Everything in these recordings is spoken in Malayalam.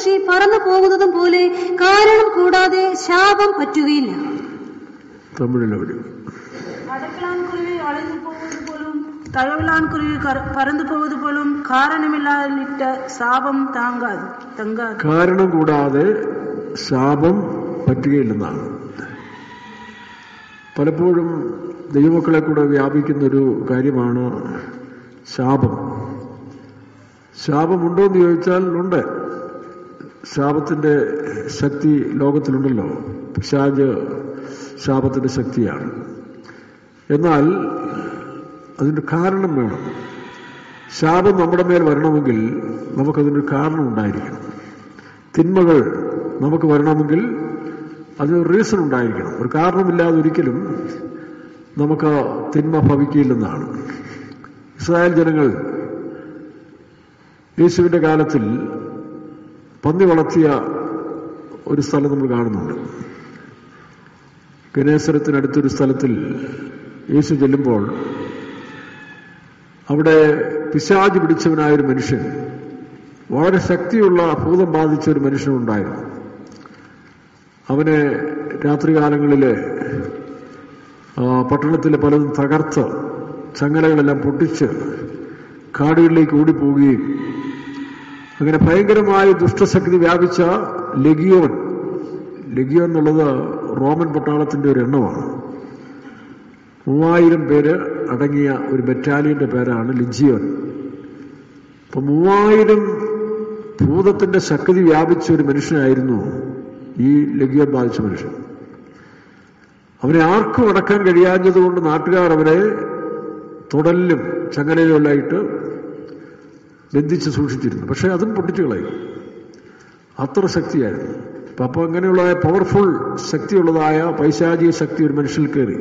പക്ഷി പറന്നു പോകുന്നതും പോലെ കാരണം കൂടാതെ ശാപം പറ്റുകയില്ല തമിഴിലെവിടെ அடக்கலான் குருவி அழைந்து போவது போலும் தகவலான் குருவி கர- பறந்து போவது போலும் காரணமில்லாதிட்ட சாபம் தாங்காது தங்காது കാരണം കൂടാതെ ശാപം പറ്റുകയില്ലെന്നാണ് പലപ്പോഴും ദൈവമക്കളെ കൂടെ വ്യാപിക്കുന്ന ഒരു കാര്യമാണ് ശാപം ശാപമുണ്ടോ എന്ന് ചോദിച്ചാൽ ഉണ്ട് ശാപത്തിന്റെ ശക്തി ലോകത്തിലുണ്ടല്ലോ പിശാജ് ശാപത്തിന്റെ ശക്തിയാണ് എന്നാൽ അതിൻ്റെ കാരണം വേണം ശാപം നമ്മുടെ മേൽ വരണമെങ്കിൽ നമുക്കതിനൊരു കാരണം ഉണ്ടായിരിക്കണം തിന്മകൾ നമുക്ക് വരണമെങ്കിൽ അതിന് റീസൺ ഉണ്ടായിരിക്കണം ഒരു കാരണമില്ലാതെ ഒരിക്കലും നമുക്ക് തിന്മ ഭവിക്കില്ലെന്നാണ് ഇസ്രായേൽ ജനങ്ങൾ യേശുവിന്റെ കാലത്തിൽ പന്നി വളർത്തിയ ഒരു സ്ഥലം നമ്മൾ കാണുന്നുണ്ട് ഗണേശ്വരത്തിനടുത്തൊരു സ്ഥലത്തിൽ യേശു ചെല്ലുമ്പോൾ അവിടെ പിശാജ് പിടിച്ചവനായ ഒരു മനുഷ്യൻ വളരെ ശക്തിയുള്ള ഭൂതം ബാധിച്ച ഒരു മനുഷ്യനുണ്ടായിരുന്നു അവനെ രാത്രികാലങ്ങളിൽ പട്ടണത്തിലെ പലതും തകർത്ത് ചങ്ങലകളെല്ലാം പൊട്ടിച്ച് കാടുകളിലേക്ക് ഓടിപ്പോവുകയും അങ്ങനെ ഭയങ്കരമായ ദുഷ്ടശക്തി വ്യാപിച്ച ലഗിയോൻ ലഗിയോൻ എന്നുള്ളത് റോമൻ പട്ടാളത്തിന്റെ ഒരു എണ്ണമാണ് മൂവായിരം പേര് അടങ്ങിയ ഒരു ബറ്റാലിയന്റെ പേരാണ് ലിജിയോൻ അപ്പൊ മൂവായിരം ഭൂതത്തിന്റെ ശക്തി വ്യാപിച്ച ഒരു മനുഷ്യനായിരുന്നു ഈ ലഗിയോൻ ബാധിച്ച മനുഷ്യൻ അവനെ ആർക്കും അടക്കാൻ കഴിയാഞ്ഞതുകൊണ്ട് നാട്ടുകാർ അവരെ തുടലിലും ചങ്ങലയിലുമായിട്ട് ബന്ധിച്ച് സൂക്ഷിച്ചിരുന്നു പക്ഷെ അതും പൊട്ടിച്ചു കളയും അത്ര ശക്തിയായിരുന്നു അപ്പൊ അപ്പൊ അങ്ങനെയുള്ള പവർഫുൾ ശക്തിയുള്ളതായ പൈശാചിക ശക്തി ഒരു മനുഷ്യൽ കയറി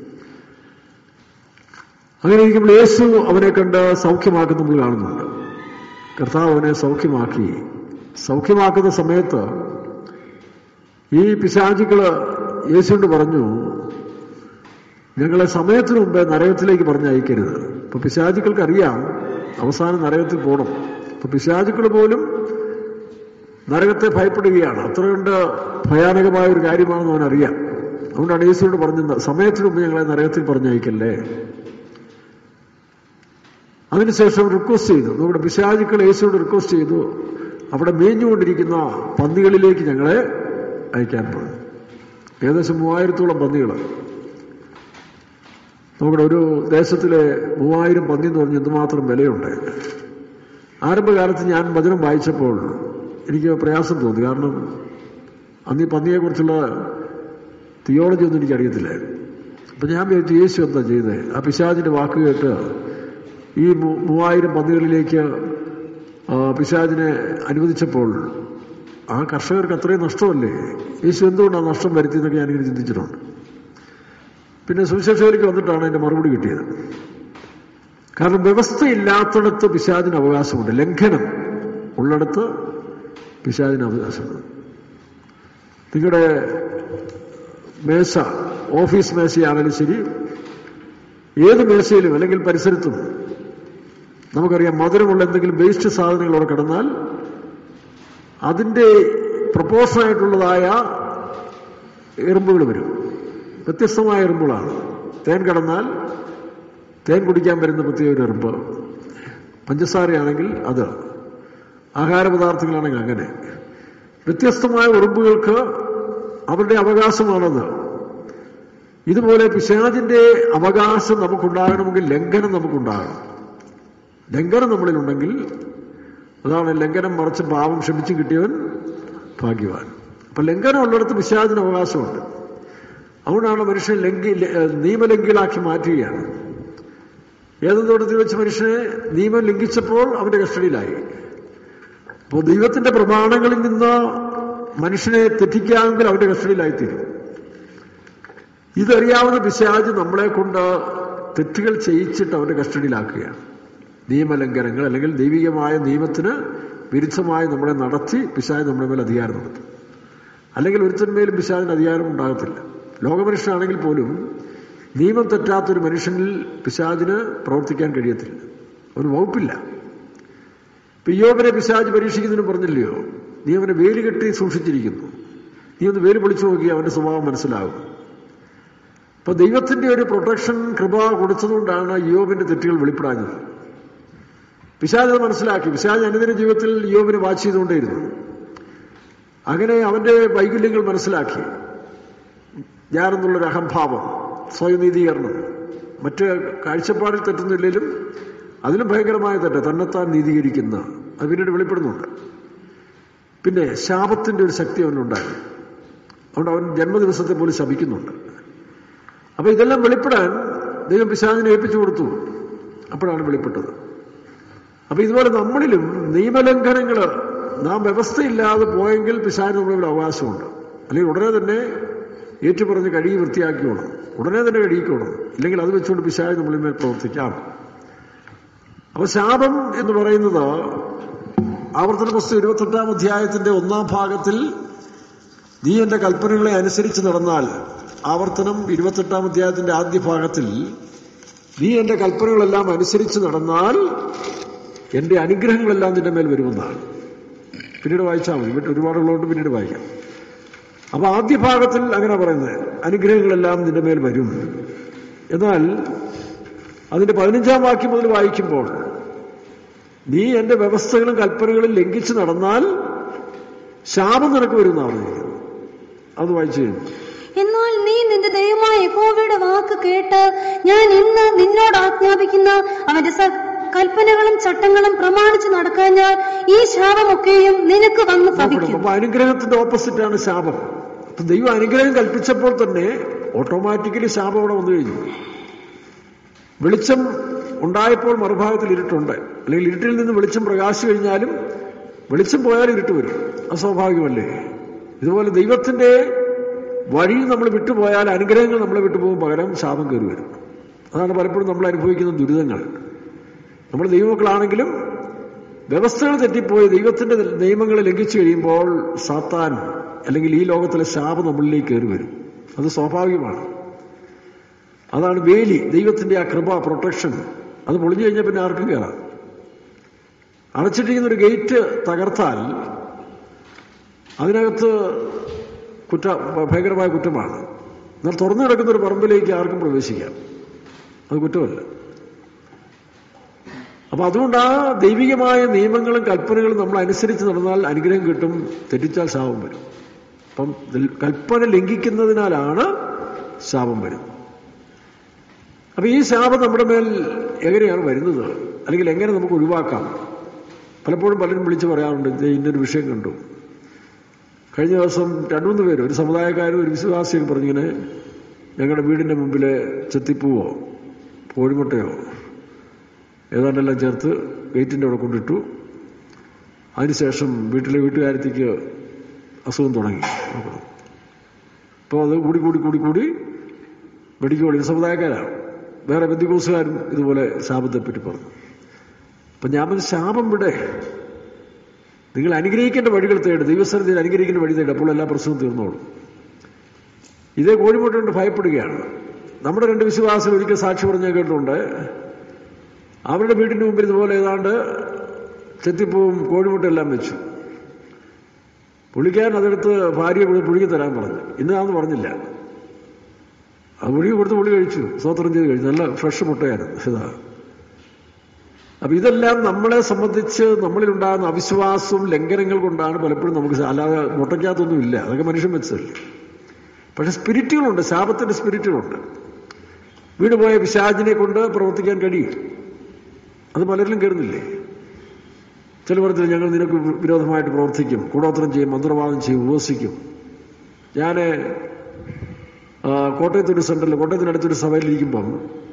അങ്ങനെ ഇരിക്കുമ്പോൾ യേശു അവനെ കണ്ട് സൗഖ്യമാക്കുന്ന നമ്മൾ കാണുന്നുണ്ട് കർത്താവ് അവനെ സൗഖ്യമാക്കി സൗഖ്യമാക്കുന്ന സമയത്ത് ഈ പിശാചികള് യേശുവിനോട് പറഞ്ഞു ഞങ്ങളെ സമയത്തിന് മുമ്പേ നരകത്തിലേക്ക് പറഞ്ഞയക്കരുത് ഇപ്പൊ പിശാചുക്കൾക്ക് അറിയാം അവസാനം നരകത്തിൽ പോകണം ഇപ്പൊ പിശാചുക്കൾ പോലും നരകത്തെ ഭയപ്പെടുകയാണ് അത്രയുണ്ട് ഭയാനകമായ ഒരു കാര്യമാണെന്ന് അവനറിയാം അതുകൊണ്ടാണ് യേശുവിനോട് പറഞ്ഞത് സമയത്തിന് മുമ്പ് ഞങ്ങളെ നരകത്തിൽ പറഞ്ഞയക്കല്ലേ അതിനുശേഷം റിക്വസ്റ്റ് ചെയ്തു നമ്മുടെ പിശാചുക്കൾ യേശുവോട് റിക്വസ്റ്റ് ചെയ്തു അവിടെ മേഞ്ഞുകൊണ്ടിരിക്കുന്ന പന്നികളിലേക്ക് ഞങ്ങളെ അയക്കാൻ പറഞ്ഞു ഏകദേശം മൂവായിരത്തോളം പന്നികൾ നമ്മുടെ ഒരു ദേശത്തിലെ മൂവായിരം പന്നി എന്ന് പറഞ്ഞ് എന്തുമാത്രം വിലയുണ്ട് ആരംഭകാലത്ത് ഞാൻ വചനം വായിച്ചപ്പോൾ എനിക്ക് പ്രയാസം തോന്നി കാരണം അന്ന് ഈ പന്നിയെക്കുറിച്ചുള്ള തിയോളജി ഒന്നും എനിക്കറിയത്തില്ലായിരുന്നു അപ്പം ഞാൻ വിചാരിച്ചു യേശു എന്താ ചെയ്തത് ആ പിശാചിന്റെ വാക്ക് കേട്ട് ഈ മൂ- മൂവായിരം പന്നികളിലേക്ക് ആ, പിശാചിനെ അനുവദിച്ചപ്പോൾ ആ കർഷകർക്ക് അത്രയും നഷ്ടമല്ലേ യേശു എന്തുകൊണ്ടാണ് നഷ്ടം വരുത്തിയെന്നൊക്കെ ഞാനിങ്ങനെ ചിന്തിച്ചിട്ടുണ്ട് പിന്നെ സുവിശേഷകർക്ക് വന്നിട്ടാണ് അതിന്റെ മറുപടി കിട്ടിയത് കാരണം വ്യവസ്ഥയില്ലാത്തിടത്ത് പിശാചിന് അവകാശമുണ്ട് ലംഘനം ഉള്ളിടത്ത് പിശാചിന് അവകാശമുണ്ട് നിങ്ങളുടെ മേശ ഓഫീസ് മേശയാണെങ്കിലും ശരി ഏത് മേശയിലും അല്ലെങ്കിൽ പരിസരത്തും നമുക്കറിയാം മധുരമുള്ള എന്തെങ്കിലും വേസ്റ്റ് സാധനങ്ങൾ അവിടെ കിടന്നാൽ അതിൻ്റെ പ്രപ്പോഷനായിട്ടുള്ളതായ എറുമ്പുകൾ വരും വ്യത്യസ്തമായ എറുമ്പുകളാണ് തേൻ കിടന്നാൽ തേൻ കുടിക്കാൻ വരുന്ന പ്രത്യേക ഒരു എറുമ്പ് പഞ്ചസാരയാണെങ്കിൽ അത് ആഹാരപദാർത്ഥങ്ങളാണെങ്കിൽ അങ്ങനെ വ്യത്യസ്തമായ ഉറുമ്പുകൾക്ക് അവരുടെ അവകാശമാണത് ഇതുപോലെ പിശാചിന്റെ അവകാശം നമുക്കുണ്ടാകണമെങ്കിൽ ലംഘനം നമുക്കുണ്ടാകണം ലംഘനം നമ്മളിലുണ്ടെങ്കിൽ അതാണ് ലംഘനം മറച്ച് പാവം ക്ഷമിച്ചു കിട്ടിയവൻ ഭാഗ്യവാൻ അപ്പൊ ലംഘനം ഉള്ളിടത്ത് പിശാചിന് അവകാശമുണ്ട് അതുകൊണ്ടാണ് മനുഷ്യൻ ലംഘി നിയമലംഘികളാക്കി മാറ്റുകയാണ് ഏതെന്തോടത്തിൽ വെച്ച് മനുഷ്യനെ നിയമം ലംഘിച്ചപ്പോൾ അവന്റെ കസ്റ്റഡിയിലായി അപ്പോൾ ദൈവത്തിന്റെ പ്രമാണങ്ങളിൽ നിന്ന് മനുഷ്യനെ തെറ്റിക്കാമെങ്കിൽ അവന്റെ കസ്റ്റഡിയിലായിത്തീരും ഇതറിയാവുന്ന പിശാജ് നമ്മളെ കൊണ്ട് തെറ്റുകൾ ചെയ്യിച്ചിട്ട് അവന്റെ കസ്റ്റഡിയിലാക്കുകയാണ് നിയമലംഘനങ്ങൾ അല്ലെങ്കിൽ ദൈവികമായ നിയമത്തിന് വിരുദ്ധമായി നമ്മളെ നടത്തി പിശാജ് നമ്മുടെ മേൽ അധികാരം നടത്തും അല്ലെങ്കിൽ ഒരുത്തന്മേലും പിശാജിന് അധികാരം ഉണ്ടാകത്തില്ല ലോകമനുഷ്യനാണെങ്കിൽ പോലും നിയമം തെറ്റാത്തൊരു മനുഷ്യനിൽ പിശാജിന് പ്രവർത്തിക്കാൻ കഴിയത്തില്ല ഒരു വകുപ്പില്ല ഇപ്പൊ യോബിനെ പിശാജ് പരീക്ഷിക്കുന്നതിന് പറഞ്ഞില്ലയോ നീ അവനെ വേലി കെട്ടി സൂക്ഷിച്ചിരിക്കുന്നു നീ ഒന്ന് വേലി പൊളിച്ചു നോക്കി അവന്റെ സ്വഭാവം മനസ്സിലാകും അപ്പൊ ദൈവത്തിന്റെ ഒരു പ്രൊട്ടക്ഷൻ കൃപ കൊടുത്തതുകൊണ്ടാണ് യോബിന്റെ തെറ്റുകൾ വെളിപ്പെടാഞ്ഞത് പിശാജ് അത് മനസ്സിലാക്കി പിശാജ് അനുദിന ജീവിതത്തിൽ യോബിനെ വാച്ച് ചെയ്തുകൊണ്ടേയിരുന്നു അങ്ങനെ അവന്റെ വൈകല്യങ്ങൾ മനസ്സിലാക്കി ഞാനെന്നുള്ളൊരു അഹംഭാവം സ്വയനീതീകരണം മറ്റ് കാഴ്ചപ്പാടിൽ തെറ്റുന്നില്ലെങ്കിലും അതിലും ഭയങ്കരമായ തെറ്റ് തന്നെത്താൻ നീതീകരിക്കുന്ന അത് പിന്നീട് വെളിപ്പെടുന്നുണ്ട് പിന്നെ ശാപത്തിന്റെ ഒരു ശക്തി അവനുണ്ടായി അതുകൊണ്ട് അവൻ ജന്മദിവസത്തെ പോലും ശപിക്കുന്നുണ്ട് അപ്പൊ ഇതെല്ലാം വെളിപ്പെടാൻ ദൈവം പിശാചിനെ ഏൽപ്പിച്ചു കൊടുത്തു അപ്പോഴാണ് വെളിപ്പെട്ടത് അപ്പൊ ഇതുപോലെ നമ്മളിലും നിയമലംഘനങ്ങൾ നാം വ്യവസ്ഥയില്ലാതെ പോയെങ്കിൽ പിശാചിന് നമ്മളിൽ അവകാശമുണ്ട് അല്ലെങ്കിൽ ഉടനെ തന്നെ ഏറ്റുപറഞ്ഞ് കഴുകി വൃത്തിയാക്കിയോണം ഉടനെ തന്നെ കഴുകിക്കോണം ഇല്ലെങ്കിൽ അത് വെച്ചുകൊണ്ട് പിശാച് നമ്മളിൽ മേൽ പ്രവർത്തിക്കാം അപ്പൊ ശാപം എന്ന് പറയുന്നത് ആവർത്തന പുസ്തകം ഇരുപത്തെട്ടാം അധ്യായത്തിന്റെ ഒന്നാം ഭാഗത്തിൽ നീ എന്റെ കൽപ്പനകളെ അനുസരിച്ച് നടന്നാൽ ആവർത്തനം ഇരുപത്തെട്ടാം അധ്യായത്തിന്റെ ആദ്യ ഭാഗത്തിൽ നീ എന്റെ കൽപ്പനകളെല്ലാം അനുസരിച്ച് നടന്നാൽ എന്റെ അനുഗ്രഹങ്ങളെല്ലാം നിന്റെ മേൽ വരുമെന്നാണ് പിന്നീട് വായിച്ചാൽ മതി ഇവിടെ ഒരുപാടുള്ളതുകൊണ്ട് പിന്നീട് വായിക്കാം അപ്പൊ ആദ്യ ഭാഗത്തിൽ അങ്ങനെ പറയുന്നത് അനുഗ്രഹങ്ങളെല്ലാം നിന്റെ മേൽ വരും എന്നാൽ അതിന്റെ പതിനഞ്ചാം വാക്യം മുതൽ വായിക്കുമ്പോൾ നീ എന്റെ വ്യവസ്ഥകളും കൽപ്പനകളും ലംഘിച്ച് നടന്നാൽ ശാപം നിനക്ക് വരുന്നതാണ് പറഞ്ഞിരിക്കുന്നത് അത് വായിച്ചു കഴിഞ്ഞു എന്നാൽ നീ നിന്റെ ദൈവമായ യഹോവയുടെ വാക്ക് കേട്ട് ഞാൻ ഇന്ന് നിന്നോട് ആജ്ഞാപിക്കുന്ന അവന്റെ സ- കൽപ്പനകളും ചട്ടങ്ങളും പ്രമാണിച്ച് നടക്കാഞ്ഞാൽ ഈ ശാപമൊക്കെയും നിനക്ക് വന്ന് നോക്കണം ഭവിക്കും അപ്പൊ അനുഗ്രഹത്തിന്റെ ഓപ്പോസിറ്റ് ആണ് ശാപം അപ്പൊ ദൈവം അനുഗ്രഹം കൽപ്പിച്ചപ്പോൾ തന്നെ ഓട്ടോമാറ്റിക്കലി ശാപം അവിടെ വന്നു കഴിഞ്ഞു വെളിച്ചം ഉണ്ടായപ്പോൾ മറുഭാഗത്തിൽ ഇരുട്ടുണ്ട് അല്ലെങ്കിൽ ഇരുട്ടിൽ നിന്ന് വെളിച്ചം പ്രകാശിച്ചു കഴിഞ്ഞാലും വെളിച്ചം പോയാൽ ഇരുട്ട് വരും അസ്വാഭാവികമല്ലേ ഇതുപോലെ ദൈവത്തിന്റെ വഴിയിൽ നമ്മൾ വിട്ടുപോയാൽ അനുഗ്രഹങ്ങൾ നമ്മളെ വിട്ടുപോകും പകരം ശാപം കയറി വരും അതാണ് പലപ്പോഴും നമ്മൾ അനുഭവിക്കുന്ന ദുരിതങ്ങൾ നമ്മൾ ദൈവമക്കളാണെങ്കിലും വ്യവസ്ഥകൾ തെറ്റിപ്പോയി ദൈവത്തിന്റെ നിയമങ്ങളെ ലംഘിച്ചു കഴിയുമ്പോൾ സാത്താൻ അല്ലെങ്കിൽ ഈ ലോകത്തിലെ ശാപം നമ്മളിലേക്ക് കയറി വരും അത് സ്വാഭാവികമാണ് അതാണ് വേലി ദൈവത്തിന്റെ ആ കൃപ പ്രൊട്ടക്ഷൻ അത് പൊളിഞ്ഞു കഴിഞ്ഞാൽ പിന്നെ ആർക്കും കയറാം അടച്ചിട്ടിരിക്കുന്ന ഒരു ഗേറ്റ് തകർത്താൽ അതിനകത്ത് കുറ്റ ഭയങ്കരമായ കുറ്റമാണ് എന്നാൽ തുറന്നു കിടക്കുന്ന ഒരു പറമ്പിലേക്ക് ആർക്കും പ്രവേശിക്കാം അത് കുറ്റമല്ല അപ്പൊ അതുകൊണ്ട് ആ ദൈവികമായ നിയമങ്ങളും കൽപ്പനകളും നമ്മൾ അനുസരിച്ച് നടന്നാൽ അനുഗ്രഹം കിട്ടും തെറ്റിച്ചാൽ ശാപം വരും അപ്പം ഇതിൽ- കൽപ്പന ലംഘിക്കുന്നതിനാലാണ് ശാപം വരുന്നത് അപ്പൊ ഈ ശാപം നമ്മുടെ മേൽ എങ്ങനെയാണ് വരുന്നത് അല്ലെങ്കിൽ എങ്ങനെ നമുക്ക് ഒഴിവാക്കാം പലപ്പോഴും പലരും വിളിച്ച് പറയാറുണ്ട് "ദേ ഇന്നൊരു വിഷയം കണ്ടു കഴിഞ്ഞ ദിവസം രണ്ടു മൂന്ന് പേര് ഒരു സമുദായക്കാരും ഒരു വിശ്വാസിയും പറഞ്ഞിങ്ങനെ ഞങ്ങളുടെ വീടിന്റെ മുമ്പിലെ ചെത്തിപ്പൂവോ കോഴിമുട്ടയോ ഏതാണ്ടെല്ലാം ചേർത്ത് ഗേറ്റിൻ്റെ അവിടെ കൊണ്ടിട്ടു അതിനുശേഷം വീട്ടിലെ വീട്ടുകാരത്തേക്ക് അസുഖം തുടങ്ങി അപ്പോൾ അത് കൂടി കൂടി കൂടി കൂടി മെഡിക്കൽ കോളേജ് സമുദായക്കാരാണ് വേറെ ബന്ധുക്കോസുകാരും ഇതുപോലെ ശാപത്തെപ്പറ്റി പറഞ്ഞു അപ്പം ഞാൻ പറഞ്ഞു ശാപം വിടെ നിങ്ങൾ അനുഗ്രഹിക്കേണ്ട വഴികൾ തേട് ദൈവസ്ഥലത്തിൽ അനുഗ്രഹിക്കേണ്ട വഴി തേട് അപ്പോൾ എല്ലാ പ്രശ്നവും തീർന്നോളും ഇതേ കോഴിമുട്ട കൊണ്ട് ഭയപ്പെടുകയാണ് നമ്മുടെ രണ്ട് വിശ്വാസികൾ ഒരിക്കൽ സാക്ഷി പറഞ്ഞ കേട്ടിട്ടുണ്ട് അവരുടെ വീടിന്റെ മുമ്പിൽ ഇതുപോലെ ഏതാണ്ട് ചെത്തിപ്പൂവും കോഴിമുട്ടെല്ലാം വെച്ചു പുള്ളിക്കാരൻ അതെടുത്ത് ഭാര്യയെ കൂടെ പുഴുകി തരാൻ പറഞ്ഞു ഇന്നാന്ന് പറഞ്ഞില്ല അത് പുഴുകി കൊടുത്ത് പുള്ളി കഴിച്ചു സ്വോത്രം ചെയ്ത് കഴിച്ചു നല്ല ഫ്രഷ് മുട്ടയായിരുന്നു ഇതാ അപ്പൊ ഇതെല്ലാം നമ്മളെ സംബന്ധിച്ച് നമ്മളിലുണ്ടാകുന്ന അവിശ്വാസവും ലംഘനങ്ങൾ കൊണ്ടാണ് പലപ്പോഴും നമുക്ക് സ- അല്ലാതെ മുട്ടയ്ക്കകത്തൊന്നും ഇല്ല അതൊക്കെ മനുഷ്യൻ വെച്ചതല്ലേ പക്ഷെ സ്പിരിറ്റുകളുണ്ട് ശാപത്തിന്റെ സ്പിരിറ്റുകളുണ്ട് വീട് പോയ പിശാചിനെ കൊണ്ട് പ്രവർത്തിക്കാൻ കഴിയും അത് പലരിലും കയറുന്നില്ലേ ചില പറഞ്ഞില്ല ഞങ്ങൾ നിനക്ക് വിരോധമായിട്ട് പ്രവർത്തിക്കും കൂടോത്രം ചെയ്യും മന്ത്രവാദം ചെയ്യും ഉപവസിക്കും ഞാൻ കോട്ടയത്തൊരു സെന്ററിൽ കോട്ടയത്തിനടുത്തൊരു സഭയിലിരിക്കുമ്പം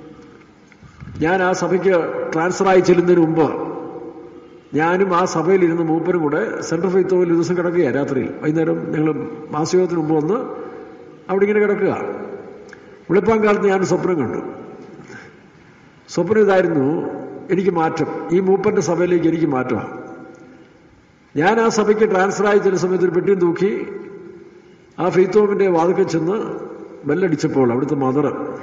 ഞാൻ ആ സഭയ്ക്ക് ട്രാൻസ്ഫറായി ചെല്ലുന്നതിന് മുമ്പ് ഞാനും ആ സഭയിലിരുന്ന് മൂപ്പരും കൂടെ സെൻട്രൽ ഫെയ്ത്ത് ഒരു ദിവസം കിടക്കുകയാണ് രാത്രിയിൽ വൈകുന്നേരം ഞങ്ങൾ മാസയോഗത്തിന് മുമ്പ് വന്ന് അവിടെ ഇങ്ങനെ കിടക്കുക വെളുപ്പാൻ കാലത്ത് ഞാൻ സ്വപ്നം കണ്ടു സ്വപ്നം ഇതായിരുന്നു എനിക്ക് മാറ്റം ഈ മൂപ്പന്റെ സഭയിലേക്ക് എനിക്ക് മാറ്റമാണ് ഞാൻ ആ സഭയ്ക്ക് ട്രാൻസ്ഫറായി ചില സമയത്ത് ഒരു പെട്ടിയും തൂക്കി ആ ഫെയ്ത്തോമിന്റെ വാതിക്കൽ ചെന്ന് ബെല്ലടിച്ചപ്പോൾ അവിടുത്തെ മദർ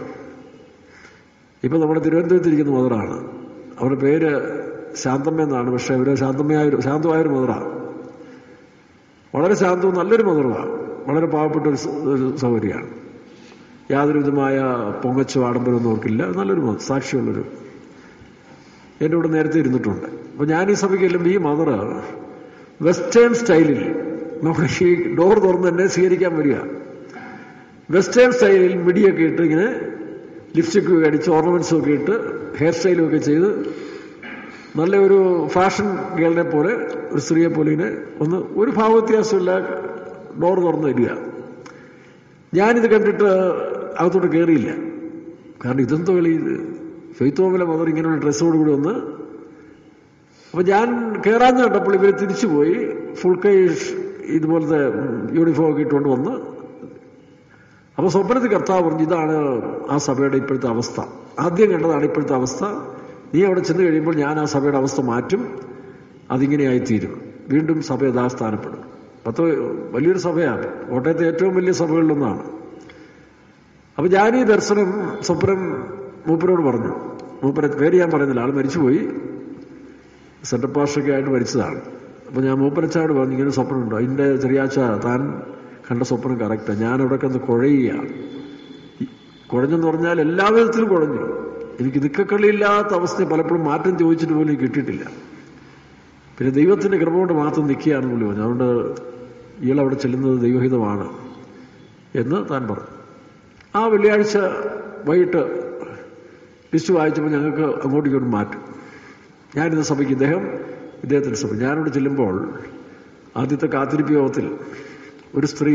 ഇപ്പൊ നമ്മുടെ തിരുവനന്തപുരത്തിരിക്കുന്ന മദറാണ് അവരുടെ പേര് ശാന്തമ്മ എന്നാണ് പക്ഷെ അവര് ശാന്തമ്മയായ ഒരു- ശാന്തമായൊരു മദറാണ് വളരെ ശാന്തവും നല്ലൊരു മധുരമാണ് വളരെ പാവപ്പെട്ട ഒരു സ- ഒരു സൗകര്യമാണ് യാതൊരു വിധമായ പൊങ്ങച്ചോ ആഡംബരമൊന്നും അവർക്കില്ല നല്ലൊരു മ- സാക്ഷിയുള്ളൊരു എൻ്റെ കൂടെ നേരത്തെ ഇരുന്നിട്ടുണ്ട് അപ്പോൾ ഞാൻ ഈ സഭയ്ക്ക് ചെല്ലുമ്പോൾ ഈ മദർ വെസ്റ്റേൺ സ്റ്റൈലിൽ നമ്മുടെ ഈ ഡോർ തുറന്ന് തന്നെ സ്വീകരിക്കാൻ വരിക വെസ്റ്റേൺ സ്റ്റൈലിൽ മിടിയൊക്കെ ഇട്ട് ഇങ്ങനെ ലിപ്സ്റ്റിക്ക് ഒക്കെ അടിച്ച് ഓർണമെന്റ്സും ഒക്കെ ഇട്ട് ഹെയർ സ്റ്റൈലും ഒക്കെ ചെയ്ത് നല്ല ഒരു ഫാഷൻ ഗേളിനെ പോലെ ഒരു സ്ത്രീയെ പോലെ ഇങ്ങനെ ഒന്ന് ഒരു ഭാവവ്യത്യാസമില്ല ഡോർ തുറന്ന് വരിക ഞാനിത് കണ്ടിട്ട് അകത്തോട്ട് കയറിയില്ല കാരണം ഇതെന്തോ കളി ഇത് ഫെയ്ത്തോമല മദർ ഇങ്ങനെയുള്ള ഡ്രസ്സോട് കൂടി വന്ന് അപ്പൊ ഞാൻ കയറാന്ന് കണ്ടപ്പോൾ ഇവര് തിരിച്ചുപോയി ഫുൾ കൈ ഷ് ഇതുപോലത്തെ യൂണിഫോം ഒക്കെ ഇട്ടുകൊണ്ട് വന്ന് അപ്പൊ സ്വപ്നത്തിൽ കർത്താവ് പറഞ്ഞു ഇതാണ് ആ സഭയുടെ ഇപ്പോഴത്തെ അവസ്ഥ ആദ്യം കണ്ടതാണ് ഇപ്പോഴത്തെ അവസ്ഥ നീ അവിടെ ചെന്ന് കഴിയുമ്പോൾ ഞാൻ ആ സഭയുടെ അവസ്ഥ മാറ്റും അതിങ്ങനെയായിത്തീരും വീണ്ടും സഭ യഥാസ്ഥാനപ്പെടും പത്ത് വലിയൊരു സഭയാണ് കോട്ടയത്തെ ഏറ്റവും വലിയ സഭകളിലൊന്നാണ് അപ്പൊ ഞാൻ ഈ ദർശനം സ്വപ്നം മൂപ്പരോട് പറഞ്ഞു മൂപ്പരെ പേര് ഞാൻ പറയുന്നില്ല ആൾ മരിച്ചുപോയി സെറ്റപ്പ് പാസ്റ്റൊക്കെ ആയിട്ട് മരിച്ചതാണ് അപ്പൊ ഞാൻ മൂപ്പരച്ചാട് പറഞ്ഞു ഇങ്ങനെ സ്വപ്നമുണ്ടോ അതിന്റെ ചെറിയാച്ച താൻ കണ്ട സ്വപ്നം കറക്റ്റാണ് ഞാൻ അവിടെ കിടന്ന് കുഴയുകയാണ് ഈ കുഴഞ്ഞെന്ന് പറഞ്ഞാൽ എല്ലാ വിധത്തിലും കുഴഞ്ഞു എനിക്ക് നിക്കക്കളിയില്ലാത്ത അവസ്ഥ പലപ്പോഴും മാറ്റം ചോദിച്ചിട്ട് പോലും എനിക്ക് കിട്ടിയിട്ടില്ല പിന്നെ ദൈവത്തിന്റെ കൃപ കൊണ്ട് മാത്രം നിൽക്കുകയാണെന്ന് പുള്ളി പറഞ്ഞു അതുകൊണ്ട് ഇയാൾ അവിടെ ചെല്ലുന്നത് ദൈവഹിതമാണ് എന്ന് താൻ പറഞ്ഞു ആ വെള്ളിയാഴ്ച വൈകിട്ട് ലിസ്റ്റ് വായിച്ചപ്പോൾ ഞങ്ങൾക്ക് അങ്ങോട്ടും ഇങ്ങോട്ടും മാറ്റും ഞാനിത് സഭയ്ക്ക് ഇദ്ദേഹം ഇദ്ദേഹത്തിൻ്റെ സഭ ഞാനിവിടെ ചെല്ലുമ്പോൾ ആദ്യത്തെ കാത്തിരിപ്പ് യോഗത്തിൽ ഒരു സ്ത്രീ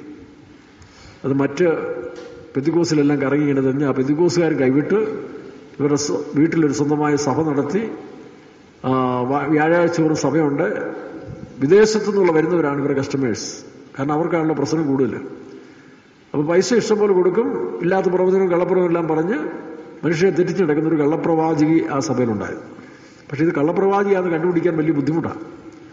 അത് മറ്റ് പെത്തിക്കോസിലെല്ലാം കറങ്ങി ഇങ്ങനെ തന്നെ ആ പെത്തിക്കോസുകാർ കൈവിട്ട് ഇവരുടെ സ്വ- വീട്ടിലൊരു സ്വന്തമായ സഭ നടത്തി ആ, വാ- വ്യാഴാഴ്ച ഒരു സഭയുണ്ട് വിദേശത്തു നിന്നുള്ള വരുന്നവരാണ് ഇവരുടെ കസ്റ്റമേഴ്സ് കാരണം അവർക്കാണല്ലോ പ്രശ്നം കൂടുതൽ അപ്പോൾ പൈസ ഇഷ്ടംപോലെ കൊടുക്കും ഇല്ലാത്ത പ്രവചനവും കള്ളപ്രവചനവും എല്ലാം പറഞ്ഞ് മനുഷ്യരെ തെറ്റിച്ച് നടക്കുന്ന ഒരു കള്ളപ്രവാചകി ആ സഭയിലുണ്ടായിരുന്നു പക്ഷെ ഇത് കള്ളപ്രവാചിയാന്ന് കണ്ടുപിടിക്കാൻ വലിയ ബുദ്ധിമുട്ടാണ്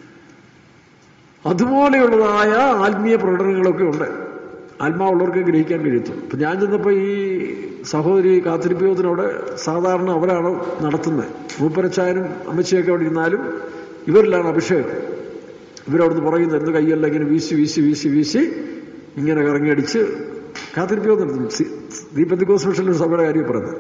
അതുപോലെയുള്ളതായ ആത്മീയ പ്രകടനങ്ങളൊക്കെ ഉണ്ട് ആത്മാവുള്ളവർക്ക് ഗ്രഹിക്കാൻ കഴിയത്തുള്ളൂ ഇപ്പൊ ഞാൻ ചെന്നപ്പോൾ ഈ സഹോദരി കാത്തിരിപ്പിയോത്തിനവിടെ സാധാരണ അവരാണ് നടത്തുന്നത് മൂപ്പരച്ചായനും അമ്മച്ചിയൊക്കെ അവിടെ ഇരുന്നാലും ഇവരിലാണ് അഭിഷേകം ഇവരവിടുന്ന് പുറകിൽ നിന്ന് കൈയെല്ലാം ഇങ്ങനെ വീശി വീശി വീശി വീശി ഇങ്ങനെ കറങ്ങിയടിച്ച് കാത്തിരിപ്പിയോത്ത് നടത്തും ദീപത്തിക്കോ സ്പെഷ്യൽ ഒരു സഭയുടെ കാര്യം പറയുന്നത്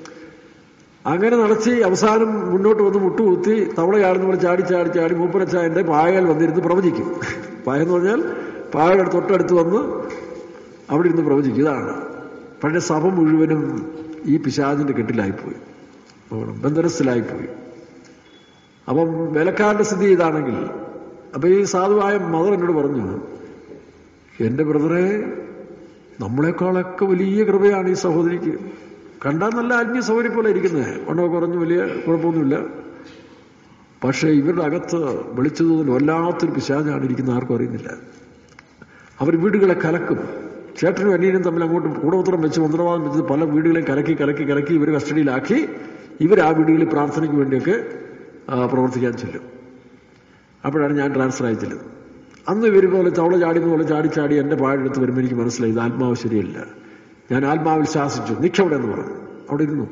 അങ്ങനെ നടത്തി അവസാനം മുന്നോട്ട് വന്ന് മുട്ടുകുത്തി തവളയാടുന്ന പോലെ ചാടി ചാടി ചാടി മൂപ്പരച്ചായന്റെ പായൽ വന്നിരുന്ന് പ്രവചിക്കും പായ എന്ന് പറഞ്ഞാൽ പായയുടെ തൊട്ടടുത്ത് വന്ന് അവിടെ ഇരുന്ന് പ്രവചിക്കും ഇതാണ് പഴയ സഭ മുഴുവനും ഈ പിശാചിന്റെ കെട്ടിലായിപ്പോയി ബന്ധനസ്ഥിലായിപ്പോയി അപ്പം വേലക്കാരന്റെ സ്ഥിതി ഇതാണെങ്കിൽ അപ്പൊ ഈ സാധുവായ മദർ എന്നോട് പറഞ്ഞു എന്റെ ബ്രദറെ നമ്മളെക്കാളൊക്കെ വലിയ കൃപയാണ് ഈ സഹോദരിക്ക് കണ്ടാൽ നല്ല ആത്മീയ സൗകര്യം പോലെ ഇരിക്കുന്നത് ഉണ്ടോ കുറഞ്ഞു വലിയ കുഴപ്പമൊന്നുമില്ല പക്ഷേ ഇവരുടെ അകത്ത് വെളിച്ചതോതിൽ വല്ലാത്തൊരു പിശാചാണ് ഇരിക്കുന്ന ആർക്കും അറിയുന്നില്ല അവർ വീടുകളെ കലക്കും ചേട്ടനും അനിയനും തമ്മിൽ അങ്ങോട്ട് കൂടോത്രം വെച്ച് മന്ത്രവാദം വെച്ച് പല വീടുകളെയും കലക്കി കലക്കി കലക്കി ഇവർ കസ്റ്റഡിയിലാക്കി ഇവർ ആ വീടുകളിൽ പ്രാർത്ഥനയ്ക്ക് വേണ്ടിയൊക്കെ ആ, പ്രവർത്തിക്കാൻ ചെല്ലും അപ്പോഴാണ് ഞാൻ ട്രാൻസ്ഫർ ആയി ചെല്ലുന്നത് അന്ന് ഇവർ പോലെ തവള ചാടിയ പോലെ ചാടി ചാടി എൻ്റെ പാടെടുത്ത് വരുമ്പോൾ എനിക്ക് മനസ്സിലായി ഇത് ആത്മാവ് ശരിയല്ല ഞാൻ ആത്മാവിൽ ശാസിച്ചു നിക്ഷവിടെ എന്ന് പറഞ്ഞു അവിടെ ഇരുന്നു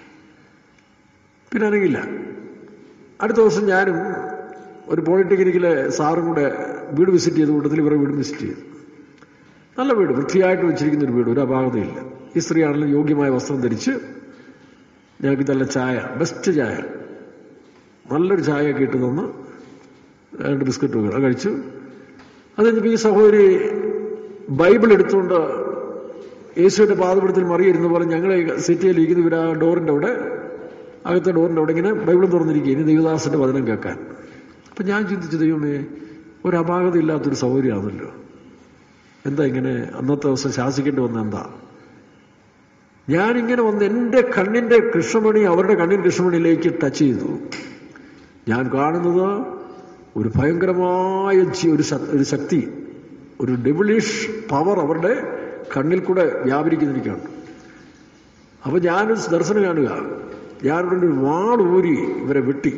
പിന്നെ അനങ്ങില്ല അടുത്ത ദിവസം ഞാനും ഒരു പോളിടെക്നിക്കിലെ സാറും കൂടെ വീട് വിസിറ്റ് ചെയ്ത കൂട്ടത്തിൽ ഇവരെ വീട് വിസിറ്റ് ചെയ്തു നല്ല വീട് വൃത്തിയായിട്ട് വെച്ചിരിക്കുന്ന ഒരു വീട് ഒരു അപാകതയില്ല ഈ സ്ത്രീയാണെങ്കിലും യോഗ്യമായ വസ്ത്രം ധരിച്ച് ഞങ്ങൾക്ക് നല്ല ചായ ബെസ്റ്റ് ചായ നല്ലൊരു ചായയൊക്കെ ഇട്ട് തന്ന് രണ്ട് ബിസ്ക്കറ്റുകൾ അത് കഴിച്ചു അത് കഴിഞ്ഞപ്പോൾ ഈ സഹോദരി ബൈബിൾ എടുത്തുകൊണ്ട് യേശുവിന്റെ പാദപീഠത്തിൽ മറിയിരുന്ന പോലെ ഞങ്ങൾ സിറ്റിയിൽ ഇരിക്കുന്ന ഇവർ ആ ഡോറിന്റെ അവിടെ അകത്തെ ഡോറിന്റെ അവിടെ ഇങ്ങനെ ബൈബിളും തുറന്നിരിക്കുക ഇനി ദൈവദാസന്റെ വചനം കേൾക്കാൻ അപ്പൊ ഞാൻ ചിന്തിച്ചു ദൈവമേ ഒരു അപാകത ഇല്ലാത്തൊരു സൗകര്യമാണല്ലോ എന്താ ഇങ്ങനെ അന്നത്തെ ദിവസം ശാസിക്കേണ്ടി വന്ന എന്താ ഞാനിങ്ങനെ വന്ന് എൻ്റെ കണ്ണിന്റെ കൃഷ്ണമണി അവരുടെ കണ്ണിൻ കൃഷ്ണമണിയിലേക്ക് ടച്ച് ചെയ്തു ഞാൻ കാണുന്നത് ഒരു ഭയങ്കരമായ ജി- ഒരു ശ- ഒരു ശക്തി ഒരു ഡെബിളിഷ് പവർ അവരുടെ കണ്ണിൽ കൂടെ വ്യാപരിക്കുന്നിരിക്കുകയാണ് അപ്പൊ ഞാനൊരു ദർശനം കാണുക ഞാനിവിടെ ഒരു വാളൂരി ഇവരെ വെട്ടി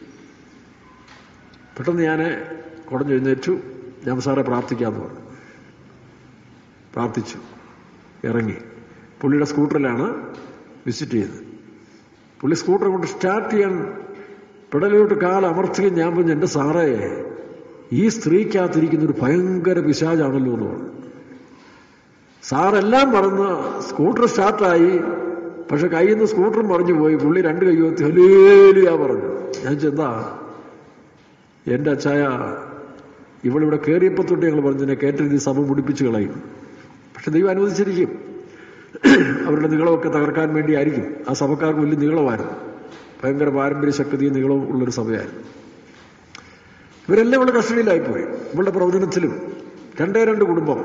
പെട്ടെന്ന് ഞാൻ കുടഞ്ഞെഴുന്നേറ്റു ഞാൻ സാറെ പ്രാർത്ഥിക്കാമെന്ന് പറഞ്ഞു പ്രാർത്ഥിച്ചു ഇറങ്ങി പുള്ളിയുടെ സ്കൂട്ടറിലാണ് വിസിറ്റ് ചെയ്തത് പുള്ളി സ്കൂട്ടർ കൊണ്ട് സ്റ്റാർട്ട് ചെയ്യാൻ പെടലോട്ട് കാൽ അമർത്തുകയും ഞാൻ പറഞ്ഞു എൻ്റെ സാറേ ഈ സ്ത്രീക്കകത്തിരിക്കുന്ന ഒരു ഭയങ്കര പിശാചാണല്ലോ എന്ന് പറഞ്ഞു സാറെല്ലാം മറന്ന് സ്കൂട്ടർ സ്റ്റാർട്ടായി പക്ഷെ കയ്യിൽ നിന്ന് സ്കൂട്ടറും മറിഞ്ഞു പോയി പുള്ളി രണ്ട് കൈ വെത്തി ഹലേലിയാ പറഞ്ഞു ഞാൻ ചെന്താ എൻ്റെ അച്ചായ ഇവളിവിടെ കയറിയപ്പോൾ തൊട്ട് ഞങ്ങൾ പറഞ്ഞതിനെ കയറ്റരുതി സഭ മുടിപ്പിച്ച് കളയും പക്ഷെ ദൈവം അനുവദിച്ചിരിക്കും അവരുടെ നീളമൊക്കെ തകർക്കാൻ വേണ്ടിയായിരിക്കും ആ സഭക്കാർക്ക് വലിയ നീളമായിരുന്നു ഭയങ്കര പാരമ്പര്യ ശക്തിയും നീളവും ഉള്ളൊരു സഭയായിരുന്നു ഇവരെല്ലാം ഇവിടെ കസ്റ്റഡിയിലായിപ്പോയി ഇവളുടെ പ്രവചനത്തിലും രണ്ടേ രണ്ട് കുടുംബം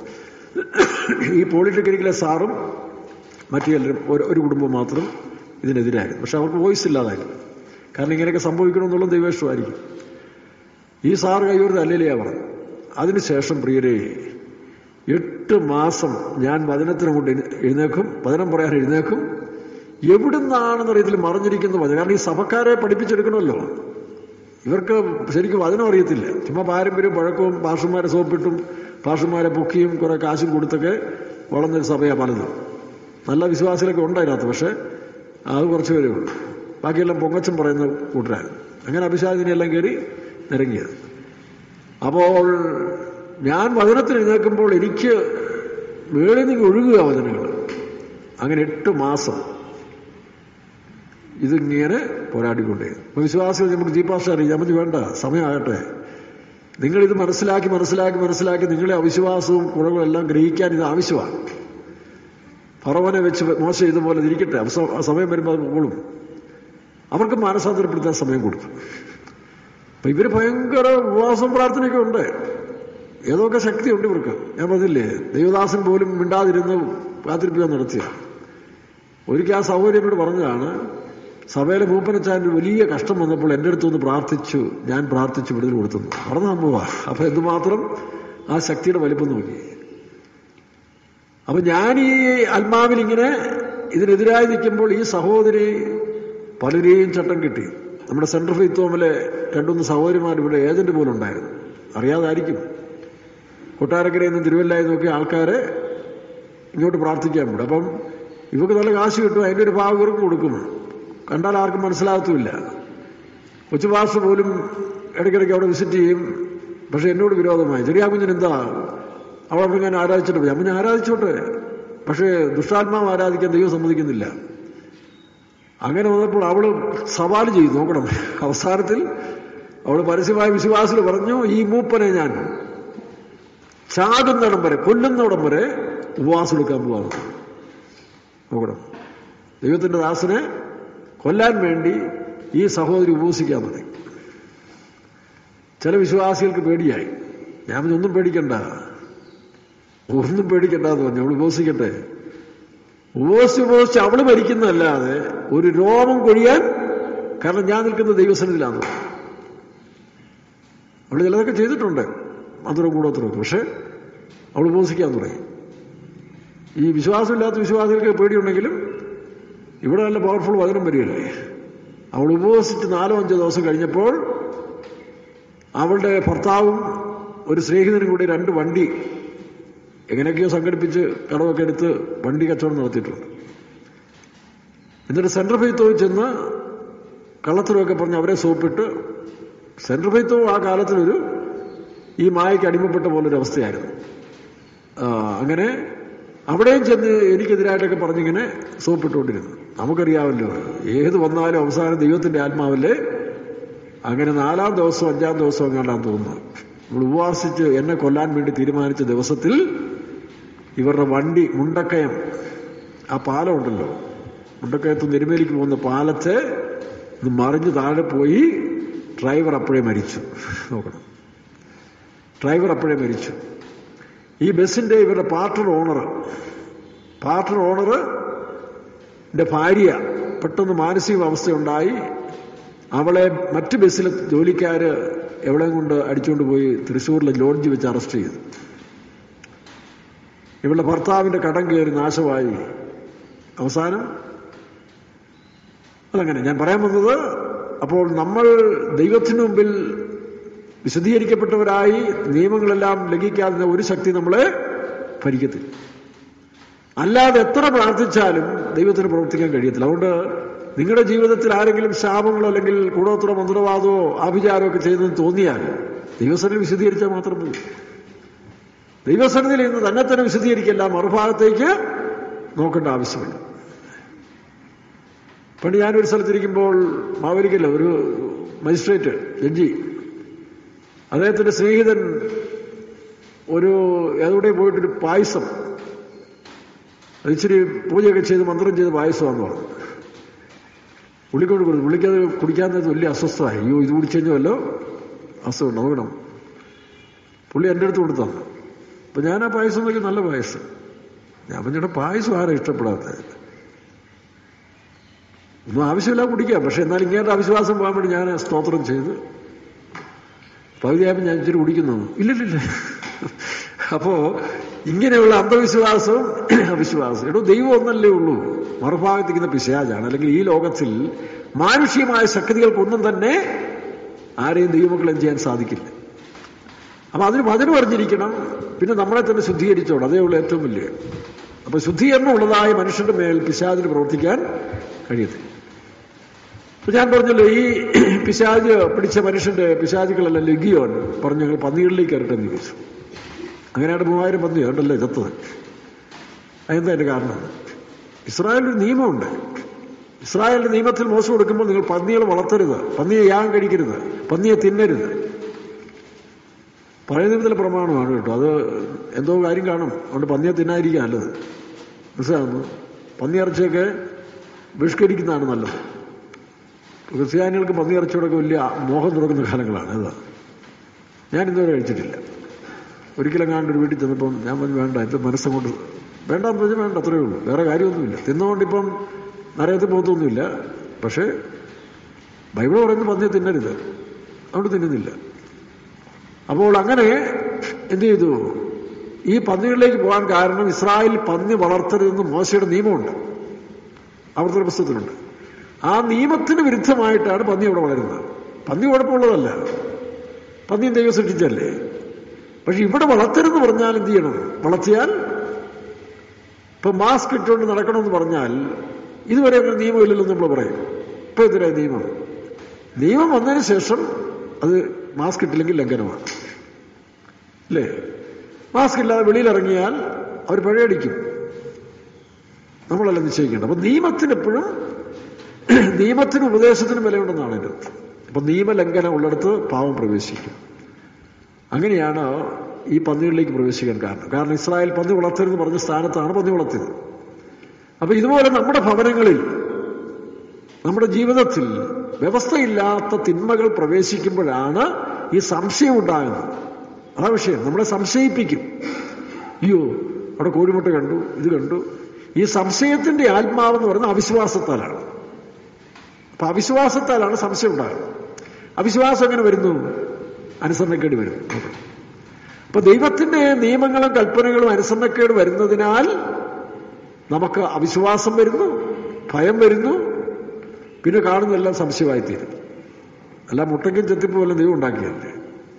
ഈ പോളിടെക്നിക്കിലെ സാറും മറ്റു എല്ലാവരും ഒരു ഒരു കുടുംബം മാത്രം ഇതിനെതിരായിരുന്നു പക്ഷെ അവർക്ക് വോയിസ് ഇല്ലാതായിരുന്നു കാരണം ഇങ്ങനെയൊക്കെ സംഭവിക്കണമെന്നുള്ള ദൈവേഷ്ടമായിരിക്കും ഈ സാറ് കൈവരുന്ന അല്ലേലിയാ പറഞ്ഞു അതിനുശേഷം പ്രിയരെ എട്ട് മാസം ഞാൻ വചനത്തിനെ കൊണ്ട് എഴു- എഴുന്നേക്കും വചനം പറയാൻ എഴുന്നേക്കും എവിടുന്നാണെന്ന് അറിയത്തിൽ മറിഞ്ഞിരിക്കുന്ന വചനം കാരണം ഈ സഭക്കാരെ പഠിപ്പിച്ചെടുക്കണമല്ലോ ഇവർക്ക് ശരിക്കും വചനം അറിയത്തില്ല ചുമ്മാ പാരമ്പര്യവും പഴക്കവും പാഷന്മാരെ സോപ്പിട്ടും പാഷന്മാരെ പൊക്കിയും കുറെ കാശും കൊടുത്തൊക്കെ വളർന്നൊരു സഭയാ പലതും നല്ല വിശ്വാസികളൊക്കെ ഉണ്ട് അതിനകത്ത് പക്ഷെ അത് കുറച്ച് പേരേ ഉള്ളൂ ബാക്കിയെല്ലാം പൊങ്ങച്ചം പറയുന്ന കൂട്ടരാണ് അങ്ങനെ അഭിഷാദിനെല്ലാം കയറി നിരങ്ങിയത് അപ്പോൾ ഞാൻ വചനത്തിൽ എഴുന്നേൽക്കുമ്പോൾ എനിക്ക് മേളിൽ നിന്ന് ഒഴുകുക വചനങ്ങൾ അങ്ങനെ എട്ട് മാസം ഇതിങ്ങനെ പോരാടിക്കൊണ്ടേ അപ്പൊ വിശ്വാസികൾ നമുക്ക് ജീപ്പാഷ അറിയാം നമുക്ക് വേണ്ട സമയമാകട്ടെ നിങ്ങൾ ഇത് മനസ്സിലാക്കി മനസ്സിലാക്കി മനസ്സിലാക്കി നിങ്ങളെ അവിശ്വാസവും കുറവുകളെല്ലാം ഗ്രഹിക്കാൻ ഇത് ആവശ്യമാണ് ഫറവനെ വെച്ച് മോശം ഇതുപോലെ ഇരിക്കട്ടെ അവസ- ആ സമയം വരുമ്പോൾ അത് പോകും അവർക്ക് മാനസാന്തരപ്പെടുത്താൻ സമയം കൊടുത്തു അപ്പൊ ഇവര് ഭയങ്കര ഉപവാസം പ്രാർത്ഥനയൊക്കെ ഉണ്ട് ഏതൊക്കെ ശക്തിയുണ്ട് ഇവർക്ക് ഞാൻ പറഞ്ഞില്ലേ ദൈവദാസൻ പോലും മിണ്ടാതിരുന്ന് കാത്തിരിപ്പിക്കാൻ നടത്തിയ ഒരിക്കൽ ആ സഹോദരിയോട് പറഞ്ഞതാണ് സഭയിലെ മൂപ്പനച്ചാൻ വലിയ കഷ്ടം വന്നപ്പോൾ എൻ്റെ അടുത്ത് ഒന്ന് പ്രാർത്ഥിച്ചു ഞാൻ പ്രാർത്ഥിച്ചു വിടുതൽ കൊടുത്തു പറഞ്ഞ സംഭവ അപ്പൊ എന്തുമാത്രം ആ ശക്തിയുടെ വലിപ്പം നോക്കി അപ്പൊ ഞാൻ ഈ ആത്മാവിൽ ഇങ്ങനെ ഇതിനെതിരായി നിൽക്കുമ്പോൾ ഈ സഹോദരി പലരെയും ചട്ടം കിട്ടി നമ്മുടെ സെൻട്രൽ ഫെയ്ത്തോമിലെ രണ്ടുമൂന്ന് സഹോദരിമാർ ഇവിടെ ഏജന്റ് പോലും ഉണ്ടായിരുന്നു അറിയാതായിരിക്കും കൊട്ടാരക്കരയിൽ നിന്ന് തിരുവല്ലായി നോക്കി ആൾക്കാരെ ഇങ്ങോട്ട് പ്രാർത്ഥിക്കാൻ വിടും അപ്പം ഇവർക്ക് നല്ല കാശ് കിട്ടും അതിൻ്റെ ഒരു ഭാഗം ഇവർക്ക് കൊടുക്കും കണ്ടാൽ ആർക്കും മനസ്സിലാകത്തുമില്ല കൊച്ചു ഭാഷ പോലും ഇടയ്ക്കിടയ്ക്ക് അവിടെ വിസിറ്റ് ചെയ്യും പക്ഷെ എന്നോട് വിരോധമായി ചെറിയ കുഞ്ഞിന് എന്താ അവൾ അവിടെ ഞാൻ ആരാധിച്ചിട്ട് പോയി അമ്മ ഞാൻ ആരാധിച്ചോട്ടെ പക്ഷേ ദുഷ്ടാത്മാവ് ആരാധിക്കാൻ ദൈവം സമ്മതിക്കുന്നില്ല അങ്ങനെ വന്നപ്പോൾ അവള് സവാൽ ചെയ്തു നോക്കണം അവസാനത്തിൽ അവൾ പരസ്യമായ വിശ്വാസിൽ പറഞ്ഞു ഈ മൂപ്പനെ ഞാൻ ചാകുന്നിടം വരെ കൊല്ലുന്നിടം വരെ ഉപവാസം എടുക്കാൻ പോവാണ് നോക്കണം ദൈവത്തിന്റെ ദാസനെ കൊല്ലാൻ വേണ്ടി ഈ സഹോദരി ഉപവസിക്കാൻ തുടങ്ങി ചില വിശ്വാസികൾക്ക് പേടിയായി ഞാൻ പറഞ്ഞു, ഒന്നും പേടിക്കണ്ട ഒന്നും പേടിക്കണ്ട എന്ന് പറഞ്ഞു അവൾ ഉപവസിക്കട്ടെ ഉപവസിച്ച് ഉപവസിച്ച് അവള് മരിക്കുന്നതല്ലാതെ ഒരു രോമം കൊഴിയാൻ കാരണം ഞാൻ നിൽക്കുന്ന ദൈവസനത്തിലാണ് അവൾ ചിലതൊക്കെ ചെയ്തിട്ടുണ്ട് മധുരം കൂടോത്തരമൊക്കെ പക്ഷെ അവൾ ഉപവസിക്കാൻ തുടങ്ങി ഈ വിശ്വാസമില്ലാത്ത വിശ്വാസികൾക്ക് പേടിയുണ്ടെങ്കിലും ഇവിടെ നല്ല പവർഫുൾ വചനം വരികയല്ലേ അവൾ ഉപവസിച്ച് നാലോ അഞ്ചോ ദിവസം കഴിഞ്ഞപ്പോൾ അവളുടെ ഭർത്താവും ഒരു സ്നേഹിതനും കൂടി രണ്ട് വണ്ടി എങ്ങനെയൊക്കെയോ സംഘടിപ്പിച്ച് കടമൊക്കെ എടുത്ത് വണ്ടി കച്ചവടം നടത്തിയിട്ടുണ്ട് എന്നിട്ട് സെൻട്രൽ ഫെയ്ത്തോ ചെന്ന് കള്ളത്തരമൊക്കെ പറഞ്ഞ് അവരെ സോപ്പിട്ട് സെൻട്രൽ ഫെയ്ത്തോ ആ കാലത്തിലൊരു ഈ മായയ്ക്ക് അടിമപ്പെട്ട പോലൊരു അവസ്ഥയായിരുന്നു ആ, അങ്ങനെ അവിടെയും ചെന്ന് എനിക്കെതിരായിട്ടൊക്കെ പറഞ്ഞിങ്ങനെ സോപ്പിട്ടുകൊണ്ടിരുന്നു നമുക്കറിയാമല്ലോ ഏത് വന്നാലും അവസാനം ദൈവത്തിന്റെ ആത്മാവല്ലേ അങ്ങനെ നാലാം ദിവസം അഞ്ചാം ദിവസം എങ്ങാണ്ടാന്ന് തോന്നുന്നു നമ്മൾ ഉപവാസിച്ച് എന്നെ കൊല്ലാൻ വേണ്ടി തീരുമാനിച്ച ദിവസത്തിൽ ഇവരുടെ വണ്ടി മുണ്ടക്കയം ആ പാലം ഉണ്ടല്ലോ മുണ്ടക്കയത്ത് നെരുമേലിക്ക് പോകുന്ന പാലത്തെ ഇത് മറിഞ്ഞ് താഴെ പോയി ഡ്രൈവർ അപ്പോഴേ മരിച്ചു നോക്കണം ഡ്രൈവർ അപ്പോഴേ മരിച്ചു ഈ ബസ്സിന്റെ ഇവരുടെ പാർട്ണർ ഓണർ പാർട്ണർ ഓണർ ഭാര്യ പെട്ടെന്ന് മാനസിക അവസ്ഥയുണ്ടായി അവളെ മറ്റ് ബസ്സിലെ ജോലിക്കാര് എവിടെയും കൊണ്ട് അടിച്ചുകൊണ്ട് പോയി തൃശ്ശൂരിലെ ലോഡ്ജ് വെച്ച് അറസ്റ്റ് ചെയ്തു ഇവളുടെ ഭർത്താവിന്റെ കടം കയറി നാശമായി അവസാനം അതങ്ങനെ ഞാൻ പറയാൻ വന്നത് അപ്പോൾ നമ്മൾ ദൈവത്തിനു മുമ്പിൽ വിശദീകരിക്കപ്പെട്ടവരായി നിയമങ്ങളെല്ലാം ലംഘിക്കാതെ ഒരു ശക്തി നമ്മളെ ഭരിക്കത്തില്ല അല്ലാതെ എത്ര പ്രാർത്ഥിച്ചാലും ദൈവത്തിന് പ്രവർത്തിക്കാൻ കഴിയത്തില്ല അതുകൊണ്ട് നിങ്ങളുടെ ജീവിതത്തിൽ ആരെങ്കിലും ശാപങ്ങളോ അല്ലെങ്കിൽ കൂടോത്രോ മന്ത്രവാദമോ ആഭിചാരമോ ഒക്കെ ചെയ്തെന്ന് തോന്നിയാൽ ദൈവസന്നിധി വിശദീകരിച്ചാൽ മാത്രം മതി ദൈവസന്നിധിയിൽ ഇന്ന് തന്നെ തന്നെ വിശദീകരിക്കല്ല മറുഭാഗത്തേക്ക് നോക്കേണ്ട ആവശ്യമില്ല പണ്ട് ഞാനൊരു സ്ഥലത്തിരിക്കുമ്പോൾ മാവേലിക്കല്ല ഒരു മജിസ്ട്രേറ്റ് ജഡ്ജി അദ്ദേഹത്തിന്റെ സ്നേഹിതൻ ഒരു എവിടെ പോയിട്ടൊരു പായസം അത് ഇച്ചിരി പൂജയൊക്കെ ചെയ്ത് മന്ത്രം ചെയ്ത് പായസമാണെന്ന് പറഞ്ഞു പുള്ളിക്കൊണ്ട് കൊടുത്തു പുള്ളിക്കത് കുടിക്കാൻ നേരത്ത് വലിയ അസ്വസ്ഥമായി അയ്യോ ഇത് കുടിച്ചു കഴിഞ്ഞല്ലോ അസുഖം നോക്കണം പുള്ളി എൻ്റെ അടുത്ത് കൊടുത്തു തന്നു അപ്പം ഞാൻ ആ പായസം നോക്കി നല്ല പായസം ഞാൻ പറഞ്ഞിട്ട് പായസം ആരാ ഇഷ്ടപ്പെടാത്തത് ഒന്നും ആവശ്യമില്ല കുടിക്കാം പക്ഷെ എന്നാൽ ഇങ്ങനത്തെ അവിശ്വാസം പോകാൻ വേണ്ടി ഞാൻ സ്തോത്രം ചെയ്ത് പകുതിയായപ്പോൾ ഞാൻ ഇച്ചിരി കുടിക്കുന്നു ഇല്ലില്ലില്ല അപ്പോ ഇങ്ങനെയുള്ള അന്ധവിശ്വാസവും അവിശ്വാസം എടോ ദൈവം ഒന്നല്ലേ ഉള്ളൂ മറുഭാഗത്തിരിക്കുന്ന പിശാചാണ് അല്ലെങ്കിൽ ഈ ലോകത്തിൽ മാനുഷികമായ ശക്തികൾക്കൊന്നും തന്നെ ആരെയും ദൈവമക്കളെ ചെയ്യാൻ സാധിക്കില്ല അപ്പൊ അതിന് വചനം അറിഞ്ഞിരിക്കണം പിന്നെ നമ്മളെ തന്നെ ശുദ്ധീകരിച്ചോണം അതേ ഉള്ളൂ ഏറ്റവും വലിയ അപ്പൊ ശുദ്ധീകരണം ഉള്ളതായ മനുഷ്യന്റെ മേൽ പിശാചിന് പ്രവർത്തിക്കാൻ കഴിയത്തില്ല ഇപ്പൊ ഞാൻ പറഞ്ഞല്ലോ ഈ പിശാജ് പിടിച്ച മനുഷ്യന്റെ പിശാചുകളെല്ലാം ലഗിയോൻ പറഞ്ഞു ഞങ്ങൾ പന്നികളിലേക്ക് കയറട്ടെ എന്ന് ചോദിച്ചു അങ്ങനെയാണ് മൂവായിരം പന്നി ഉണ്ടല്ലേ ചത്തത് അതെന്താ അതിന്റെ കാരണം ഇസ്രായേലിന്റെ ഒരു നിയമമുണ്ട് ഇസ്രായേലിന്റെ നിയമത്തിൽ മോശം കൊടുക്കുമ്പോൾ നിങ്ങൾ പന്നികളെ വളർത്തരുത് പന്നിയെ യാഗം കഴിക്കരുത് പന്നിയെ തിന്നരുത് പഴയ നിയമത്തിലെ പ്രമാണമാണ് കേട്ടോ അത് എന്തോ കാര്യം കാണും അതുകൊണ്ട് പന്നിയെ തിന്നായിരിക്കും നല്ലത് മനസ്സിലാകുന്നു പന്നിയിറച്ചിയൊക്കെ ബഹിഷ്കരിക്കുന്നതാണ് നല്ലത് ക്രിസ്ത്യാനികൾക്ക് പന്നിയിറച്ചിയോടൊക്കെ വലിയ മോഹം തുറക്കുന്ന കാലങ്ങളാണ് അതാ ഞാൻ ഇതുവരെ കഴിച്ചിട്ടില്ല ഒരിക്കലും കാണാണ്ട് ഒരു വീട്ടിൽ ചെന്നപ്പം ഞാൻ പറഞ്ഞു വേണ്ട എൻ്റെ മനസ്സങ്ങോട്ട് വേണ്ടെന്ന് പറഞ്ഞാൽ വേണ്ട അത്രയേ ഉള്ളൂ വേറെ കാര്യമൊന്നുമില്ല തിന്നുകൊണ്ടിപ്പം നരകത്തിൽ പോകത്തൊന്നുമില്ല പക്ഷേ ബൈബിൾ പറയുന്നത് പന്നിയെ തിന്നരുത് അതുകൊണ്ട് തിന്നുന്നില്ല അപ്പോൾ അങ്ങനെ എന്ത് ചെയ്തു ഈ പന്നികളിലേക്ക് പോകാൻ കാരണം ഇസ്രായേൽ പന്നി വളർത്തരുതെന്ന് മോശയുടെ നിയമമുണ്ട് ആവർത്തന പുസ്തകത്തിലുണ്ട് ആ നിയമത്തിന് വിരുദ്ധമായിട്ടാണ് പന്നി അവിടെ വളരുന്നത് പന്നി കുഴപ്പമുള്ളതല്ല പന്നിയും ദൈവം സൃഷ്ടിച്ചല്ലേ പക്ഷെ ഇവിടെ വളർത്തരുതെന്ന് പറഞ്ഞാൽ എന്ത് ചെയ്യണം വളർത്തിയാൽ ഇപ്പൊ മാസ്ക് ഇട്ടുകൊണ്ട് നടക്കണമെന്ന് പറഞ്ഞാൽ ഇതുവരെ അങ്ങനെ നിയമമില്ലല്ലോ നമ്മൾ പറയും ഇപ്പൊ എതിരെ നിയമം നിയമം വന്നതിന് ശേഷം അത് മാസ്ക് ഇട്ടില്ലെങ്കിൽ ലംഘനമാണ് അല്ലേ മാസ്ക് ഇല്ലാതെ വെളിയിലിറങ്ങിയാൽ അവർ പഴയടിക്കും നമ്മളെല്ലാം നിശ്ചയിക്കേണ്ടത് അപ്പൊ നിയമത്തിന് എപ്പോഴും നിയമത്തിന് ഉപദേശത്തിനും വിലയുണ്ടെന്നാണ് എൻ്റെ അർത്ഥം അപ്പൊ നിയമലംഘനം ഉള്ളിടത്ത് പാവം പ്രവേശിക്കും അങ്ങനെയാണ് ഈ പന്നികളിലേക്ക് പ്രവേശിക്കാൻ കാരണം കാരണം ഇസ്രായേൽ പന്നി വളർത്തരുതെന്ന് പറഞ്ഞ സ്ഥാനത്താണ് പന്നി വളർത്തിയത് അപ്പൊ ഇതുപോലെ നമ്മുടെ ഭവനങ്ങളിൽ നമ്മുടെ ജീവിതത്തിൽ വ്യവസ്ഥയില്ലാത്ത തിന്മകൾ പ്രവേശിക്കുമ്പോഴാണ് ഈ സംശയം ഉണ്ടാകുന്നത് അതാ വിഷയം നമ്മളെ സംശയിപ്പിക്കും അയ്യോ അവിടെ കോഴിമുട്ട കണ്ടു ഇത് കണ്ടു ഈ സംശയത്തിന്റെ ആത്മാവെന്ന് പറയുന്നത് അവിശ്വാസത്താലാണ് അപ്പൊ അവിശ്വാസത്താലാണ് സംശയം ഉണ്ടാകുന്നത് അവിശ്വാസം എങ്ങനെ വരുന്നു അനുസരണക്കേട് വരും അപ്പൊ ദൈവത്തിന്റെ നിയമങ്ങളും കൽപ്പനകളും അനുസരണക്കേട് വരുന്നതിനാൽ നമുക്ക് അവിശ്വാസം വരുന്നു ഭയം വരുന്നു പിന്നെ കാണുന്നതെല്ലാം സംശയമായിത്തീരും അല്ല മുട്ടയ്ക്കും ചെത്തിപ്പ് പോലെ ദൈവം ഉണ്ടാക്കിയല്ലേ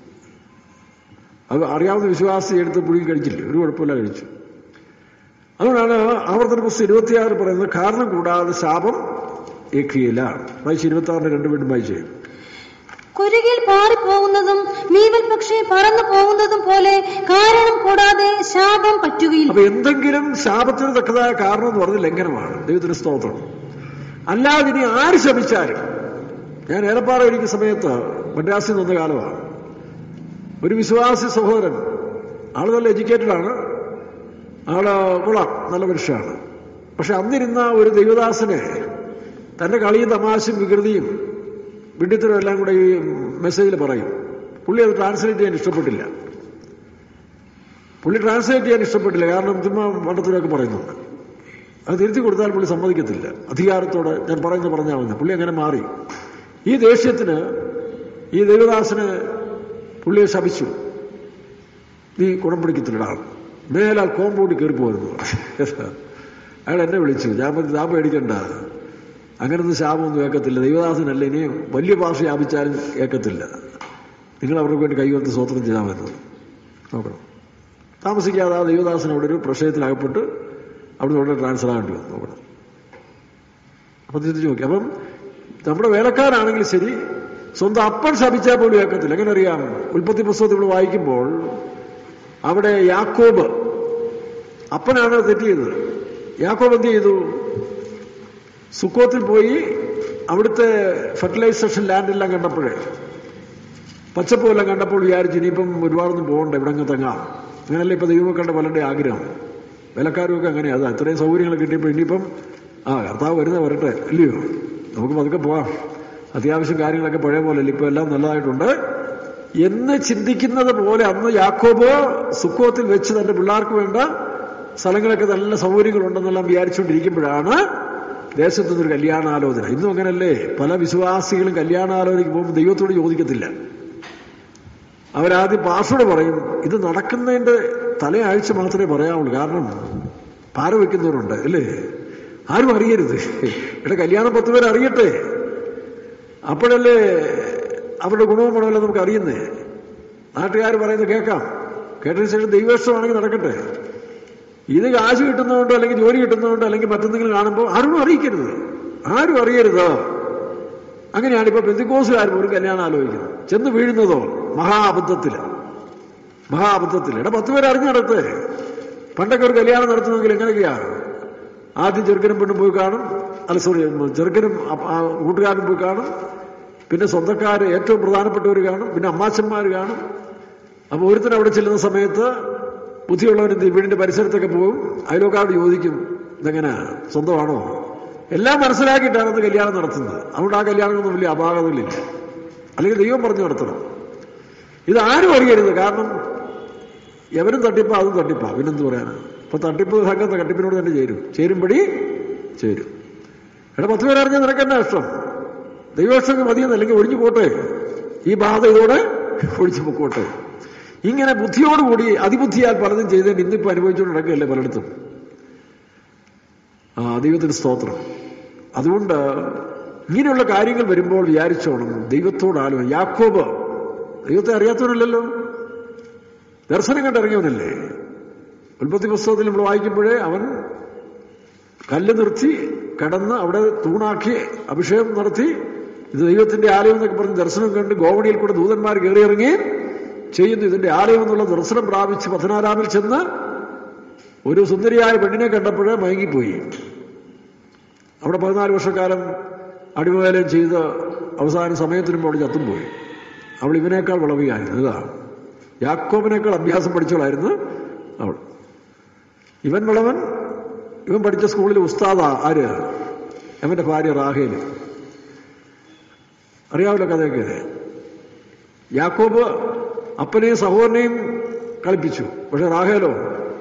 അത് അറിയാവുന്ന വിശ്വാസി എടുത്ത് പുഴുകി കഴിച്ചില്ലേ ഒരു കുഴപ്പമില്ല കഴിച്ചു അതുകൊണ്ടാണ് ആവർത്തന പുസ്തകം ഇരുപത്തിയാറ് പറയുന്നത് കാരണം കൂടാതെ ശാപം ഏക്കിയില്ല വായിച്ച് ഇരുപത്തി ആറിന് രണ്ട് വീണ്ടും വായിച്ചു കുരുകിൽ പാറിപ്പോകുന്നതും മീവൽ പക്ഷി പറന്നു പോകുന്നതും പോലെ കാരണം കൂടാതെ ശാപം പറ്റുകയില്ല അപ്പൊ എന്തെങ്കിലും ശാപത്തിന് തക്കതായ കാരണം എന്ന് പറഞ്ഞ ലംഘനമാണ് ദൈവത്തിന് സ്തോത്രം അല്ലാതെ ഇനി ആര് ശപിച്ചാലും ഞാൻ ഏലപ്പാറ ഇരിക്കുന്ന സമയത്ത് മദ്രാസിൽ നിന്ന കാലമാണ് ഒരു വിശ്വാസി സഹോദരൻ ആള് നല്ല എഡ്യൂക്കേറ്റഡ് ആണ് ആള് കൊള്ളാം നല്ല മനുഷ്യനാണ് പക്ഷെ അന്നിരുന്ന ഒരു ദൈവദാസനെ തന്റെ കളിയും തമാശയും വികൃതിയും വിഡിത്തരും എല്ലാം കൂടെ ഈ മെസ്സേജിൽ പറയും പുള്ളി അത് ട്രാൻസ്ലേറ്റ് ചെയ്യാൻ ഇഷ്ടപ്പെട്ടില്ല പുള്ളി ട്രാൻസ്ലേറ്റ് ചെയ്യാൻ ഇഷ്ടപ്പെട്ടില്ല കാരണം ചുമ്മാ വണ്ടത്തിലൊക്കെ പറയുന്നുണ്ട് അത് തിരുത്തി കൊടുത്താൽ പുള്ളി സമ്മതിക്കത്തില്ല അധികാരത്തോടെ ഞാൻ പറയുന്നത് പറഞ്ഞാൽ മതി പുള്ളി അങ്ങനെ മാറി ഈ ദേഷ്യത്തിന് ഈ ദേവദാസന് പുള്ളിയെ ശപിച്ചു നീ കുടം പിടിക്കത്തില്ലടാ മേലാൽ കോമ്പൗണ്ടിൽ കയറി പോരുന്നു അയാൾ എന്നെ വിളിച്ചു ഞാൻ പറഞ്ഞു താൻ പേടിക്കണ്ട അങ്ങനൊന്നും ശാപമൊന്നും കേൾക്കത്തില്ല ദൈവദാസനല്ല ഇനി വലിയ ഭാഷ ശാപിച്ചാലും കേൾക്കത്തില്ല നിങ്ങൾ അവർക്ക് വേണ്ടി കൈവന്ന് സ്വോത്രം ചെയ്താൽ മതി നോക്കണം താമസിക്കാതെ ആ ദൈവദാസൻ അവിടെ ഒരു പ്രശ്നത്തിലകപ്പെട്ട് അവിടെ ഉടനെ ട്രാൻസ്ഫർ ആകേണ്ടി വന്നു നോക്കണം അപ്പൊ തിരിച്ചു നോക്കി അപ്പം നമ്മുടെ വേലക്കാരാണെങ്കിൽ ശരി സ്വന്തം അപ്പൻ ശപിച്ചാൽ പോലും കേൾക്കത്തില്ല എങ്ങനെ അറിയാം ഉൽപ്പത്തി പുസ്തകത്തിൽ നമ്മൾ വായിക്കുമ്പോൾ അവിടെ യാക്കോബ് അപ്പനാണ് തെറ്റ് ചെയ്തത് യാക്കോബ് എന്ത് ചെയ്തു സുക്കോത്തിൽ പോയി അവിടുത്തെ ഫെർട്ടിലൈസേഷൻ ലാൻഡെല്ലാം കണ്ടപ്പോഴേ പച്ചപ്പുമെല്ലാം കണ്ടപ്പോൾ വിചാരിച്ചു ഇനിയിപ്പം ഒരുപാടൊന്നും പോകണ്ട ഇവിടെ അങ്ങ് തങ്ങാം അങ്ങനല്ല ഇപ്പൊ ദൈവമക്കളുടെ പലരുടെ ആഗ്രഹം വിലക്കാരുമൊക്കെ അങ്ങനെയാ അത് അത്രയും സൗകര്യങ്ങൾ കിട്ടിയപ്പോൾ ഇനിയിപ്പം ആ കർത്താവ് വരുന്ന വരട്ടെ ഇല്ലയോ നമുക്ക് പതുക്കെ പോവാം അത്യാവശ്യം കാര്യങ്ങളൊക്കെ പഴയ പോലെ അല്ല ഇപ്പൊ എല്ലാം നല്ലതായിട്ടുണ്ട് എന്ന് ചിന്തിക്കുന്നത് പോലെ അന്ന് യാക്കോബ് സുക്കോത്തിൽ വെച്ച് തന്റെ പിള്ളേർക്ക് വേണ്ട സ്ഥലങ്ങളൊക്കെ നല്ല സൗകര്യങ്ങളുണ്ടെന്നെല്ലാം വിചാരിച്ചുകൊണ്ടിരിക്കുമ്പോഴാണ് ദേശത്തു നിന്നൊരു കല്യാണാലോചന ഇന്നും അങ്ങനല്ലേ പല വിശ്വാസികളും കല്യാണാലോചനയ്ക്ക് പോകുമ്പോൾ ദൈവത്തോട് ചോദിക്കത്തില്ല അവരാദ്യം പാഷോട് പറയും ഇത് നടക്കുന്നതിന്റെ തലയാഴ്ച മാത്രമേ പറയാവുള്ളൂ കാരണം പാര വെക്കുന്നവരുണ്ട് അല്ലേ ആരും അറിയരുത് ഇവിടെ കല്യാണം പത്ത് പേര് അറിയട്ടെ അപ്പോഴല്ലേ അവരുടെ ഗുണവും ഗുണമല്ല നമുക്ക് അറിയുന്നേ നാട്ടുകാർ പറയുന്നത് കേൾക്കാം കേട്ടതിന് ശേഷം ദൈവേഷ്ടമാണെങ്കിൽ നടക്കട്ടെ ഇത് കാശ് കിട്ടുന്നതുകൊണ്ടോ അല്ലെങ്കിൽ ജോലി കിട്ടുന്നതുകൊണ്ടോ അല്ലെങ്കിൽ മറ്റെന്തെങ്കിലും കാണുമ്പോൾ ആരും അറിയിക്കരുത് ആരും അറിയരുത് അങ്ങനെയാണ് ഇപ്പൊ പെന്തിക്കോസുകാർ പോലും കല്യാണം ആലോചിക്കുന്നത് ചെന്ന് വീഴുന്നതോ മഹാ അബദ്ധത്തില് മഹാ അബദ്ധത്തില് എടാ പത്ത് പേര് അറിഞ്ഞു നടത്ത് പണ്ടൊക്കെ ഒരു കല്യാണം നടത്തുന്നെങ്കിൽ എങ്ങനെയൊക്കെയാണ് ആദ്യം ചെറുക്കനും പെണ്ണും പോയി കാണും അല്ല സോറി ചെറുക്കനും അപ്പ- ആ കൂട്ടുകാരനും പോയി കാണും പിന്നെ സ്വന്തക്കാര് ഏറ്റവും പ്രധാനപ്പെട്ടവർ കാണും പിന്നെ അമ്മാച്ചന്മാർ കാണും അപ്പൊ ഒരുത്തൻ അവിടെ ചെല്ലുന്ന സമയത്ത് ബുദ്ധിയുള്ളവൻ എന്ത് ചെയ്യും? വീടിന്റെ പരിസരത്തൊക്കെ പോകും അയലോക്കാരോട് ചോദിക്കും ഇതെങ്ങനെ സ്വന്തമാണോ എല്ലാം മനസ്സിലാക്കിയിട്ടാണ് അന്ന് കല്യാണം നടത്തുന്നത് അതുകൊണ്ട് ആ കല്യാണങ്ങളൊന്നും വലിയ അപാകതകളില്ല അല്ലെങ്കിൽ ദൈവം പറഞ്ഞു നടത്തണം ഇത് ആരും അറിയരുത് കാരണം എവരും തട്ടിപ്പാ അതും തട്ടിപ്പാ പിന്നെന്ത് പറയാനാ ഇപ്പൊ തട്ടിപ്പ് സംഘം തട്ടിപ്പിനോട് തന്നെ ചേരും ചേരുമ്പടി ചേരും എടാ പത്ത് പേരറിഞ്ഞാൽ നിനക്കെന്നാ ഇഷ്ടം ദൈവോഷ്ടം മതിയെന്ന് അല്ലെങ്കിൽ ഒഴിഞ്ഞു പോട്ടെ ഈ ബാധ ഇതോടെ ഒഴിച്ചു പൊക്കോട്ടെ ഇങ്ങനെ ബുദ്ധിയോടുകൂടി അതിബുദ്ധിയാൽ പലതും ചെയ്തിട്ട് ഇന്നിപ്പോ അനുഭവിച്ചുകൊണ്ട് നടക്കുകയല്ലേ പലയിടത്തും ആ ദൈവത്തിന് സ്തോത്രം അതുകൊണ്ട് ഇങ്ങനെയുള്ള കാര്യങ്ങൾ വരുമ്പോൾ വിചാരിച്ചോണം ദൈവത്തോട് ആലോചന യാക്കോബ് ദൈവത്തെ അറിയാത്തവനല്ലല്ലോ ദർശനം കണ്ടിറങ്ങിയവനല്ലേ ഉൽപ്പത്തി പുസ്തകത്തിൽ നമ്മൾ വായിക്കുമ്പോഴേ അവൻ കല്ല് നിർത്തി കടന്ന് അവിടെ തൂണാക്കി അഭിഷേകം നടത്തി ഇത് ദൈവത്തിന്റെ ആലയം എന്നൊക്കെ പറഞ്ഞ് ദർശനം കണ്ട് ഗോവണിയിൽ കൂടെ ദൂതന്മാർ കയറിയിറങ്ങി ചെയ്യുന്നു ഇതിന്റെ ആലയം എന്നുള്ള ദർശനം പ്രാപിച്ച് പത്തനാരാമിൽ ചെന്ന് ഒരു സുന്ദരിയായ പെണ്ണിനെ കണ്ടപ്പോഴേ മയങ്ങിപ്പോയി അവിടെ പതിനാല് വർഷക്കാലം അടിമവേലം ചെയ്ത് അവസാന സമയത്തിനും അവൾ ചത്തും പോയി അവൾ ഇവനേക്കാൾ വിളവിയായിരുന്നു ഇതാ യാക്കോബിനേക്കാൾ അഭ്യാസം പഠിച്ചവളായിരുന്നു അവൾ ഇവൻ വിളവൻ ഇവൻ പഠിച്ച സ്കൂളിൽ ഉസ്താദാ ആര് അവന്റെ ഭാര്യ റാഹേല് അറിയാമല്ലോ കഥയൊക്കെ യാക്കോബ് അപ്പനെയും സഹോദരനെയും കളിപ്പിച്ചു പക്ഷെ റാഹേലോ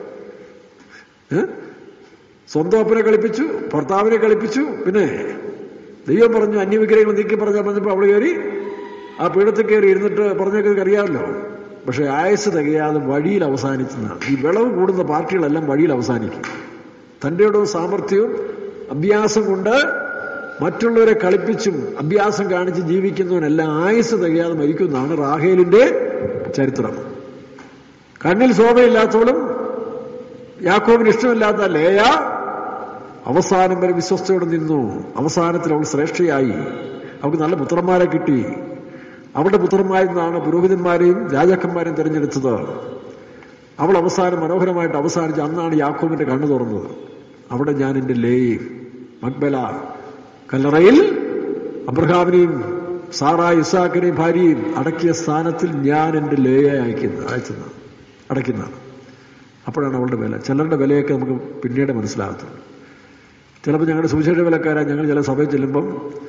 ഏ? സ്വന്തം അപ്പനെ കളിപ്പിച്ചു ഭർത്താവിനെ കളിപ്പിച്ചു പിന്നെ ദൈവം പറഞ്ഞു അന്യവിഗ്രഹങ്ങൾ നീക്കി പറഞ്ഞാൽ പറഞ്ഞപ്പോൾ അവൾ കയറി ആ പീഠത്തിൽ കയറി ഇരുന്നിട്ട് പറഞ്ഞൊക്കെ അറിയാമല്ലോ പക്ഷെ ആയുസ് തികയാതെ വഴിയിൽ അവസാനിച്ചെന്നാണ് ഈ വിളവ് കൂടുന്ന പാർട്ടികളെല്ലാം വഴിയിൽ അവസാനിക്കും തൻ്റെ ഇടവും സാമർഥ്യവും അഭ്യാസം കൊണ്ട് മറ്റുള്ളവരെ കളിപ്പിച്ചും അഭ്യാസം കാണിച്ച് ജീവിക്കുന്നവനെല്ലാം ആയുസ് തികയാതെ മരിക്കുന്നതാണ് റാഹേലിന്റെ ചരിത്രം കണ്ണിൽ ശോഭയില്ലാത്തവളും യാക്കോബിന് ഇഷ്ടമില്ലാത്ത ലേയ അവസാനം വരെ വിശ്വസ്തയോടെ നിന്നു അവസാനത്തിൽ അവൾ ശ്രേഷ്ഠയായി അവൾക്ക് നല്ല പുത്രന്മാരെ കിട്ടി അവളുടെ പുത്രന്മാരിൽ നിന്നാണ് പുരോഹിതന്മാരെയും രാജാക്കന്മാരെയും തിരഞ്ഞെടുത്തത് അവൾ അവസാനം മനോഹരമായിട്ട് അവസാനിച്ച് അന്നാണ് യാക്കോബിന്റെ കണ്ണു തുറന്നത് അവിടെ ഞാൻ എൻ്റെ ലേയും മക്ബല കല്ലറയിൽ അബ്രഹാമിനെയും സാറ ഇസാക്കിനെയും ഭാര്യയും അടക്കിയ സ്ഥാനത്തിൽ ഞാൻ എൻ്റെ ലേയെ അയക്കുന്ന അയച്ചത് അടയ്ക്കുന്നതാണ് അപ്പോഴാണ് അവളുടെ വില ചിലരുടെ വിലയൊക്കെ നമുക്ക് പിന്നീട് മനസ്സിലാകത്തുള്ളൂ ചിലപ്പോൾ ഞങ്ങളുടെ സുവിശേഷ വിലക്കാരാ ഞങ്ങൾ ചില സഭയിൽ ചെല്ലുമ്പം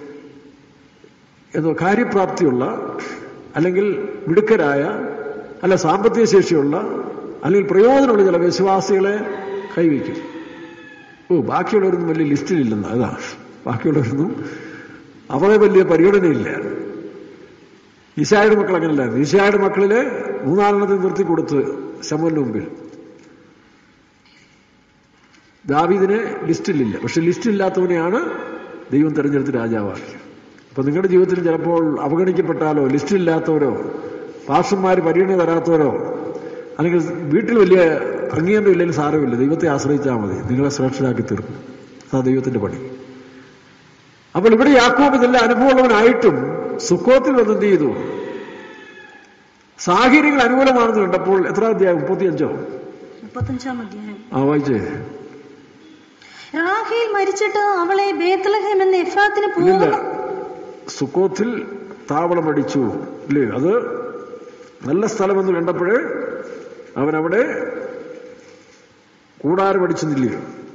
എന്തോ കാര്യപ്രാപ്തിയുള്ള അല്ലെങ്കിൽ മിടുക്കരായ അല്ല സാമ്പത്തിക ശേഷിയുള്ള അല്ലെങ്കിൽ പ്രയോജനമുള്ള ചില വിശ്വാസികളെ കൈവയ്ക്കും ഓ ബാക്കിയുള്ളവരൊന്നും വലിയ ലിസ്റ്റിലില്ലെന്ന് അതാ ബാക്കിയുള്ളവരൊന്നും അവരെ വലിയ പരിഗണനയില്ല ഈശായുടെ മക്കൾ അങ്ങനല്ലായിരുന്നു ഈശായുടെ മക്കളിലെ മൂന്നാലെണ്ണത്തിൽ നിർത്തി കൊടുത്ത് ശമുവിന്റെ മുമ്പിൽ ദാവീദിനെ ലിസ്റ്റിലില്ല പക്ഷെ ലിസ്റ്റില്ലാത്തവനെയാണ് ദൈവം തെരഞ്ഞെടുത്ത് രാജാവാക്കി അപ്പൊ നിങ്ങളുടെ ജീവിതത്തിൽ ചിലപ്പോൾ അവഗണിക്കപ്പെട്ടാലോ ലിസ്റ്റില്ലാത്തവരോ പാർഷന്മാർ പരിഗണന തരാത്തവരോ അല്ലെങ്കിൽ വീട്ടിൽ വലിയ അംഗീകാരം ഇല്ലെങ്കിൽ സാരമില്ല ദൈവത്തെ ആശ്രയിച്ചാൽ മതി നിങ്ങളെ ശ്രേഷ്ഠരാക്കി തീർക്കും അതാ ദൈവത്തിന്റെ പണി അപ്പോൾ ഇവിടെ യാക്കോബ് ഇതെല്ലാം അനുഭവമുള്ളവനായിട്ടും സുഖോത്തിൽ വന്ന് എന്ത് ചെയ്തു സാഹചര്യങ്ങൾ അനുകൂലമാണെന്ന് കണ്ടപ്പോൾ എത്ര അധ്യായം മുപ്പത്തിയഞ്ചോ മുപ്പത്തഞ്ചാം അധ്യായം ആ വായിച്ചേ റാഹേൽ മരിച്ചിട്ട് അവളെ ബേത്ലഹേം എന്ന എഫ്രാത്തിന് ഇല്ലില്ല പൂർണ്ണ സുക്കോത്തിൽ താവളം അടിച്ചു ഇല്ലേ അത് നല്ല സ്ഥലമെന്ന് കണ്ടപ്പോഴേ അവനവിടെ കൂടാരം അടിച്ചു നില്ലയോ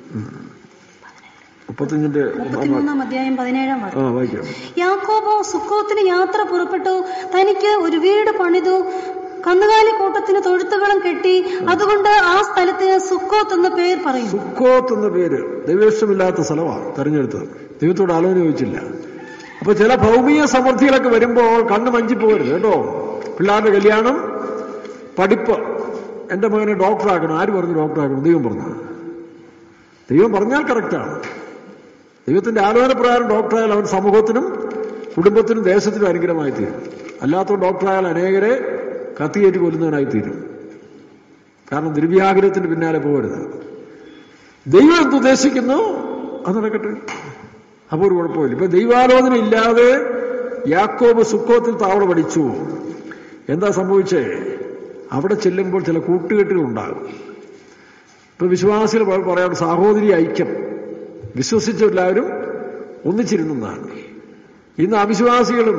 മുപ്പത്തഞ്ചിന്റെ ഒന്നാം വാ- മുപ്പത്തിമൂന്നാം അധ്യായം പതിനേഴാം വാക്യം ആ വായിക്കാം യാക്കോബോ സുക്കോത്തിന് യാത്ര പുറപ്പെട്ടു തനിക്ക് ഒരു വീട് പണിതു കന്നുകാലി കൂട്ടത്തിന് തൊഴുത്തുകളും കെട്ടി അതുകൊണ്ട് ആ സ്ഥലത്തിന് സുക്കോത്ത് എന്ന പേർ പറയും സുക്കോത്ത് എന്ന പേര് ദൈവേഷ്ടമില്ലാത്ത സ്ഥലമാണ് തെരഞ്ഞെടുത്തത് ദൈവത്തോട് ആലോചന ചോദിച്ചില്ല അപ്പൊ ചില ഭൗമിക സമൃദ്ധികളൊക്കെ വരുമ്പോൾ കണ്ണ് മഞ്ചിപ്പോകരുത് കേട്ടോ പിള്ളേരുടെ കല്യാണം പഠിപ്പ് എന്റെ മകനെ ഡോക്ടറാക്കണം ആര് പറഞ്ഞു ഡോക്ടറാക്കണം ദൈവം പറഞ്ഞു ദൈവം പറഞ്ഞാൽ കറക്റ്റാണ് ദൈവത്തിന്റെ ആലോചന പ്രകാരം ഡോക്ടറായാൽ അവൻ സമൂഹത്തിനും കുടുംബത്തിനും ദേശത്തിനും അനുഗ്രഹമായി തീരും അല്ലാത്ത ഡോക്ടറായാൽ അനേകരെ കത്തിയേറ്റ് കൊല്ലുന്നവനായി തീരും കാരണം ദ്രവ്യാഗ്രഹത്തിന് പിന്നാലെ പോകരുത് ദൈവം എന്തുദ്ദേശിക്കുന്നു അത് നടക്കട്ടെ അപ്പോൾ ഒരു കുഴപ്പമില്ല ഇപ്പൊ ദൈവാലോചന ഇല്ലാതെ യാക്കോബ് സുക്കോത്തിൽ താവളം അടിച്ചു എന്താ സംഭവിച്ചേ അവിടെ ചെല്ലുമ്പോൾ ചില കൂട്ടുകെട്ടുകൾ ഉണ്ടാകും ഇപ്പൊ വിശ്വാസികൾ പ- പറയാം സാഹോദര്യ ഐക്യം വിശ്വസിച്ച എല്ലാവരും ഒന്നിച്ചിരുന്നതാണ് ഇന്ന് അവിശ്വാസികളും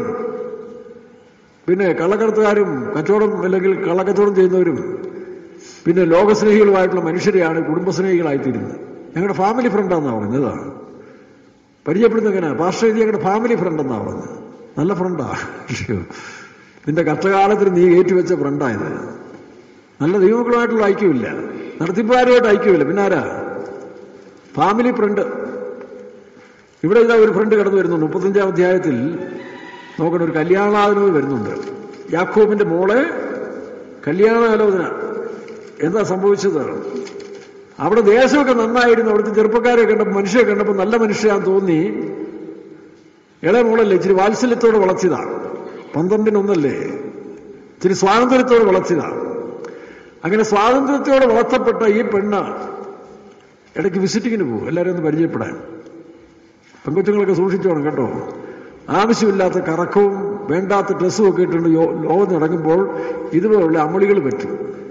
പിന്നെ കള്ളക്കടത്തുകാരും കച്ചവടം അല്ലെങ്കിൽ കള്ളക്കച്ചവടം ചെയ്യുന്നവരും പിന്നെ ലോകസ്നേഹികളുമായിട്ടുള്ള മനുഷ്യരെയാണ് കുടുംബസ്നേഹികളായിത്തീരുന്നത് ഞങ്ങളുടെ ഫാമിലി ഫ്രണ്ടാന്നാ പറയുന്നത് ഇതാണ് പരിചയപ്പെടുന്നത് എങ്ങനെ പാസ്റ്റർ ഇത് ഞങ്ങളുടെ ഫാമിലി ഫ്രണ്ട് എന്നാ പറഞ്ഞത് നല്ല ഫ്രണ്ടാ അയ്യോ. നിന്റെ കഷ്ടകാലത്തിന് നീ ഏറ്റുവെച്ച ഫ്രണ്ടായത് നല്ല ദൈവമക്കളുമായിട്ടുള്ള ഐക്യമില്ല നടത്തിപ്പുകാരുമായിട്ട് ഐക്യമില്ല പിന്നെ ആരാ ഫാമിലി ഫ്രണ്ട് ഇവിടെ ഇതാ ഒരു ഫ്രണ്ട് കടന്നു വരുന്നുണ്ട് മുപ്പത്തഞ്ചാം അധ്യായത്തിൽ നോക്കണം ഒരു കല്യാണാലോചന വരുന്നുണ്ട് യാക്കോബിന്റെ മോളെ കല്യാണാലോചന എന്താ സംഭവിച്ചത് അവിടെ ദേശമൊക്കെ നന്നായിരുന്നു അവിടുത്തെ ചെറുപ്പക്കാരെ കണ്ടപ്പോൾ മനുഷ്യരെ കണ്ടപ്പോൾ നല്ല മനുഷ്യരാന്ന് തോന്നി ഇളയ മോളല്ലേ ഇച്ചിരി വാത്സല്യത്തോടെ വളർത്തിയതാ പന്ത്രണ്ടിനൊന്നല്ലേ ഇച്ചിരി സ്വാതന്ത്ര്യത്തോടെ വളർത്തിയതാ അങ്ങനെ സ്വാതന്ത്ര്യത്തോടെ വളർത്തപ്പെട്ട ഈ പെണ്ണ് ഇടയ്ക്ക് വിസിറ്റിങ്ങിന് പോകും എല്ലാവരും ഒന്ന് പരിചയപ്പെടാൻ പെൺകൊച്ചുങ്ങളൊക്കെ സൂക്ഷിച്ചോണം കേട്ടോ ആവശ്യമില്ലാത്ത കറക്കവും വേണ്ടാത്ത ഡ്രസ്സും ഒക്കെ ഇട്ടുകൊണ്ട് യോ- ലോകം നടക്കുമ്പോൾ ഇതുപോലുള്ള അമളികൾ പറ്റും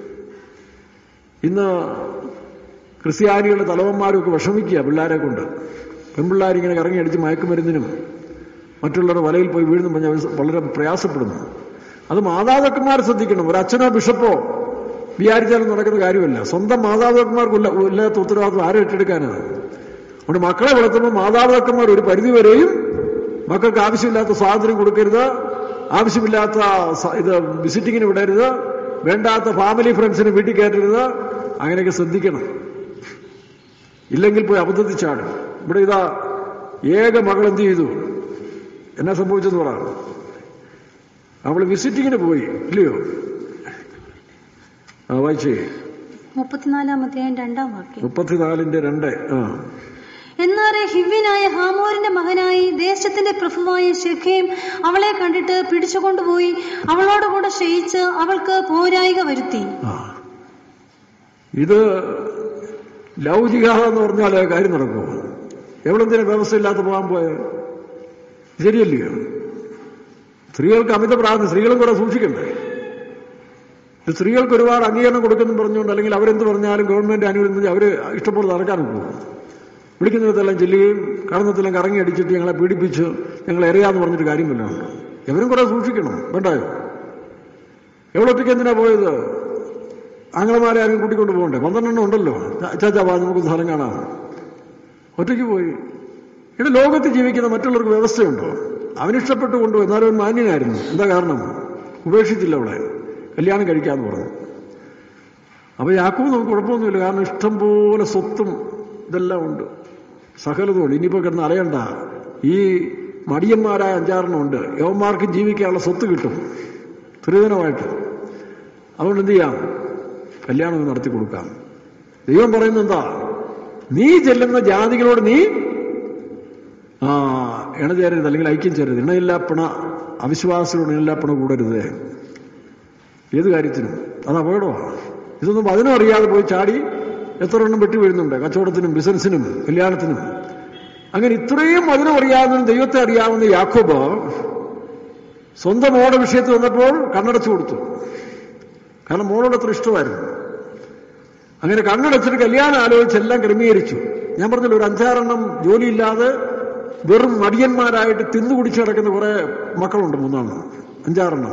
ഇന്ന് ക്രിസ്ത്യാനികളുടെ തലവന്മാരൊക്കെ വിഷമിക്കുക പിള്ളേരെ കൊണ്ട് പെൺപിള്ളേരിങ്ങനെ കറങ്ങി അടിച്ച് മയക്കുമരുന്നിനും മറ്റുള്ളവരുടെ വലയിൽ പോയി വീഴുന്നു പറഞ്ഞാൽ അവർ വളരെ പ്രയാസപ്പെടുന്നു അത് മാതാപിതാക്കന്മാർ ശ്രദ്ധിക്കണം ഒരു അച്ഛനോ ബിഷപ്പോ വിചാരിച്ചാലും നടക്കുന്ന കാര്യമല്ല സ്വന്തം മാതാപിതാക്കന്മാർക്കില്ല ഇല്ലാത്ത ഉത്തരവാദിത്വം ആരും ഏറ്റെടുക്കാനാണ് അതുകൊണ്ട് മക്കളെ വളർത്തുമ്പോൾ മാതാപിതാക്കന്മാർ ഒരു പരിധിവരെയും മക്കൾക്ക് ആവശ്യമില്ലാത്ത സ്വാതന്ത്ര്യം കൊടുക്കരുത് ആവശ്യമില്ലാത്ത സ- ഇത് വിസിറ്റിങ്ങിന് വിടരുത് വേണ്ടാത്ത ഫാമിലി ഫ്രണ്ട്സിനെ വീട്ടിൽ കയറ്റരുത് അങ്ങനെയൊക്കെ ശ്രദ്ധിക്കണം ഇല്ലെങ്കിൽ പോയി അബദ്ധത്തിൽ ചാടും ഇവിടെ ഇതാ ഏക മകൾ എന്ത് ചെയ്തു എന്നാ സംഭവിച്ചെന്ന് പറ അവൾ വിസിറ്റിങ്ങിന് പോയി ഇല്ലയോ ആ വായിച്ചേ മുപ്പത്തിനാലാം അധ്യായം രണ്ടാം വാക്യം മുപ്പത്തിനാലിന്റെ രണ്ട് ആ എന്നാറെ ഹിവ്യനായ ഹാമോരിന്റെ മകനായി ദേശത്തിന്റെ പ്രഭുവായ ഷെഖേം അവളെ കണ്ടിട്ട് പിടിച്ചുകൊണ്ടുപോയി അവളോടുകൂടെ ക്ഷയിച്ച് അവൾക്ക് പോരായിക വരുത്തി ആ ഇത് ലൗകികാഹ എന്ന് പറഞ്ഞാൽ ആ കാര്യം നടക്കുമോ എവിടെന്തിനാ വ്യവസ്ഥയില്ലാത്ത പോകാൻ പോയ ശരിയല്ലയോ സ്ത്രീകൾക്ക് അമിത പ്രാർത്ഥന സ്ത്രീകളും കൂടെ സൂക്ഷിക്കണ്ടേ ഇത് സ്ത്രീകൾക്ക് ഒരുപാട് അംഗീകാരം കൊടുക്കുന്നു പറഞ്ഞുകൊണ്ട് അല്ലെങ്കിൽ അവരെന്ത് പറഞ്ഞാലും ഗവൺമെന്റ് അനുവദിച്ച് അവര് ഇഷ്ടംപോലെ നടക്കാൻ പോകും വിളിക്കുന്നിടത്തെല്ലാം ചെല്ലുകയും കടന്നത്തെല്ലാം കറങ്ങി അടിച്ചിട്ട് ഞങ്ങളെ പീഡിപ്പിച്ച് ഞങ്ങളെ എറിയാന്ന് പറഞ്ഞിട്ട് കാര്യമില്ല ഇവരും കുറെ സൂക്ഷിക്കണം വേണ്ടായോ എവളൊറ്റയ്ക്ക് എന്തിനാ പോയത് ആങ്ങളമാരെ ആരും കൂട്ടിക്കൊണ്ട് പോകണ്ടേ പന്ത്രണ്ടെണ്ണം ഉണ്ടല്ലോ ചാച്ചാ വാ നമുക്ക് സ്ഥലം കാണാം ഒറ്റയ്ക്ക് പോയി ഇവിടെ ലോകത്ത് ജീവിക്കുന്ന മറ്റുള്ളവർക്ക് വ്യവസ്ഥയുണ്ടോ അവനിഷ്ടപ്പെട്ട് കൊണ്ടുപോയി എന്നാലും അവൻ മാന്യനായിരുന്നു എന്താ കാരണം ഉപേക്ഷിച്ചില്ല അവളെ കല്യാണം കഴിക്കാന്ന് പറഞ്ഞു അപ്പൊ യാക്കോവ് നമുക്ക് കുഴപ്പമൊന്നുമില്ല കാരണം ഇഷ്ടം പോലെ സ്വത്തും ഇതെല്ലാം ഉണ്ട് സകലതും ഉണ്ട് ഇനിയിപ്പോ കിടന്ന് അലയണ്ട ഈ മടിയന്മാരായ അഞ്ചാറെണ്ണം ഉണ്ട് യവന്മാർക്കും ജീവിക്കാനുള്ള സ്വത്ത് കിട്ടും സ്ത്രീധനമായിട്ട് അതുകൊണ്ട് എന്ത് ചെയ്യാം കല്യാണം ഒന്ന് നടത്തി കൊടുക്കാം ദൈവം പറയുന്നത് എന്താ നീ ചെല്ലുന്ന ജാതികളോട് നീ ആ ഇണ ചേരരുത് അല്ലെങ്കിൽ ഐക്യം ചേരരുത് ഇണയില്ലാ പിണ അവിശ്വാസികളോട് ഇണയില്ലാ പിണ കൂടരുത് ഏത് കാര്യത്തിനും അത് അപകടമാണ് ഇതൊന്നും വചനം അറിയാതെ പോയി ചാടി എത്ര എണ്ണം വെട്ടി വീഴുന്നുണ്ട് കച്ചവടത്തിനും ബിസിനസ്സിനും കല്യാണത്തിനും അങ്ങനെ ഇത്രയും വചനം അറിയാവുന്ന ദൈവത്തെ അറിയാവുന്ന യാക്കോബ് സ്വന്തം മോളുടെ വിഷയത്തിൽ വന്നപ്പോൾ കണ്ണടച്ചു കൊടുത്തു കാരണം മോളോട് അത്ര ഇഷ്ടമായിരുന്നു അങ്ങനെ കണ്ണടച്ചിട്ട് കല്യാണം ആലോചിച്ച് എല്ലാം ക്രമീകരിച്ചു ഞാൻ പറഞ്ഞല്ലോ ഒരു അഞ്ചാറെണ്ണം ജോലിയില്ലാതെ വെറും മടിയന്മാരായിട്ട് തിന്നു കുടിച്ച് കിടക്കുന്ന കുറെ മക്കളുണ്ട് മൂന്നെണ്ണം അഞ്ചാറെണ്ണം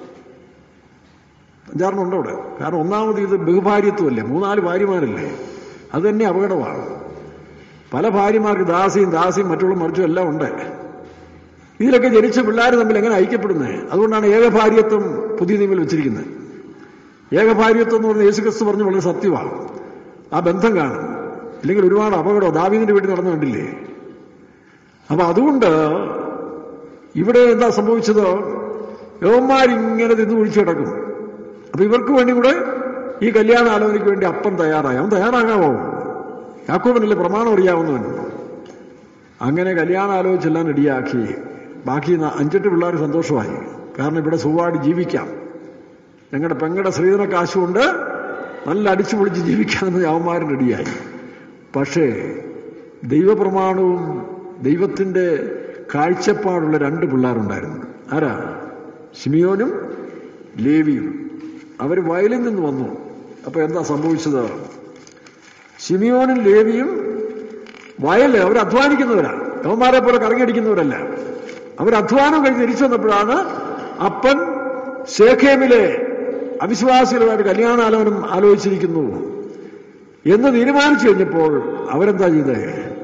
അഞ്ചാറെണ്ണം ഉണ്ട് അവിടെ കാരണം ഒന്നാമത് ഇത് ബഹുഭാര്യത്വമല്ലേ മൂന്നാല് ഭാര്യമാരല്ലേ അത് തന്നെ അപകടമാണ് പല ഭാര്യമാർക്ക് ദാസിയും ദാസിയും മറ്റുള്ള മറിച്ചും എല്ലാം ഉണ്ട് ഇതിലൊക്കെ ജനിച്ച പിള്ളേർ തമ്മിൽ എങ്ങനെ ഐക്യപ്പെടുന്നത് അതുകൊണ്ടാണ് ഏകഭാര്യത്വം പുതിയ നിയമത്തിൽ വെച്ചിരിക്കുന്നത് ഏകഭാര്യത്വം എന്ന് പറഞ്ഞ യേശുക്രിസ്തു പറഞ്ഞ് വളരെ സത്യമാണ് ആ ബന്ധം കാണും ഇല്ലെങ്കിൽ ഒരുപാട് അപകടം ദാവീദിന്റെ വീട്ടിൽ നടന്നു കണ്ടില്ലേ അപ്പൊ അതുകൊണ്ട് ഇവിടെ എന്താ സംഭവിച്ചത് യവന്മാരിങ്ങനെ തിന്നു കുഴിച്ചു കിടക്കും അപ്പൊ ഇവർക്ക് വേണ്ടി കൂടെ ഈ കല്യാണ ആലോചനയ്ക്ക് വേണ്ടി അപ്പം തയ്യാറായി അവൻ തയ്യാറാകാമോ യാക്കോബനല്ലേ പ്രമാണം അറിയാവുന്നവൻ അങ്ങനെ കല്യാണം ആലോചിച്ചെല്ലാം റെഡിയാക്കി ബാക്കി ന- അഞ്ചെട്ട് പിള്ളേർ സന്തോഷമായി കാരണം ഇവിടെ സുഖമായിട്ട് ജീവിക്കാം ഞങ്ങളുടെ പെങ്ങളുടെ സ്ത്രീധന കാശുകൊണ്ട് നല്ല അടിച്ചു പൊളിച്ച് ജീവിക്കാമെന്ന് യാവന്മാരും റെഡിയായി പക്ഷേ ദൈവപ്രമാണവും ദൈവത്തിന്റെ കാഴ്ചപ്പാടുള്ള രണ്ട് പിള്ളേരുണ്ടായിരുന്നു ആരാ ഷിമിയോനും ലേവിയും അവർ വയലിൽ നിന്ന് വന്നു അപ്പൊ എന്താ സംഭവിച്ചത് ഷിമിയോനും ലേവിയും വയല് അവർ അധ്വാനിക്കുന്നവരാണ് യവന്മാരെ പോലെ കറങ്ങിയടിക്കുന്നവരല്ല അവർ അധ്വാനം കഴിഞ്ഞ് തിരിച്ചു വന്നപ്പോഴാണ് അപ്പൻ ശേഖേമിലെ അവിശ്വാസികളുമായിട്ട് കല്യാണാലോചനം ആലോചിച്ചിരിക്കുന്നു എന്ന് തീരുമാനിച്ചു കഴിഞ്ഞപ്പോൾ അവരെന്താ ചെയ്തേ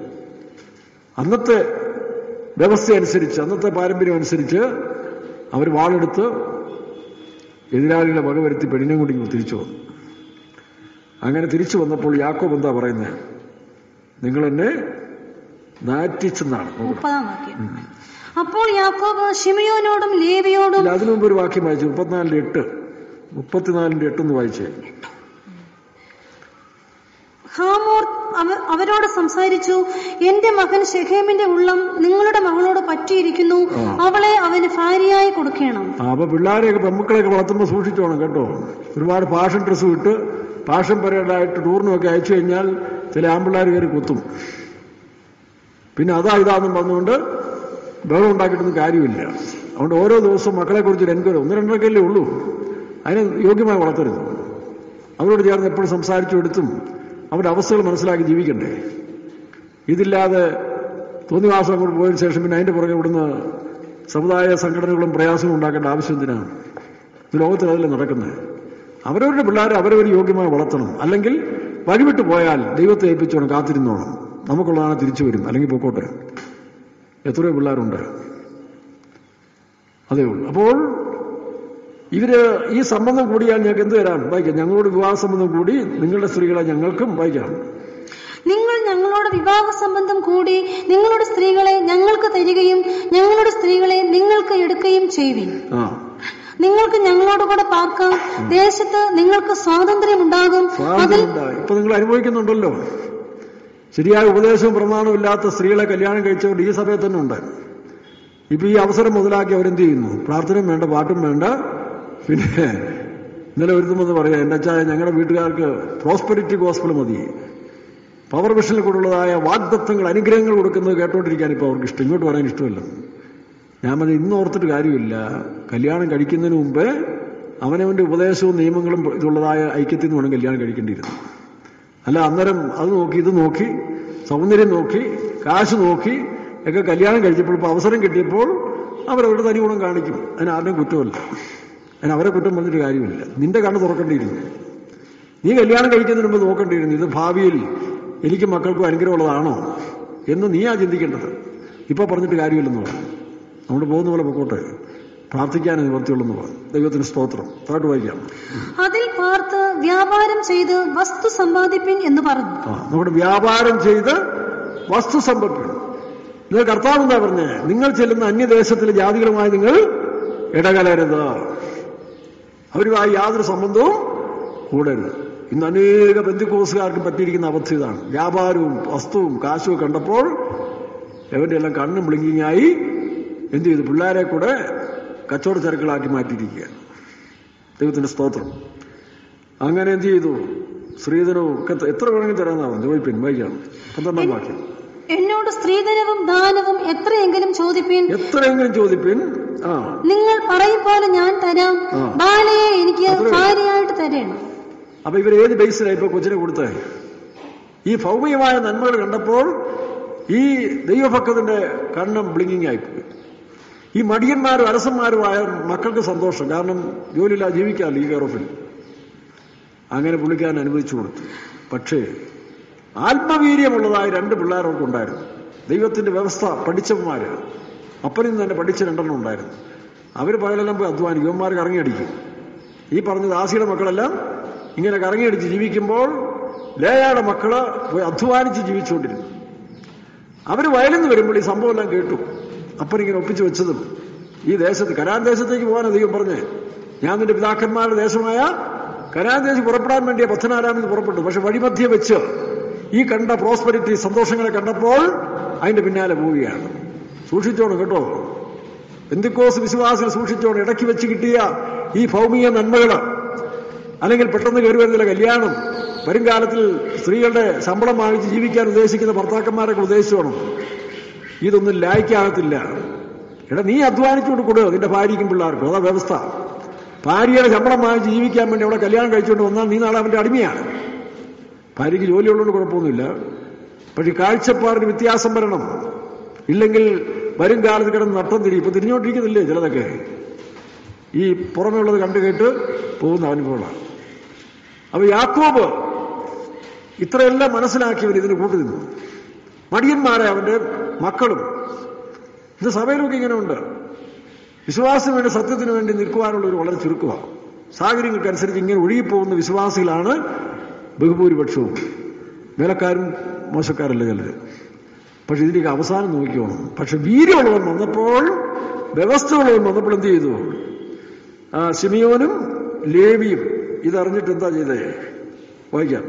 അന്നത്തെ വ്യവസ്ഥ അനുസരിച്ച് അന്നത്തെ പാരമ്പര്യം അനുസരിച്ച് അവർ വാളെടുത്ത് എതിരാളികളെ വകവരുത്തി പെണ്ണിനെ കൊണ്ട് ഇങ്ങ് തിരിച്ചു വന്നു അങ്ങനെ തിരിച്ചു വന്നപ്പോൾ യാക്കോബ് എന്താ പറയുന്നത് നിങ്ങൾ എന്നെ നാറ്റിച്ചെന്നാണ് നോക്കണം. മുപ്പതാം വാക്യം അപ്പോൾ യാക്കോബ് ഷിമയോനോടും ലേവിയോടും ഇല്ല, അതിനു മുമ്പ് ഒരു വാക്യം വായിച്ചു മുപ്പത്തിനാലിന്റെ എട്ട് മുപ്പത്തിനാലിന്റെ എട്ടൊന്ന് വായിച്ചേ ഹാമോർ അവ- അവരോട് സംസാരിച്ചു എന്റെ മകൻ ഷെഖേമിന്റെ ഉള്ളം നിങ്ങളുടെ മകളോട് പറ്റിയിരിക്കുന്നു അവളെ അവന് ഭാര്യയായി കൊടുക്കണം ആ, അപ്പൊ പിള്ളേരെയൊക്കെ പെമ്മക്കളെയൊക്കെ വളർത്തുമ്പോൾ സൂക്ഷിച്ചോണം കേട്ടോ ഒരുപാട് പാഷൻ ഡ്രസ്സ് വിട്ട് പാഷൻ പരേഡായിട്ട് ടൂറിനുമൊക്കെ അയച്ചു കഴിഞ്ഞാൽ ചില ആമ്പിള്ളേർ കയറി കുത്തും പിന്നെ അതാ ഇതാന്നും പറഞ്ഞുകൊണ്ട് ബഹളം ഉണ്ടാക്കിയിട്ടൊന്നും കാര്യമില്ല അതുകൊണ്ട് ഓരോ ദിവസവും മക്കളെ കുറിച്ച് എൻക്വയറി ഒന്ന് രണ്ടൊക്കെയല്ലേ ഉള്ളൂ അതിനെ യോഗ്യമായി വളർത്തരുത് അവരോട് ചേർന്ന് എപ്പോഴും സംസാരിച്ചു എടുത്തും അവരുടെ അവസ്ഥകൾ മനസ്സിലാക്കി ജീവിക്കണ്ടേ ഇതില്ലാതെ തോന്നിവാസം അങ്ങോട്ട് പോയതിനു ശേഷം പിന്നെ അതിന്റെ പുറകെ ഇവിടുന്ന് സമുദായ സംഘടനകളും പ്രയാസങ്ങളും ഉണ്ടാക്കേണ്ട ആവശ്യം എന്തിനാണ് ഇത് ലോകത്തിൽ അതല്ലേ നടക്കുന്നത് അവരവരുടെ പിള്ളേരെ അവരവർ യോഗ്യമായി വളർത്തണം അല്ലെങ്കിൽ വഴിവിട്ട് പോയാൽ ദൈവത്തെ ഏൽപ്പിച്ചോണം കാത്തിരുന്നോണം നമുക്കുള്ളതാണ് തിരിച്ചു വരും അല്ലെങ്കിൽ പൊക്കോട്ടെ എത്രയോ പിള്ളേരുണ്ട് അതേ ഉള്ളൂ അപ്പോൾ ഇവര് ഈ സംബന്ധം കൂടിയാൽ ഞങ്ങൾക്ക് എന്ത് തരാം വായിക്കാം ഞങ്ങളോട് വിവാഹ സംബന്ധം കൂടി നിങ്ങളുടെ സ്ത്രീകളെ ഞങ്ങൾക്കും വായിക്കാം നിങ്ങൾ ഞങ്ങളോട് വിവാഹ സംബന്ധം കൂടി നിങ്ങളുടെ സ്ത്രീകളെ ഞങ്ങൾക്ക് തരികയും ഞങ്ങളുടെ സ്ത്രീകളെ നിങ്ങൾക്ക് എടുക്കുകയും ചെയ്യുവിൻ ആ നിങ്ങൾക്ക് ഞങ്ങളോട് കൂടെ പാർക്കാം ദേശത്ത് നിങ്ങൾക്ക് സ്വാതന്ത്ര്യം ഉണ്ടാകും അതിൽ സ്വാതന്ത്ര്യമുണ്ടായി ഇപ്പൊ നിങ്ങൾ അനുഭവിക്കുന്നുണ്ടല്ലോ ശരിയായ ഉപദേശവും പ്രമാണവും ഇല്ലാത്ത സ്ത്രീകളെ കല്യാണം കഴിച്ചവർ ഈ സഭയിൽ തന്നെ ഉണ്ട് ഇപ്പൊ ഈ അവസരം മുതലാക്കി അവരെന്ത് ചെയ്യുന്നു പ്രാർത്ഥനയും വേണ്ട പാട്ടും വേണ്ട പിന്നെ ഇന്നലെ ഒരുത്തുമെന്ന് പറയാം എന്റെ അച്ഛായ ഞങ്ങളുടെ വീട്ടുകാർക്ക് പ്രോസ്പെരിറ്റി ഗോസ്പിൾ മതി പവർ വിഷനിൽ കൂടുള്ളതായ വാഗ്ദത്വങ്ങൾ അനുഗ്രഹങ്ങൾ കൊടുക്കുന്നത് കേട്ടോണ്ടിരിക്കാൻ ഇപ്പൊ അവർക്ക് ഇഷ്ടം ഇങ്ങോട്ട് പറയാൻ ഇഷ്ടമല്ല ഞാൻ പറഞ്ഞു ഇന്ന് ഓർത്തിട്ട് കാര്യമില്ല കല്യാണം കഴിക്കുന്നതിന് മുമ്പേ അവനവന്റെ ഉപദേശവും നിയമങ്ങളും ഇതുള്ളതായ ഐക്യത്തിൽ നിന്ന് വേണം കല്യാണം കഴിക്കേണ്ടിയിരുന്നു അല്ല അന്നേരം അത് നോക്കി ഇത് നോക്കി സൗന്ദര്യം നോക്കി കാശ് നോക്കി ഒക്കെ കല്യാണം കഴിച്ചപ്പോൾ ഇപ്പൊ അവസരം കിട്ടിയപ്പോൾ അവരവരുടെ തനി ഗുണം കാണിക്കും അതിന് ആരുടെയും കുറ്റമല്ല അതിന് അവരെ കുറ്റം പറഞ്ഞിട്ട് കാര്യമില്ല നിന്റെ കണ്ണ് തുറക്കേണ്ടിയിരുന്നു നീ കല്യാണം കഴിക്കുന്നതിന് മുമ്പ് നോക്കേണ്ടിയിരുന്നു ഇത് ഭാവിയിൽ എനിക്ക് മക്കൾക്കും അനുഗ്രഹമുള്ളതാണോ എന്ന് നീയാ ചിന്തിക്കേണ്ടത് ഇപ്പൊ പറഞ്ഞിട്ട് കാര്യമില്ലെന്ന് പറഞ്ഞു നമ്മൾ പോകുന്ന പോലെ പൊക്കോട്ടെ പ്രാർത്ഥിക്കാൻ നിവർത്തിയുള്ളെന്ന് പറഞ്ഞു ദൈവത്തിന് സ്തോത്രം താട്ട് വായിക്കാം അതിൽ പാർത്ത് വ്യാപാരം ചെയ്ത് വസ്തു സമ്പാദിപ്പിൻ എന്ന് പറഞ്ഞു ആ നമ്മുടെ വ്യാപാരം ചെയ്ത് വസ്തു സമ്പത്ത് നിങ്ങൾ കർത്താവ് എന്താ പറഞ്ഞേ നിങ്ങൾ ചെല്ലുന്ന അന്യദേശത്തിലെ ജാതികളുമായി നിങ്ങൾ ഇടകലരുത് അവരുമായി യാതൊരു സംബന്ധവും കൂടരുത് ഇന്ന് അനേക ബന്ധുക്കോസുകാർക്ക് പറ്റിയിരിക്കുന്ന അവസ്ഥ ഇതാണ് വ്യാപാരവും വസ്തുവും കാശും കണ്ടപ്പോൾ എവന്റെ എല്ലാം കണ്ണും ബ്ലിങ്കിങ്ങായി എന്ത് ചെയ്തു പിള്ളേരെ കൂടെ കച്ചവട ചരക്കുകളാക്കി മാറ്റിയിരിക്കുകയാണ് ദൈവത്തിന്റെ സ്തോത്രം അങ്ങനെ എന്ത് ചെയ്തു സ്ത്രീധനവും ഒക്കെ ത- എത്ര വേണമെങ്കിൽ തരാമെന്നാണ് ചോദിപ്പിൻ വായിക്കാം പന്ത്രണ്ടാം വാക്യം എന്നോട് സ്ത്രീധനവും ദാനവും എത്രയെങ്കിലും ചോദിപ്പിൻ എത്രയെങ്കിലും ചോദിപ്പിൻ ആ നിങ്ങൾ പറയും പോലെ ഞാൻ തരാം ആ. ബാലയെ എനിക്ക് അത്രേ ഉള്ളൂ. ഭാര്യയായിട്ട് തരണം അപ്പൊ ഇവർ ഏത് ബേസിലാണ് ഇപ്പൊ കൊച്ചിനെ കൊടുത്തത് ഈ ഭൗമികമായ നന്മകൾ കണ്ടപ്പോൾ ഈ ദൈവഭക്തത്തിന്റെ കണ്ണം ബ്ലിങ്ങിങ് ആയിപ്പോയി ഈ മടിയന്മാരും അരസന്മാരുമായ മക്കൾക്ക് സന്തോഷം കാരണം ജോലിയില്ലാതെ ജീവിക്കാമല്ലോ ഈ കെയർ ഓഫിൽ അങ്ങനെ പുള്ളിക്കാരൻ അനുവദിച്ചു കൊടുത്തു പക്ഷേ ആത്മവീര്യമുള്ളതായ രണ്ട് പിള്ളേരൊക്കെ ഉണ്ടായിരുന്നു ദൈവത്തിന്റെ വ്യവസ്ഥ പഠിച്ചവന്മാര് അപ്പനും തന്നെ പഠിച്ച രണ്ടെണ്ണം ഉണ്ടായിരുന്നു അവർ പകലെല്ലാം പോയി അധ്വാനിക്കും ഇവന്മാർ കറങ്ങിയടിക്കും ഈ പറഞ്ഞ ദാസിയുടെ മക്കളെല്ലാം ഇങ്ങനെ കറങ്ങിയടിച്ച് ജീവിക്കുമ്പോൾ ലേയാടെ മക്കള് പോയി അധ്വാനിച്ച് ജീവിച്ചുകൊണ്ടിരുന്നു അവർ വയലിൽ നിന്ന് വരുമ്പോൾ ഈ സംഭവം എല്ലാം കേട്ടു അപ്പനിങ്ങനെ ഒപ്പിച്ചു വെച്ചതും ഈ ദേശത്ത് കരാൻ ദേശത്തേക്ക് പോകാൻ അധികം പറഞ്ഞ് ഞാൻ നിന്റെ പിതാക്കന്മാരുടെ ദേശമായ കരാൻ ദേശം പുറപ്പെടാൻ വേണ്ടിയ പത്തനാരാമിൽ പുറപ്പെട്ടു പക്ഷെ വഴിമധ്യ വെച്ച് ഈ കണ്ട പ്രോസ്പെരിറ്റി സന്തോഷങ്ങളെ കണ്ടപ്പോൾ അതിന്റെ പിന്നാലെ പോവുകയാണ് സൂക്ഷിച്ചോണം കേട്ടോ എന്തിക്കോസ് വിശ്വാസികൾ സൂക്ഷിച്ചോണം ഇടയ്ക്ക് വെച്ച് കിട്ടിയ ഈ ഭൗമിക നന്മകള് അല്ലെങ്കിൽ പെട്ടെന്ന് കയറി വരുന്നില്ല കല്യാണം വരും കാലത്തിൽ സ്ത്രീകളുടെ ശമ്പളം വാങ്ങിച്ച് ജീവിക്കാൻ ഉദ്ദേശിക്കുന്ന ഭർത്താക്കന്മാരൊക്കെ ഉദ്ദേശിച്ചോണം ഇതൊന്നും ലായ്ക്കാകത്തില്ല എടാ നീ അധ്വാനിച്ചുകൊണ്ട് കൊടുക്കുക നിന്റെ ഭാര്യയ്ക്കും പിള്ളേർക്കും അതാ വ്യവസ്ഥ ഭാര്യയുടെ ശമ്പളം വാങ്ങിച്ച് ജീവിക്കാൻ വേണ്ടി അവിടെ കല്യാണം കഴിച്ചുകൊണ്ട് വന്നാൽ നീ നാളെ അവന്റെ അടിമയാണ് ഭാര്യയ്ക്ക് ജോലിയുള്ളതുകൊണ്ട് കുഴപ്പമൊന്നുമില്ല പക്ഷെ കാഴ്ചപ്പാടിന് വ്യത്യാസം വരണം ഇല്ലെങ്കിൽ വരും കാലത്ത് കിടന്ന് നട്ടം തിരി ഇപ്പൊ തിരിഞ്ഞോണ്ടിരിക്കുന്നില്ലേ ചിലതൊക്കെ ഈ പുറമേ ഉള്ളത് കണ്ടു കേട്ട് പോകുന്ന അനുഭവങ്ങളാണ് അപ്പൊ യാക്കോബ് ഇത്രയെല്ലാം മനസ്സിലാക്കിയവർ ഇതിന് കൂട്ടു നിന്നു മടിയന്മാരെ അവന്റെ മക്കളും ഇത് സഭയിലൊക്കെ ഇങ്ങനെ ഉണ്ട് വിശ്വാസത്തിന് വേണ്ടി സത്യത്തിന് വേണ്ടി നിൽക്കുവാനുള്ള ഒരു വളരെ ചുരുക്കമാണ് സാഹചര്യങ്ങൾക്കനുസരിച്ച് ഇങ്ങനെ ഒഴുകിപ്പോകുന്ന വിശ്വാസികളാണ് ബഹുഭൂരിപക്ഷവും വേലക്കാരും മോശക്കാരല്ല ചിലര് പക്ഷെ ഇതിലേക്ക് അവസാനം നോക്കിക്കോണം പക്ഷെ വീര്യമുള്ളവൻ വന്നപ്പോൾ വ്യവസ്ഥയുള്ളവൻ വന്നപ്പോൾ എന്ത് ചെയ്തു ആ സിമിയോനും ലേവിയും ഇതറിഞ്ഞിട്ട് എന്താ ചെയ്തേ വായിക്കാം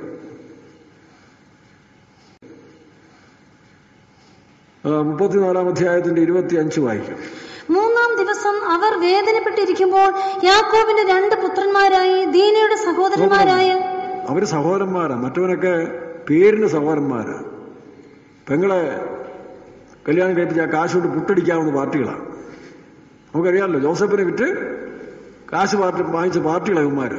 ആ, മുപ്പത്തിനാലാം അധ്യായത്തിന്റെ ഇരുപത്തി അഞ്ച് വായിക്കാം മൂന്നാം ദിവസം അവർ വേദനപ്പെട്ടിരിക്കുമ്പോൾ യാക്കോബിന്റെ രണ്ട് പുത്രന്മാരായി ദീനയുടെ സഹോദരന്മാരായ അവര് സഹോദരന്മാരാ മറ്റവനൊക്കെ പേരിന് സഹോദരന്മാരാ പെങ്ങളെ കല്യാണം കഴിപ്പിച്ച ആ കാശ് കൊണ്ട് പുട്ടടിക്കാവുന്ന പാർട്ടികളാണ് നമുക്കറിയാമല്ലോ ജോസഫിനെ വിറ്റ് കാശ് പാർട്ടി വാങ്ങിച്ച പാർട്ടികളവന്മാര്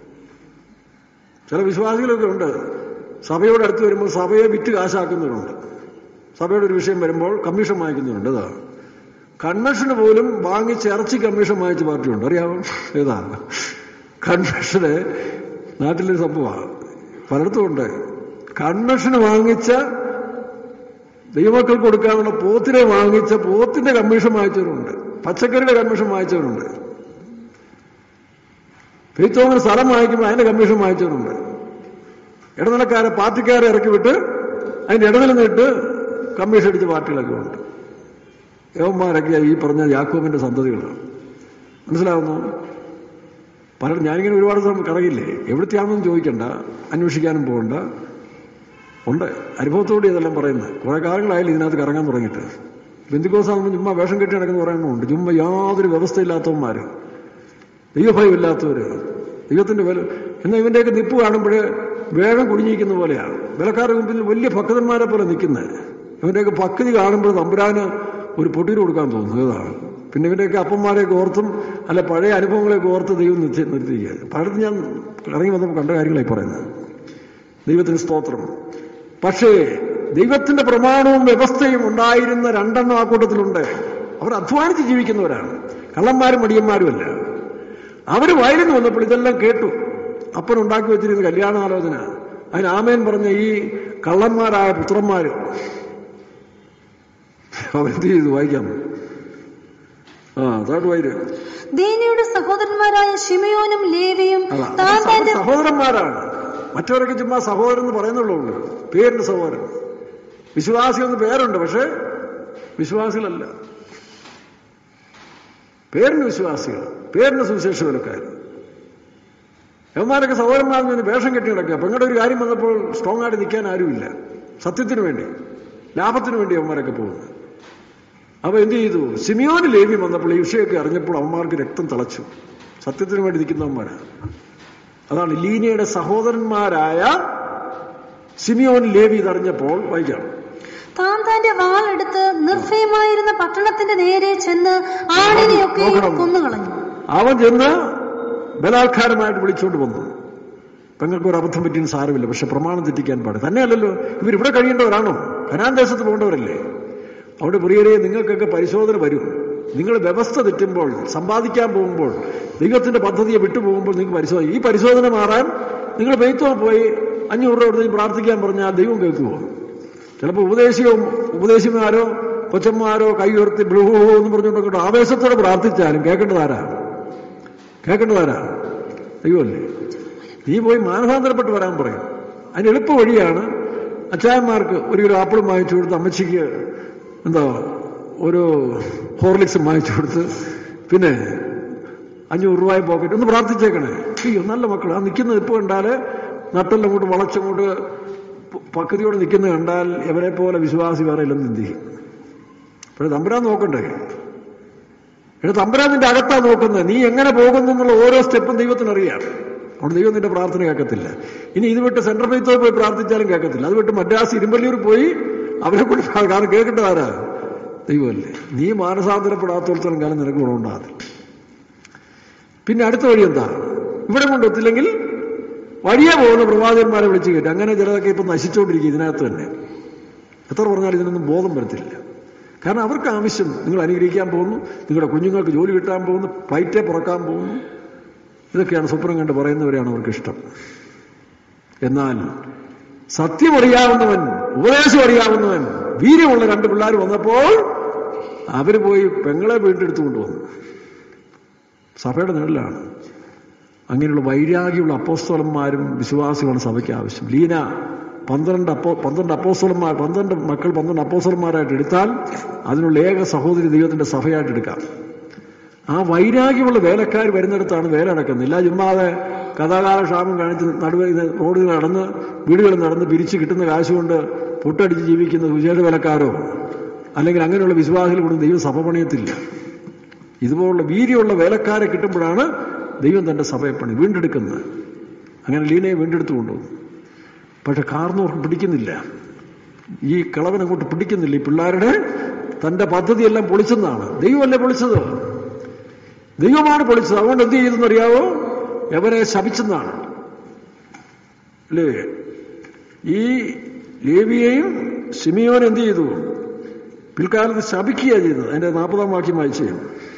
ചില വിശ്വാസികളൊക്കെ ഉണ്ട് സഭയോട് അടുത്ത് വരുമ്പോൾ സഭയെ വിറ്റ് കാശാക്കുന്നവരുണ്ട് സഭയുടെ ഒരു വിഷയം വരുമ്പോൾ കമ്മീഷൻ വാങ്ങിക്കുന്നവരുണ്ട് ഇതാ കൺവെൻഷന് പോലും വാങ്ങിച്ച് ഇറച്ചി കമ്മീഷൻ വാങ്ങിച്ച പാർട്ടിയുണ്ട് അറിയാമോ ഏതാ കൺവെൻഷന് നാട്ടിലൊരു സംഭവമാണ് പലയിടത്തും ഉണ്ട് കൺവെൻഷന് വാങ്ങിച്ച ദൈവമക്കൾക്ക് കൊടുക്കാനുള്ള പോത്തിനെ വാങ്ങിച്ച പോത്തിന്റെ കമ്മീഷൻ വാങ്ങിച്ചവരുണ്ട് പച്ചക്കറിയുടെ കമ്മീഷൻ വാങ്ങിച്ചവരുണ്ട് ഫെയ്ത്തോമിന് സ്ഥലം വാങ്ങിക്കുമ്പോൾ അതിന്റെ കമ്മീഷൻ വാങ്ങിച്ചവരുണ്ട് ഇടനിലക്കാരെ പാർട്ടിക്കാരെ ഇറക്കി വിട്ട് അതിന്റെ ഇടനില നിന്നിട്ട് കമ്മീഷൻ അടിച്ച പാർട്ടികളൊക്കെ ഉണ്ട് യവന്മാരൊക്കെ ഈ പറഞ്ഞ യാക്കോബിന്റെ സന്തതികളാണ് മനസ്സിലാവുന്നു പലരും ഞാനിങ്ങനെ ഒരുപാട് സമയം കറങ്ങില്ലേ എവിടത്തെയാണെന്ന് ചോദിക്കണ്ട അന്വേഷിക്കാനും പോകണ്ട ഉണ്ട് അനുഭവത്തോടെ ഇതെല്ലാം പറയുന്നത് കുറെ കാലങ്ങളായാലും ഇതിനകത്ത് കറങ്ങാൻ തുടങ്ങിയിട്ട് ബന്ധുക്കോസാകുമ്പോൾ ചുമ്മാ വേഷം കെട്ടി നടക്കുന്ന പറയുന്നുണ്ട് ചുമ്മാ യാതൊരു വ്യവസ്ഥയില്ലാത്തവന്മാര് ദൈവഭയം ഇല്ലാത്തവര് ദൈവത്തിന്റെ വില എന്നാൽ ഇവന്റെയൊക്കെ നിപ്പ് കാണുമ്പോൾ വേഗം കുടുങ്ങിയിരിക്കുന്ന പോലെയാണ് വിലക്കാരുടെ മുമ്പിൽ വലിയ ഭക്തന്മാരെ പോലെ നിൽക്കുന്നത് ഇവന്റെയൊക്കെ ഭക്തി കാണുമ്പോൾ തമ്പുരാന് ഒരു പൊട്ടീര് കൊടുക്കാൻ തോന്നുന്നു ഇതാണ് പിന്നെ ഇവന്റെയൊക്കെ അപ്പന്മാരെയൊക്കെ ഓർത്തും അല്ല പഴയ അനുഭവങ്ങളെയൊക്കെ ഓർത്ത് ദൈവം നിർത്തി നിർത്തിയിരിക്കുകയാണ് പലയിടത്തും ഞാൻ ഇറങ്ങി വന്നപ്പോൾ കണ്ട കാര്യങ്ങളായി പറയുന്നത് ദൈവത്തിന് സ്തോത്രം പക്ഷേ ദൈവത്തിന്റെ പ്രമാണവും വ്യവസ്ഥയും ഉണ്ടായിരുന്ന രണ്ടെണ്ണം ആ കൂട്ടത്തിലുണ്ട് അവർ അധ്വാനിച്ച് ജീവിക്കുന്നവരാണ് കള്ളന്മാരും മടിയന്മാരുമല്ല അവര് വയലിൽ വന്നപ്പോൾ ഇതെല്ലാം കേട്ടു അപ്പൻ ഉണ്ടാക്കി വെച്ചിരുന്ന കല്യാണാലോചന അതിന് ആമേൻ പറഞ്ഞ ഈ കള്ളന്മാരായ പുത്രന്മാര് അവരെന്ത് ചെയ്തു വായിക്കാം ആ തേർഡ് വൈര് ദീനയുടെ സഹോദരന്മാരായ ഷിമയോനും ലേവിയും അതാ താൻ അവർ തന്റെ സഹോദരന്മാരാണ് മറ്റവരൊക്കെ ചുമ്മാ സഹോദരൻ എന്ന് പറയുന്നുള്ളൂ പേരിന്റെ സഹോദരൻ വിശ്വാസികൾ എന്ന് പേരുണ്ട് പക്ഷെ വിശ്വാസികളല്ല പേരിന് വിശ്വാസികൾ പേരിന് സുവിശേഷ വിലക്കാർ യവന്മാരൊക്കെ സഹോദരന്മാരിൽ നിന്ന് വേഷം കെട്ടി കിടക്കുക പെങ്ങളുടെ ഒരു കാര്യം വന്നപ്പോൾ സ്ട്രോങ് ആയിട്ട് നിൽക്കാൻ ആരുമില്ല സത്യത്തിന് വേണ്ടി ലാഭത്തിന് വേണ്ടി അവന്മാരൊക്കെ പോകുന്നു അപ്പൊ എന്ത് ചെയ്തു സിമിയോന് ലേവി വന്നപ്പോൾ ഈ വിഷയമൊക്കെ അറിഞ്ഞപ്പോൾ അവന്മാർക്ക് രക്തം തിളച്ചു സത്യത്തിന് വേണ്ടി നിൽക്കുന്നവന്മാരാണ് അതാണ് ലീനയുടെ സഹോദരന്മാരായ സിമിയോൻ ലേവി ഇതറിഞ്ഞപ്പോൾ വായിക്കാം താൻ തന്റെ വാളെടുത്ത് നിർഭയമായിരുന്ന പട്ടണത്തിന്റെ നേരെ ചെന്ന് ആണിനെയൊക്കെ നോക്കണം. കൊന്നുകളഞ്ഞു അവൻ ചെന്ന് ബലാത്കാരമായിട്ട് വിളിച്ചുകൊണ്ട് വന്നു പെങ്ങൾക്ക് ഒരു അബദ്ധം പറ്റിയും സാരമില്ല പക്ഷെ പ്രമാണം തെറ്റിക്കാൻ പാടില്ല തന്നെയല്ലല്ലോ ഇവർ ഇവിടെ കഴിയേണ്ടവരാണോ കനാൻ ദേശത്ത് പോകേണ്ടവരല്ലേ അവിടെ പ്രിയരെ നിങ്ങൾക്കൊക്കെ പരിശോധന വരും നിങ്ങൾ വ്യവസ്ഥ തെറ്റുമ്പോൾ സമ്പാദിക്കാൻ പോകുമ്പോൾ ദൈവത്തിന്റെ പദ്ധതിയെ വിട്ടുപോകുമ്പോൾ നിങ്ങൾക്ക് പരിശോധന ഈ പരിശോധന മാറാൻ നിങ്ങൾ പെയ്ത്തോ പോയി അഞ്ഞൂറ് രൂപ കൊടുത്ത് പ്രാർത്ഥിക്കാൻ പറഞ്ഞാൽ ദൈവം കേൾക്കുമോ ചിലപ്പോൾ ഉപദേശിയോ ഉപദേശിമാരോ കൊച്ചന്മാരോ കൈ ഉയർത്തി ബ്ലൂ എന്ന് പറഞ്ഞുകൊണ്ടൊക്കെ ആവേശത്തോടെ പ്രാർത്ഥിച്ചാലും കേൾക്കേണ്ടതാരാ കേൾക്കേണ്ടതാരാ ദൈവമല്ലേ നീ പോയി മാനസാന്തരപ്പെട്ട് വരാൻ പറയും അതിന് എളുപ്പ വഴിയാണ് അച്ചായന്മാർക്ക് ഒരു കിലോ ആപ്പിളും വാങ്ങിച്ചു കൊടുത്ത് അമ്മച്ചിക്ക് എന്താ ഒരു ഹോർലിക്സും വാങ്ങിച്ചു കൊടുത്ത് പിന്നെ അഞ്ഞൂറ് രൂപ പോക്കറ്റ് ഒന്ന് പ്രാർത്ഥിച്ചേക്കണേ അയ്യോ നല്ല മക്കൾ ആ നിൽക്കുന്നത് ഇപ്പോൾ കണ്ടാൽ നട്ടെല്ലാം അങ്ങോട്ട് വളച്ചങ്ങോട്ട് പ- പക്വതയോടെ നിൽക്കുന്നത് കണ്ടാൽ എവരെ പോലെ വിശ്വാസി വേറെ ഇല്ലെന്ന് എന്ത് ചെയ്യും പക്ഷെ തമ്പുരാൻ നോക്കണ്ടേ എടാ തമ്പുരാൻ നിന്റെ അകത്താ നോക്കുന്നത് നീ എങ്ങനെ പോകുന്നു എന്നുള്ള ഓരോ സ്റ്റെപ്പും ദൈവത്തിനറിയാം അവിടെ ദൈവം നിന്റെ പ്രാർത്ഥന കേൾക്കത്തില്ല ഇനി ഇത് വിട്ട് സെൻട്രൽ ഫെയ്ത്തോ പോയി പ്രാർത്ഥിച്ചാലും കേൾക്കത്തില്ല അത് വിട്ട് മദ്രാസ് ഇരുമ്പല്ലൂർ പോയി അവരെ കൊണ്ട് പ്രാ- കാരണം കേൾക്കേണ്ടതാരാ ദൈവമല്ലേ നീ മാനസാന്തരപ്പെടാത്തോടത്തോളം കാലം നിനക്ക് ഗുണമുണ്ടാകത്തില്ല പിന്നെ അടുത്ത വഴി എന്താ ഇവിടെ കൊണ്ടെത്തില്ലെങ്കിൽ വഴിയെ പോകുന്ന പ്രവാചകന്മാരെ വിളിച്ചു കയറ്റി അങ്ങനെ ചിലതൊക്കെ ഇപ്പൊ നശിച്ചുകൊണ്ടിരിക്കും ഇതിനകത്ത് തന്നെ എത്ര പറഞ്ഞാലും ഇതിനൊന്നും ബോധം വരത്തില്ല കാരണം അവർക്ക് ആവശ്യം നിങ്ങൾ അനുഗ്രഹിക്കാൻ പോകുന്നു നിങ്ങളുടെ കുഞ്ഞുങ്ങൾക്ക് ജോലി കിട്ടാൻ പോകുന്നു ഫ്ലൈറ്റെ പുറക്കാൻ പോകുന്നു ഇതൊക്കെയാണ് സ്വപ്നം കണ്ട് പറയുന്നവരെയാണ് അവർക്ക് ഇഷ്ടം എന്നാൽ സത്യം അറിയാവുന്നവൻ ഉപദേശം അറിയാവുന്നവൻ വീര്യമുള്ള രണ്ട് പിള്ളേർ വന്നപ്പോൾ അവര് പോയി പെങ്ങളെ വീണ്ടെടുത്തു കൊണ്ടുവന്നു സഭയുടെ നിഴലാണ് അങ്ങനെയുള്ള വൈരാഗ്യമുള്ള അപ്പോസ്തോലന്മാരും വിശ്വാസികളുമാണ് സഭയ്ക്ക് ആവശ്യം ലീന പന്ത്രണ്ട് അപ്പോ പന്ത്രണ്ട് അപ്പോസ്തോലന്മാർ പന്ത്രണ്ട് മക്കൾ പന്ത്രണ്ട് അപ്പോസ്തോലന്മാരായിട്ട് എടുത്താൽ അതിനുള്ള ഏക സഹോദരി ദൈവത്തിന്റെ സഭയായിട്ട് എടുക്കാം ആ വൈരാഗ്യമുള്ള വേലക്കാർ വരുന്നിടത്താണ് വേല നടക്കുന്നത് ഇല്ല ചുമ്മാതെ കഥാകാല ക്ഷാമം കാണിച്ച് നടുവ് ഇത് റോഡിൽ നടന്ന് വീടുകളിൽ നടന്ന് പിരിച്ച് കിട്ടുന്ന കാശ് കൊണ്ട് പുട്ടടിച്ച് ജീവിക്കുന്ന സുചേഷ വേലക്കാരോ അല്ലെങ്കിൽ അങ്ങനെയുള്ള വിശ്വാസികൾ കൊണ്ട് ദൈവം സഭ പണിയത്തില്ല ഇതുപോലുള്ള വീര്യമുള്ള വേലക്കാരെ കിട്ടുമ്പോഴാണ് ദൈവം തന്റെ സഭയെ പണി വീണ്ടെടുക്കുന്നത് അങ്ങനെ ലീനയെ വീണ്ടെടുത്തു കൊണ്ടുവന്നു പക്ഷെ കാർന്നവർക്ക് പിടിക്കുന്നില്ല ഈ കിളവൻ അങ്ങോട്ട് പിടിക്കുന്നില്ല ഈ പിള്ളേരുടെ തന്റെ പദ്ധതിയെല്ലാം പൊളിച്ചെന്നാണ് ദൈവമല്ലേ പൊളിച്ചത് ദൈവമാണ് പൊളിച്ചത് അതുകൊണ്ട് എന്ത് ചെയ്തെന്നറിയാവോ എവരെ ശപിച്ചെന്നാണ് അല്ലേ ഈ ലേവിയെയും സിമിയോൻ എന്ത് ചെയ്തു പിൽക്കാലത്ത് ശപിക്കുകയാണ് ചെയ്തത് അതിന്റെ നാൽപ്പതാം വാക്യം വായിച്ചു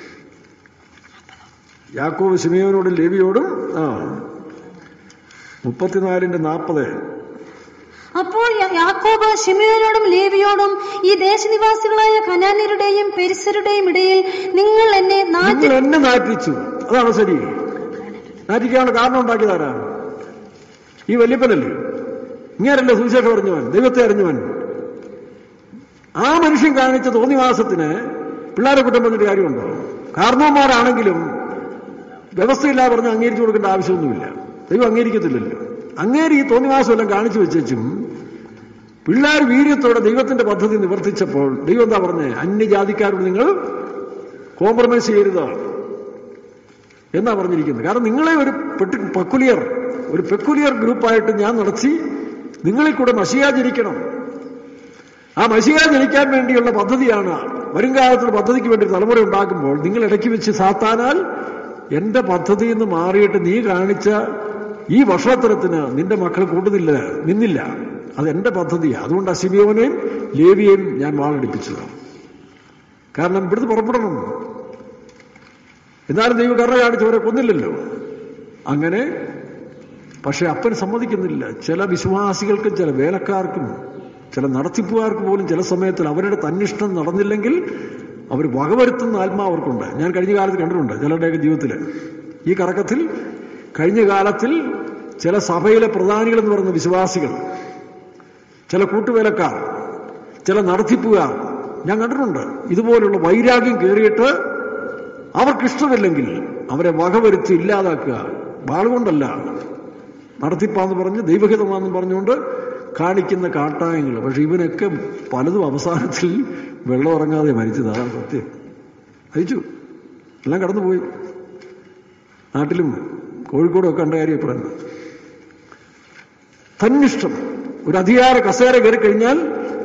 യാക്കോബ് സിമിയോനോടും ലേവിയോടും ആ മുപ്പത്തിനാലിന്റെ നാൽപ്പത് അപ്പോൾ യാ- യാക്കോബ് ഷിമിയോനോടും ലേവിയോടും ഈ ദേശനിവാസികളായ കനാന്യരുടെയും പെരിസരുടെയും ഇടയിൽ നിങ്ങൾ എന്നെ നാറ്റി നിങ്ങൾ എന്നെ നാറ്റിച്ചു അതാണ് ശരി നാറ്റിക്കാനുള്ള കാരണം ഉണ്ടാക്കിയതാരാ ഈ വല്യപ്പനല്ലേ ഇങ്ങനല്ലേ സുവിശേഷം അറിഞ്ഞവൻ ദൈവത്തെ അറിഞ്ഞവൻ ആ മനുഷ്യൻ കാണിച്ച തോന്നിവാസത്തിന് പിള്ളേരെ കുറ്റം പറഞ്ഞിട്ട് കാര്യമുണ്ടോ കാരണവന്മാരാണെങ്കിലും വ്യവസ്ഥയില്ലാതെ പറഞ്ഞ് അംഗീകരിച്ചു കൊടുക്കേണ്ട ആവശ്യമൊന്നുമില്ല ദൈവം അംഗീകരിക്കത്തില്ലല്ലോ അങ്ങേര് ഈ തോന്നിവാസം എല്ലാം കാണിച്ചു വെച്ചും പിള്ളേർ വീര്യത്തോടെ ദൈവത്തിന്റെ പദ്ധതി നിവർത്തിച്ചപ്പോൾ ദൈവം എന്താ പറഞ്ഞേ അന്യജാതിക്കാരോട് നിങ്ങൾ കോംപ്രമൈസ് ചെയ്യരുത് എന്നാ പറഞ്ഞിരിക്കുന്നത് കാരണം നിങ്ങളെ ഒരു പെക്കുലിയർ ഒരു പെക്കുലിയർ ഗ്രൂപ്പായിട്ട് ഞാൻ നടത്തി നിങ്ങളിൽ കൂടെ മഷിയാ ജനിക്കണം ആ മഷിയാ ജനിക്കാൻ വേണ്ടിയുള്ള പദ്ധതിയാണ് വരും കാലത്തുള്ള പദ്ധതിക്ക് വേണ്ടി ഒരു തലമുറ ഉണ്ടാക്കുമ്പോൾ നിങ്ങൾ ഇടയ്ക്ക് വെച്ച് സാത്താനാൽ എന്റെ പദ്ധതിയിൽ നിന്ന് മാറിയിട്ട് നീ കാണിച്ച ഈ വർഷോത്തരത്തിന് നിന്റെ മക്കൾ കൂട്ടുന്നില്ല നിന്നില്ല അത് എന്റെ പദ്ധതിയാണ് അതുകൊണ്ട് അസിമിയോനെയും ലേവിയെയും ഞാൻ വാളടിപ്പിച്ചത് കാരണം ഇവിടുന്ന് പുറപ്പെടണം എന്നാലും ദൈവം കറ കാണിച്ചവരെ കൊന്നില്ലല്ലോ അങ്ങനെ പക്ഷെ അപ്പൻ സമ്മതിക്കുന്നില്ല ചില വിശ്വാസികൾക്കും ചില വേലക്കാർക്കും ചില നടത്തിപ്പുകാർക്ക് പോലും ചില സമയത്തിൽ അവരുടെ തന്നിഷ്ടം നടന്നില്ലെങ്കിൽ അവർ വകവരുത്തുന്ന ആത്മാവ് അവർക്കുണ്ട് ഞാൻ കഴിഞ്ഞ കാലത്ത് കണ്ടിട്ടുണ്ട് ചിലരുടെയൊക്കെ ജീവിതത്തിൽ ഈ കറക്കത്തിൽ കഴിഞ്ഞ കാലത്തിൽ ചില സഭയിലെ പ്രധാനികൾ എന്ന് പറയുന്ന വിശ്വാസികൾ ചില കൂട്ടുവേലക്കാർ ചില നടത്തിപ്പുകാർ ഞാൻ കണ്ടിട്ടുണ്ട് ഇതുപോലുള്ള വൈരാഗ്യം കയറിയിട്ട് അവർക്കിഷ്ടമില്ലെങ്കിൽ അവരെ വകവരുത്തി ഇല്ലാതാക്കുക വാളുകൊണ്ടല്ല നടത്തിപ്പാന്ന് പറഞ്ഞ് ദൈവഹിതമാണെന്ന് പറഞ്ഞുകൊണ്ട് കാണിക്കുന്ന കാട്ടായങ്ങൾ പക്ഷെ ഇവനൊക്കെ പലതും അവസാനത്തിൽ വെള്ളം ഇറങ്ങാതെ മരിച്ചത് അതാണ് സത്യം മരിച്ചു എല്ലാം കടന്നുപോയി നാട്ടിലും കോഴിക്കോടും ഒക്കെ കണ്ട കാര്യം പറയുന്നത് തന്നിഷ്ടം ഒരു അധികാര കസേര കയറി കഴിഞ്ഞാൽ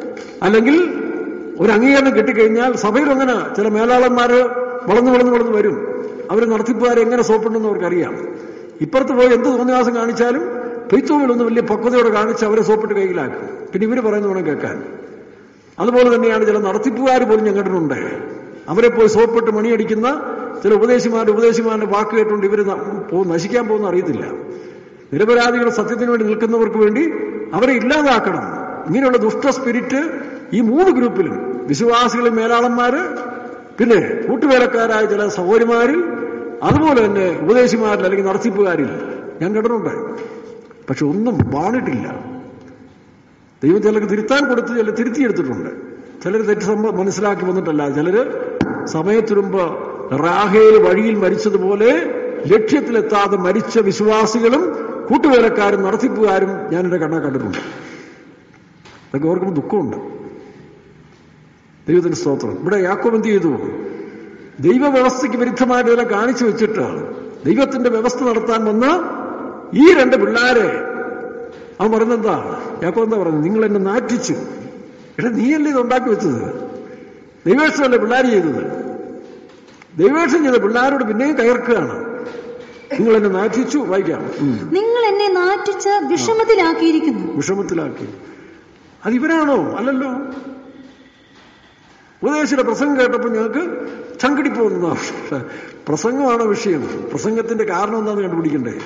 അല്ലെങ്കിൽ ഒരു അംഗീകാരം കിട്ടിക്കഴിഞ്ഞാൽ സഭയിൽ അങ്ങനെ ചില മേലാളന്മാര് വളർന്നു വളർന്നു വളർന്നു വരും അവർ നടത്തിപ്പുകാരെ എങ്ങനെ സോപ്പിടുന്നെന്ന് അവർക്കറിയാം ഇപ്പുറത്ത് പോയി എന്ത് തോന്നിയാസം കാണിച്ചാലും പെയ്ത്തോമിലൊന്ന് വലിയ പക്വതയോടെ കാണിച്ച് അവരെ സോപ്പിട്ട് കയ്യിലാക്കും പിന്നെ ഇവര് പറയുന്ന വേണം കേൾക്കാൻ അതുപോലെ തന്നെയാണ് ചില നടത്തിപ്പുകാർ പോലും ഞാൻ കണ്ടിട്ടുണ്ട് അവരെ പോയി സോപ്പിട്ട് മണിയടിക്കുന്ന ചില ഉപദേശിമാരുടെ ഉപദേശിമാരുടെ വാക്ക് കേട്ടുകൊണ്ട് ഇവർ നശിക്കാൻ പോകുന്ന അറിയത്തില്ല നിരപരാധികൾ സത്യത്തിന് വേണ്ടി നിൽക്കുന്നവർക്ക് വേണ്ടി അവരെ ഇല്ലാതാക്കണം ഇങ്ങനെയുള്ള ദുഷ്ട സ്പിരിറ്റ് ഈ മൂന്ന് ഗ്രൂപ്പിലും വിശ്വാസികളിൽ മേലാളന്മാര് പിന്നെ കൂട്ടുവേലക്കാരായ ചില സഹോദരിമാരിൽ അതുപോലെ തന്നെ ഉപദേശിമാരിൽ അല്ലെങ്കിൽ നടത്തിപ്പുകാരിൽ ഞാൻ കണ്ടിട്ടുണ്ട് പക്ഷെ ഒന്നും വാണിട്ടില്ല ദൈവം ചിലർക്ക് തിരുത്താൻ കൊടുത്ത് ചിലർ തിരുത്തിയെടുത്തിട്ടുണ്ട് ചിലർ തെറ്റ് സംഭവ മനസ്സിലാക്കി വന്നിട്ടല്ല ചിലര് സമയത്തിനുമ്പ് റാഹേൽ വഴിയിൽ മരിച്ചതുപോലെ ലക്ഷ്യത്തിലെത്താതെ മരിച്ച വിശ്വാസികളും കൂട്ടുവേലക്കാരും നടത്തിപ്പുകാരും ഞാൻ എന്റെ കണ്ണ കണ്ടിട്ടുണ്ട് അതൊക്കെ ഓർക്കുമ്പോൾ ദുഃഖമുണ്ട് ദൈവത്തിന്റെ സ്തോത്രം ഇവിടെ യാക്കോബ് എന്ത് ചെയ്തു ദൈവവ്യവസ്ഥയ്ക്ക് വിരുദ്ധമായിട്ട് ഇതിനെ കാണിച്ചു വെച്ചിട്ട് ദൈവത്തിന്റെ വ്യവസ്ഥ നടത്താൻ വന്ന ഈ രണ്ട് പിള്ളാരെ അവൻ പറയുന്നെന്താ യാക്കോ എന്താ പറയുന്നത് നിങ്ങൾ എന്നെ നാറ്റിച്ചു എടാ നീയല്ലേ ഇത് ഉണ്ടാക്കി വെച്ചത് ദൈവേഷമല്ലേ പിള്ളേർ ചെയ്തത് ദൈവേഷം ചെയ്ത പിള്ളേരോട് പിന്നെയും കയർക്കുകയാണ് നിങ്ങൾ എന്നെ നാറ്റിച്ചു വായിക്കാം ഉം. നിങ്ങൾ എന്നെ നാറ്റിച്ച് വിഷമത്തിലാക്കിയിരിക്കുന്നു വിഷമത്തിലാക്കി അത് ഇവരാണോ അല്ലല്ലോ ഉപദേശിയുടെ പ്രസംഗം കേട്ടപ്പോൾ ഞങ്ങൾക്ക് ചങ്കിടിപ്പോകുന്ന പ്രസംഗമാണോ വിഷയം പ്രസംഗത്തിന്റെ കാരണം എന്താണെന്ന് കണ്ടുപിടിക്കണ്ടേ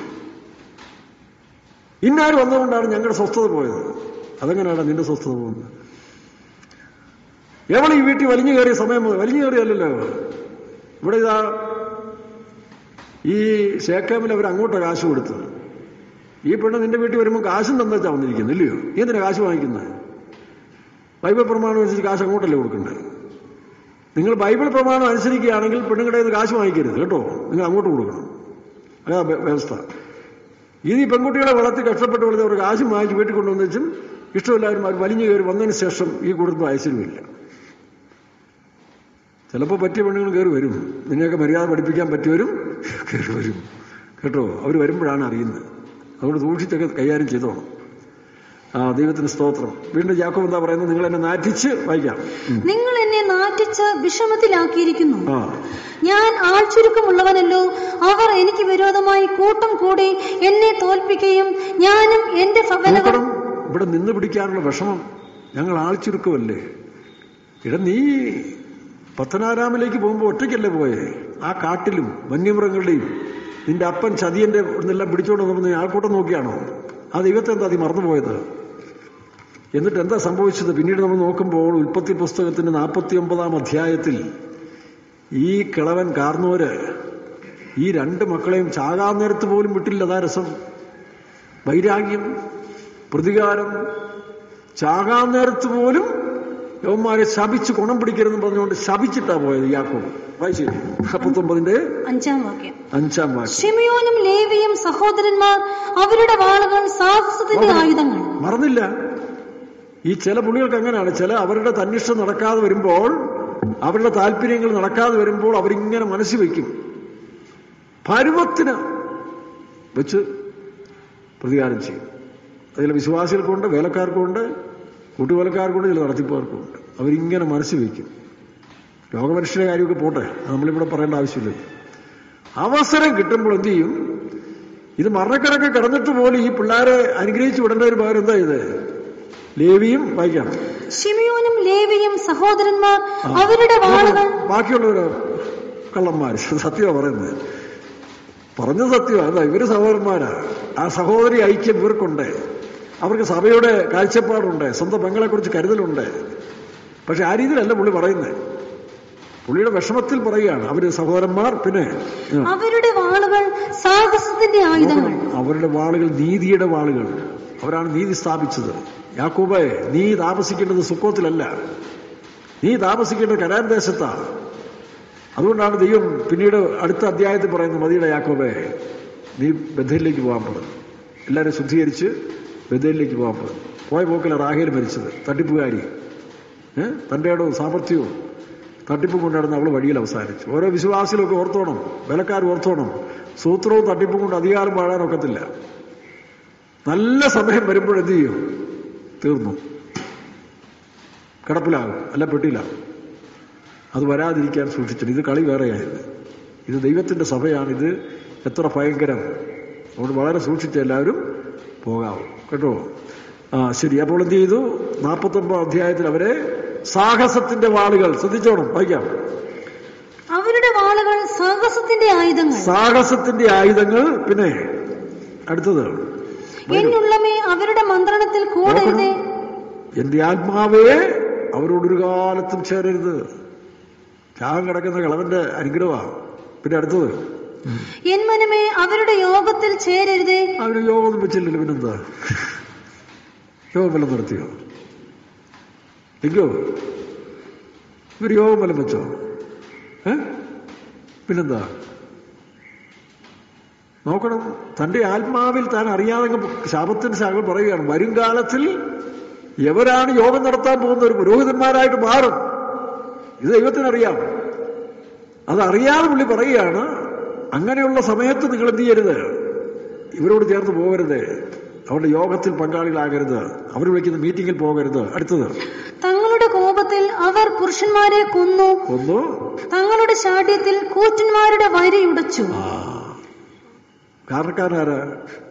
ഇന്നാര് വന്നതുകൊണ്ടാണ് ഞങ്ങളുടെ സ്വസ്ഥത പോയത് അതെങ്ങനെയാണ് നിന്റെ സ്വസ്ഥത പോകുന്നത് എവൾ ഈ വീട്ടിൽ വലിഞ്ഞു കയറിയ സമയം മുതൽ- വലിഞ്ഞു കയറിയല്ലോ ഇവിടെ ഇതാ ഈ ഷേക്കാമിൽ അവർ അങ്ങോട്ടാണ് കാശ് കൊടുത്തത് ഈ പെണ്ണ് നിന്റെ വീട്ടിൽ വരുമ്പോൾ കാശും തന്നേച്ചാ വന്നിരിക്കുന്നത് ഇല്ലയോ നീ എന്തിനാ കാശ് വാങ്ങിക്കുന്നത് ബൈബിൾ പ്രമാണം അനുസരിച്ച് കാശ് അങ്ങോട്ടല്ലേ കൊടുക്കണ്ടേ നിങ്ങൾ ബൈബിൾ പ്രമാണം അനുസരിക്കുകയാണെങ്കിൽ പെണ്ണുങ്ങളുടെ കയ്യിൽ നിന്ന് കാശ് വാങ്ങിക്കരുത് കേട്ടോ നിങ്ങൾ അങ്ങോട്ട് കൊടുക്കണം അതാ വ്യ- വ്യവസ്ഥ ഇത് ഈ പെൺകുട്ടികളെ വളർത്തി കഷ്ടപ്പെട്ട് വളർത്തി അവർ കാശ് വാങ്ങിച്ച് വീട്ടിൽ കൊണ്ടുവന്ന് വെച്ചും ഇഷ്ടമില്ലാവരും അവർ വലിഞ്ഞു കയറി വന്നതിന് ശേഷം ഈ കുടുംബം ഐശ്വര്യമില്ല ചിലപ്പോൾ പറ്റിയ പെണ്ണുങ്ങൾ കയറി വരും നിന്നെയൊക്കെ മര്യാദ പഠിപ്പിക്കാൻ പറ്റിയവരും കയറി വരും കേട്ടോ അവർ വരുമ്പോഴാണ് അറിയുന്നത് അതുകൊണ്ട് സൂക്ഷിച്ചൊക്കെ കൈകാര്യം ചെയ്തോണം ആ ദൈവത്തിന് സ്തോത്രം വീണ്ടും ജാക്കോബ് എന്താ പറയുന്നത് നിങ്ങൾ എന്നെ നാറ്റിച്ച് വായിക്കാം ഉം. നിങ്ങൾ എന്നെ നാറ്റിച്ച് വിഷമത്തിലാക്കിയിരിക്കുന്നു ആ ഞാൻ ആൾചുരുക്കമുള്ളവനല്ലോ അവർ എനിക്ക് വിരോധമായി കൂട്ടം കൂടി എന്നെ തോൽപ്പിക്കുകയും ഞാനും എന്റെ ഭവനകൾ നോക്കണം ഇവിടെ നിന്ന് പിടിക്കാനുള്ള വിഷമം ഞങ്ങൾ ആൾച്ചുരുക്കമല്ലേ ഇട നീ പത്തനാരാമിലേക്ക് പോകുമ്പോൾ ഒറ്റയ്ക്കല്ലേ പോയേ ആ കാട്ടിലും വന്യമൃഗങ്ങളുടെയും നിന്റെ അപ്പൻ ചതിയന്റെ ഇതെല്ലാം പിടിച്ചോണ്ട് വന്നപ്പോൾ നീ ആൾക്കൂട്ടം നോക്കിയാണോ ആ ദൈവത്തെ എന്താ നീ മറന്നുപോയത് എന്നിട്ട് എന്താ സംഭവിച്ചത് പിന്നീട് നമ്മൾ നോക്കുമ്പോൾ ഉൽപ്പത്തി പുസ്തകത്തിന്റെ നാൽപ്പത്തി ഒമ്പതാം അധ്യായത്തിൽ ഈ കിളവൻ കാർന്നോര് ഈ രണ്ട് മക്കളെയും ചാകാൻ നേരത്ത് പോലും വിട്ടില്ല അതാ രസം വൈരാഗ്യം പ്രതികാരം ചാകാൻ നേരത്ത് പോലും യവന്മാരെ ശപിച്ച് ഗുണം പിടിക്കരുതെന്ന് പറഞ്ഞുകൊണ്ട് ശപിച്ചിട്ടാ പോയത് യാക്കോബ് വായിച്ചു മുപ്പത്തൊമ്പതിന്റെ അഞ്ചാം വാക്യം അഞ്ചാം വാക്യം ഷിമിയോനും ലേവിയും സഹോദരന്മാർ അവരുടെ വാളുകൾ സാഹസത്തിന്റെ ആയുധങ്ങൾ മറന്നില്ല ഈ ചില പുള്ളികൾക്ക് അങ്ങനെയാണ് ചില അവരുടെ തന്നിഷ്ടം നടക്കാതെ വരുമ്പോൾ അവരുടെ താല്പര്യങ്ങൾ നടക്കാതെ വരുമ്പോൾ അവരിങ്ങനെ മനസ്സിൽ വയ്ക്കും പരുവത്തിന് വെച്ച് പ്രതികാരം ചെയ്യും അതിൽ വിശ്വാസികൾക്കുണ്ട് വേലക്കാർക്കുണ്ട് കൂട്ടുവേലക്കാർക്കുണ്ട് ചില നടത്തിപ്പുകാർക്കുണ്ട് അവരിങ്ങനെ മനസ്സിൽ വയ്ക്കും രോഗമനുഷ്യരുടെ കാര്യമൊക്കെ പോട്ടെ അത് നമ്മളിവിടെ പറയേണ്ട ആവശ്യമില്ല അവസരം കിട്ടുമ്പോൾ എന്ത് ചെയ്യും ഇത് മരണക്കിടക്ക് കിടന്നിട്ട് പോലും ഈ പിള്ളേരെ അനുഗ്രഹിച്ചു വിടേണ്ട ഒരു പകരം എന്താ ഇത് ലേവിയും വായിക്കാം ഷിമിയോനും ലേവിയും സഹോദരന്മാർ അവരുടെ വാളുകൾ ബാക്കിയുള്ളവരോ കള്ളന്മാര് സത്യമാണ് പറയുന്നത് പറഞ്ഞത് സത്യമാണ് അതാ ഇവര് സഹോദരന്മാരാ ആ സഹോദരി ഐക്യം ഇവർക്കുണ്ട് അവർക്ക് സഭയുടെ കാഴ്ചപ്പാടുണ്ട് സ്വന്തം പെങ്ങളെക്കുറിച്ച് കരുതലുണ്ട് പക്ഷെ ആ രീതിയിലല്ല പുള്ളി പറയുന്നത് പുള്ളിയുടെ വിഷമത്തിൽ പറയുകയാണ് അവര് സഹോദരന്മാർ പിന്നെ ആ, അവരുടെ വാളുകൾ സാഹസത്തിന്റെ ആയുധങ്ങൾ അവരുടെ വാളുകൾ നീതിയുടെ വാളുകൾ അവരാണ് നീതി സ്ഥാപിച്ചത് യാക്കൂബേ നീ താമസിക്കേണ്ടത് സുക്കോത്തിലല്ല നീ താമസിക്കേണ്ടത് കരാൻ ദേശത്താണ് അതുകൊണ്ടാണ് ദൈവം പിന്നീട് അടുത്ത അധ്യായത്തിൽ പറയുന്നത് മതിയുടെ യാക്കോബേ നീ ബഥയിലേക്ക് പോകാൻ പറഞ്ഞു എല്ലാവരും ശുദ്ധീകരിച്ച് ബഥയിലേക്ക് പോകാൻ പറഞ്ഞു പോയ പോക്കില റാഹേൽ മരിച്ചത് തട്ടിപ്പുകാരി ഏഹ് തൻ്റെ ഇടവും സാമർഥ്യവും തട്ടിപ്പും കൊണ്ടാടുന്ന അവൾ വഴിയിൽ അവസാനിച്ചു ഓരോ വിശ്വാസികളൊക്കെ ഓർത്തോണം വിലക്കാർ ഓർത്തോണം സൂത്രവും തട്ടിപ്പും കൊണ്ട് അധികാരം പാഴാനൊക്കത്തില്ല നല്ല സമയം വരുമ്പോൾ എന്ത് ചെയ്യും തീർന്നു കിടപ്പിലാകും അല്ല പെട്ടിയിലാകും അത് വരാതിരിക്കാൻ സൂക്ഷിച്ചിട്ട് ഇത് കളി വേറെയായത് ഇത് ദൈവത്തിന്റെ സഭയാണ് ഇത് എത്ര ഭയങ്കരം അതുകൊണ്ട് വളരെ സൂക്ഷിച്ച് എല്ലാവരും പോകാവും കേട്ടോ ആ ശരി അപ്പോൾ എന്ത് ചെയ്തു നാൽപ്പത്തൊമ്പത് അധ്യായത്തിൽ അവരെ സാഹസത്തിന്റെ വാളുകൾ ശ്രദ്ധിച്ചോണം വായിക്കാം അവരുടെ വാളുകൾ സാഹസത്തിന്റെ ആയുധങ്ങൾ സാഹസത്തിന്റെ ആയുധങ്ങൾ പിന്നെ അടുത്തത് എന്നുള്ളമേ അവരുടെ മന്ത്രണത്തിൽ കൂടരുതേ എന്റെ ആത്മാവേ അവരോടൊരു കാലത്തും ചേരരുത് ചാകം കിടക്കുന്ന കളവന്റെ അനുഗ്രഹമാണ് പിന്നെ അടുത്തത് എൻ മനമേ അവരുടെ യോഗത്തിൽ ചേരരുതേ അവര് യോഗമൊന്നും വെച്ചില്ലല്ലോ പിന്നെന്താ യോഗം വല്ലതും നടത്തിയോ എങ്കോ ഇവർ യോഗം വല്ലതും വെച്ചോ ഏ പിന്നെന്താ നോക്കണം തന്റെ ആത്മാവിൽ താൻ അറിയാതെ അങ്ങ് ശാപത്തിന് ശാഖകൾ പറയുകയാണ് വരും കാലത്തിൽ എവരാണ് യോഗം നടത്താൻ പോകുന്ന ഒരു പുരോഹിതന്മാരായിട്ട് മാറും ഇത് ദൈവത്തിനറിയാം അതറിയാതെ പുള്ളി പറയുകയാണ് അങ്ങനെയുള്ള സമയത്ത് നിങ്ങൾ എന്ത് ചെയ്യരുത് ഇവരോട് ചേർന്ന് പോകരുത് അവരുടെ യോഗത്തിൽ പങ്കാളികളാകരുത് അവർ വിളിക്കുന്ന മീറ്റിങ്ങിൽ പോകരുത് അടുത്തത് തങ്ങളുടെ കോപത്തിൽ അവർ പുരുഷന്മാരെ കൊന്നു ഒന്ന് തങ്ങളുടെ ശാഠ്യത്തിൽ കൂറ്റന്മാരുടെ വരിയുടച്ചു ആ കാരണക്കാരനാരാ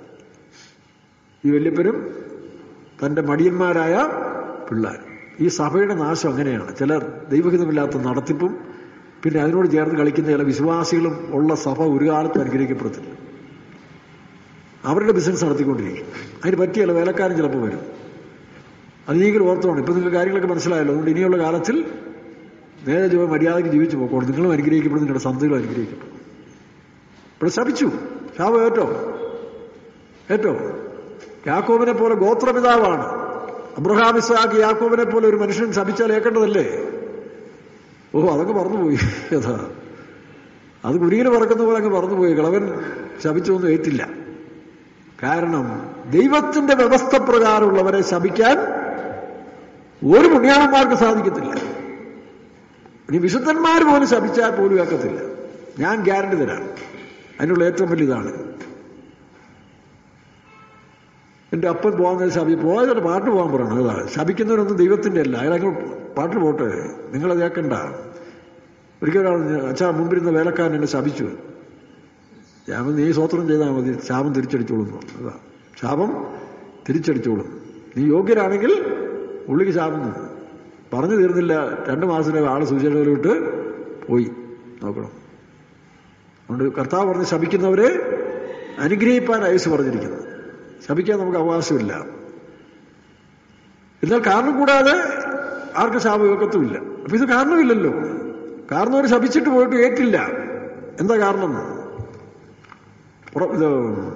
ഈ വല്യപ്പനും തന്റെ മടിയന്മാരായ പിള്ളേർ ഈ സഭയുടെ നാശം അങ്ങനെയാണ് ചില ദൈവഹിതമില്ലാത്ത നടത്തിപ്പും പിന്നെ അതിനോട് ചേർന്ന് കളിക്കുന്ന ചില വിശ്വാസികളും ഉള്ള സഭ ഒരു കാലത്തും അനുഗ്രഹിക്കപ്പെടത്തില്ല അവരുടെ ബിസിനസ് നടത്തിക്കൊണ്ടിരിക്കും അതിന് പറ്റിയ ചില വേലക്കാരൻ ചിലപ്പോൾ വരും അതിനെങ്കിലും ഓർത്തോണം ഇപ്പം നിങ്ങൾക്ക് കാര്യങ്ങളൊക്കെ മനസ്സിലായല്ലോ അതുകൊണ്ട് ഇനിയുള്ള കാലത്തിൽ നേരെ ചൊവ്വ മര്യാദയ്ക്ക് ജീവിച്ചു പോക്കോണം നിങ്ങളും അനുഗ്രഹിക്കപ്പെടും നിങ്ങളുടെ സന്തതികളും അനുഗ്രഹിക്കപ്പെടും ഇവിടെ ശപിച്ചു ശാപം ഏറ്റോ ഏറ്റോ യാക്കോബിനെ പോലെ ഗോത്രപിതാവാണ് അബ്രഹാം ഇസാഖ് യാക്കോബിനെ പോലെ ഒരു മനുഷ്യൻ ശപിച്ചാൽ ഏക്കേണ്ടതല്ലേ ഓ അതൊക്കെ മറന്നുപോയി യഥാ അത് കുരിയിൽ പറക്കുന്ന പോലെ അങ്ങ് മറന്നുപോയി കളവൻ ശപിച്ചൊന്നും ഏറ്റില്ല കാരണം ദൈവത്തിന്റെ വ്യവസ്ഥ പ്രകാരമുള്ളവരെ ശപിക്കാൻ ഒരു പുണ്യാളന്മാർക്ക് സാധിക്കത്തില്ല ഇനി വിശുദ്ധന്മാർ പോലും ശപിച്ചാൽ പോലും കേൾക്കത്തില്ല ഞാൻ ഗ്യാരണ്ടി തരാം അതിനുള്ള ഏറ്റവും വലിയ ഇതാണ് എൻ്റെ അപ്പൻ പോകാൻ നേരം ശബി പോയതൊരു പാട്ട് പോകാൻ പറയണം അതാ ശപിക്കുന്നവരൊന്നും ദൈവത്തിൻ്റെ അല്ല അയാളങ്ങ് പാട്ട് പോട്ടെ നിങ്ങളത് കേൾക്കണ്ട ഒരിക്കലും അച്ഛാ മുമ്പിരുന്ന വേലക്കാരൻ എന്നെ ശപിച്ചു ഞാൻ പറഞ്ഞു, നീ സ്വോത്രം ചെയ്താൽ മതി ശാപം തിരിച്ചടിച്ചോളും എന്ന് പറഞ്ഞു. അതാ ശാപം തിരിച്ചടിച്ചോളും നീ യോഗ്യരാണെങ്കിൽ ഉള്ളിക്ക് ശാപം തന്നു പറഞ്ഞു തീർന്നില്ല രണ്ട് മാസത്തിനകം ആള് സൂചനയിലോട്ട് പോയി നോക്കണം അതുകൊണ്ട് കർത്താവ് പറഞ്ഞ് ശപിക്കുന്നവരെ അനുഗ്രഹിപ്പാൻ യേശു പറഞ്ഞിരിക്കുന്നത് ശപിക്കാൻ നമുക്ക് അവകാശമില്ല എന്നാൽ കാരണം കൂടാതെ ആർക്കും ശാപം വെക്കത്തുമില്ല അപ്പൊ ഇത് കാരണമില്ലല്ലോ കാരണം അവർ ശപിച്ചിട്ട് പോയിട്ട് ഏറ്റില്ല എന്താ കാരണം പുറ- ഇത്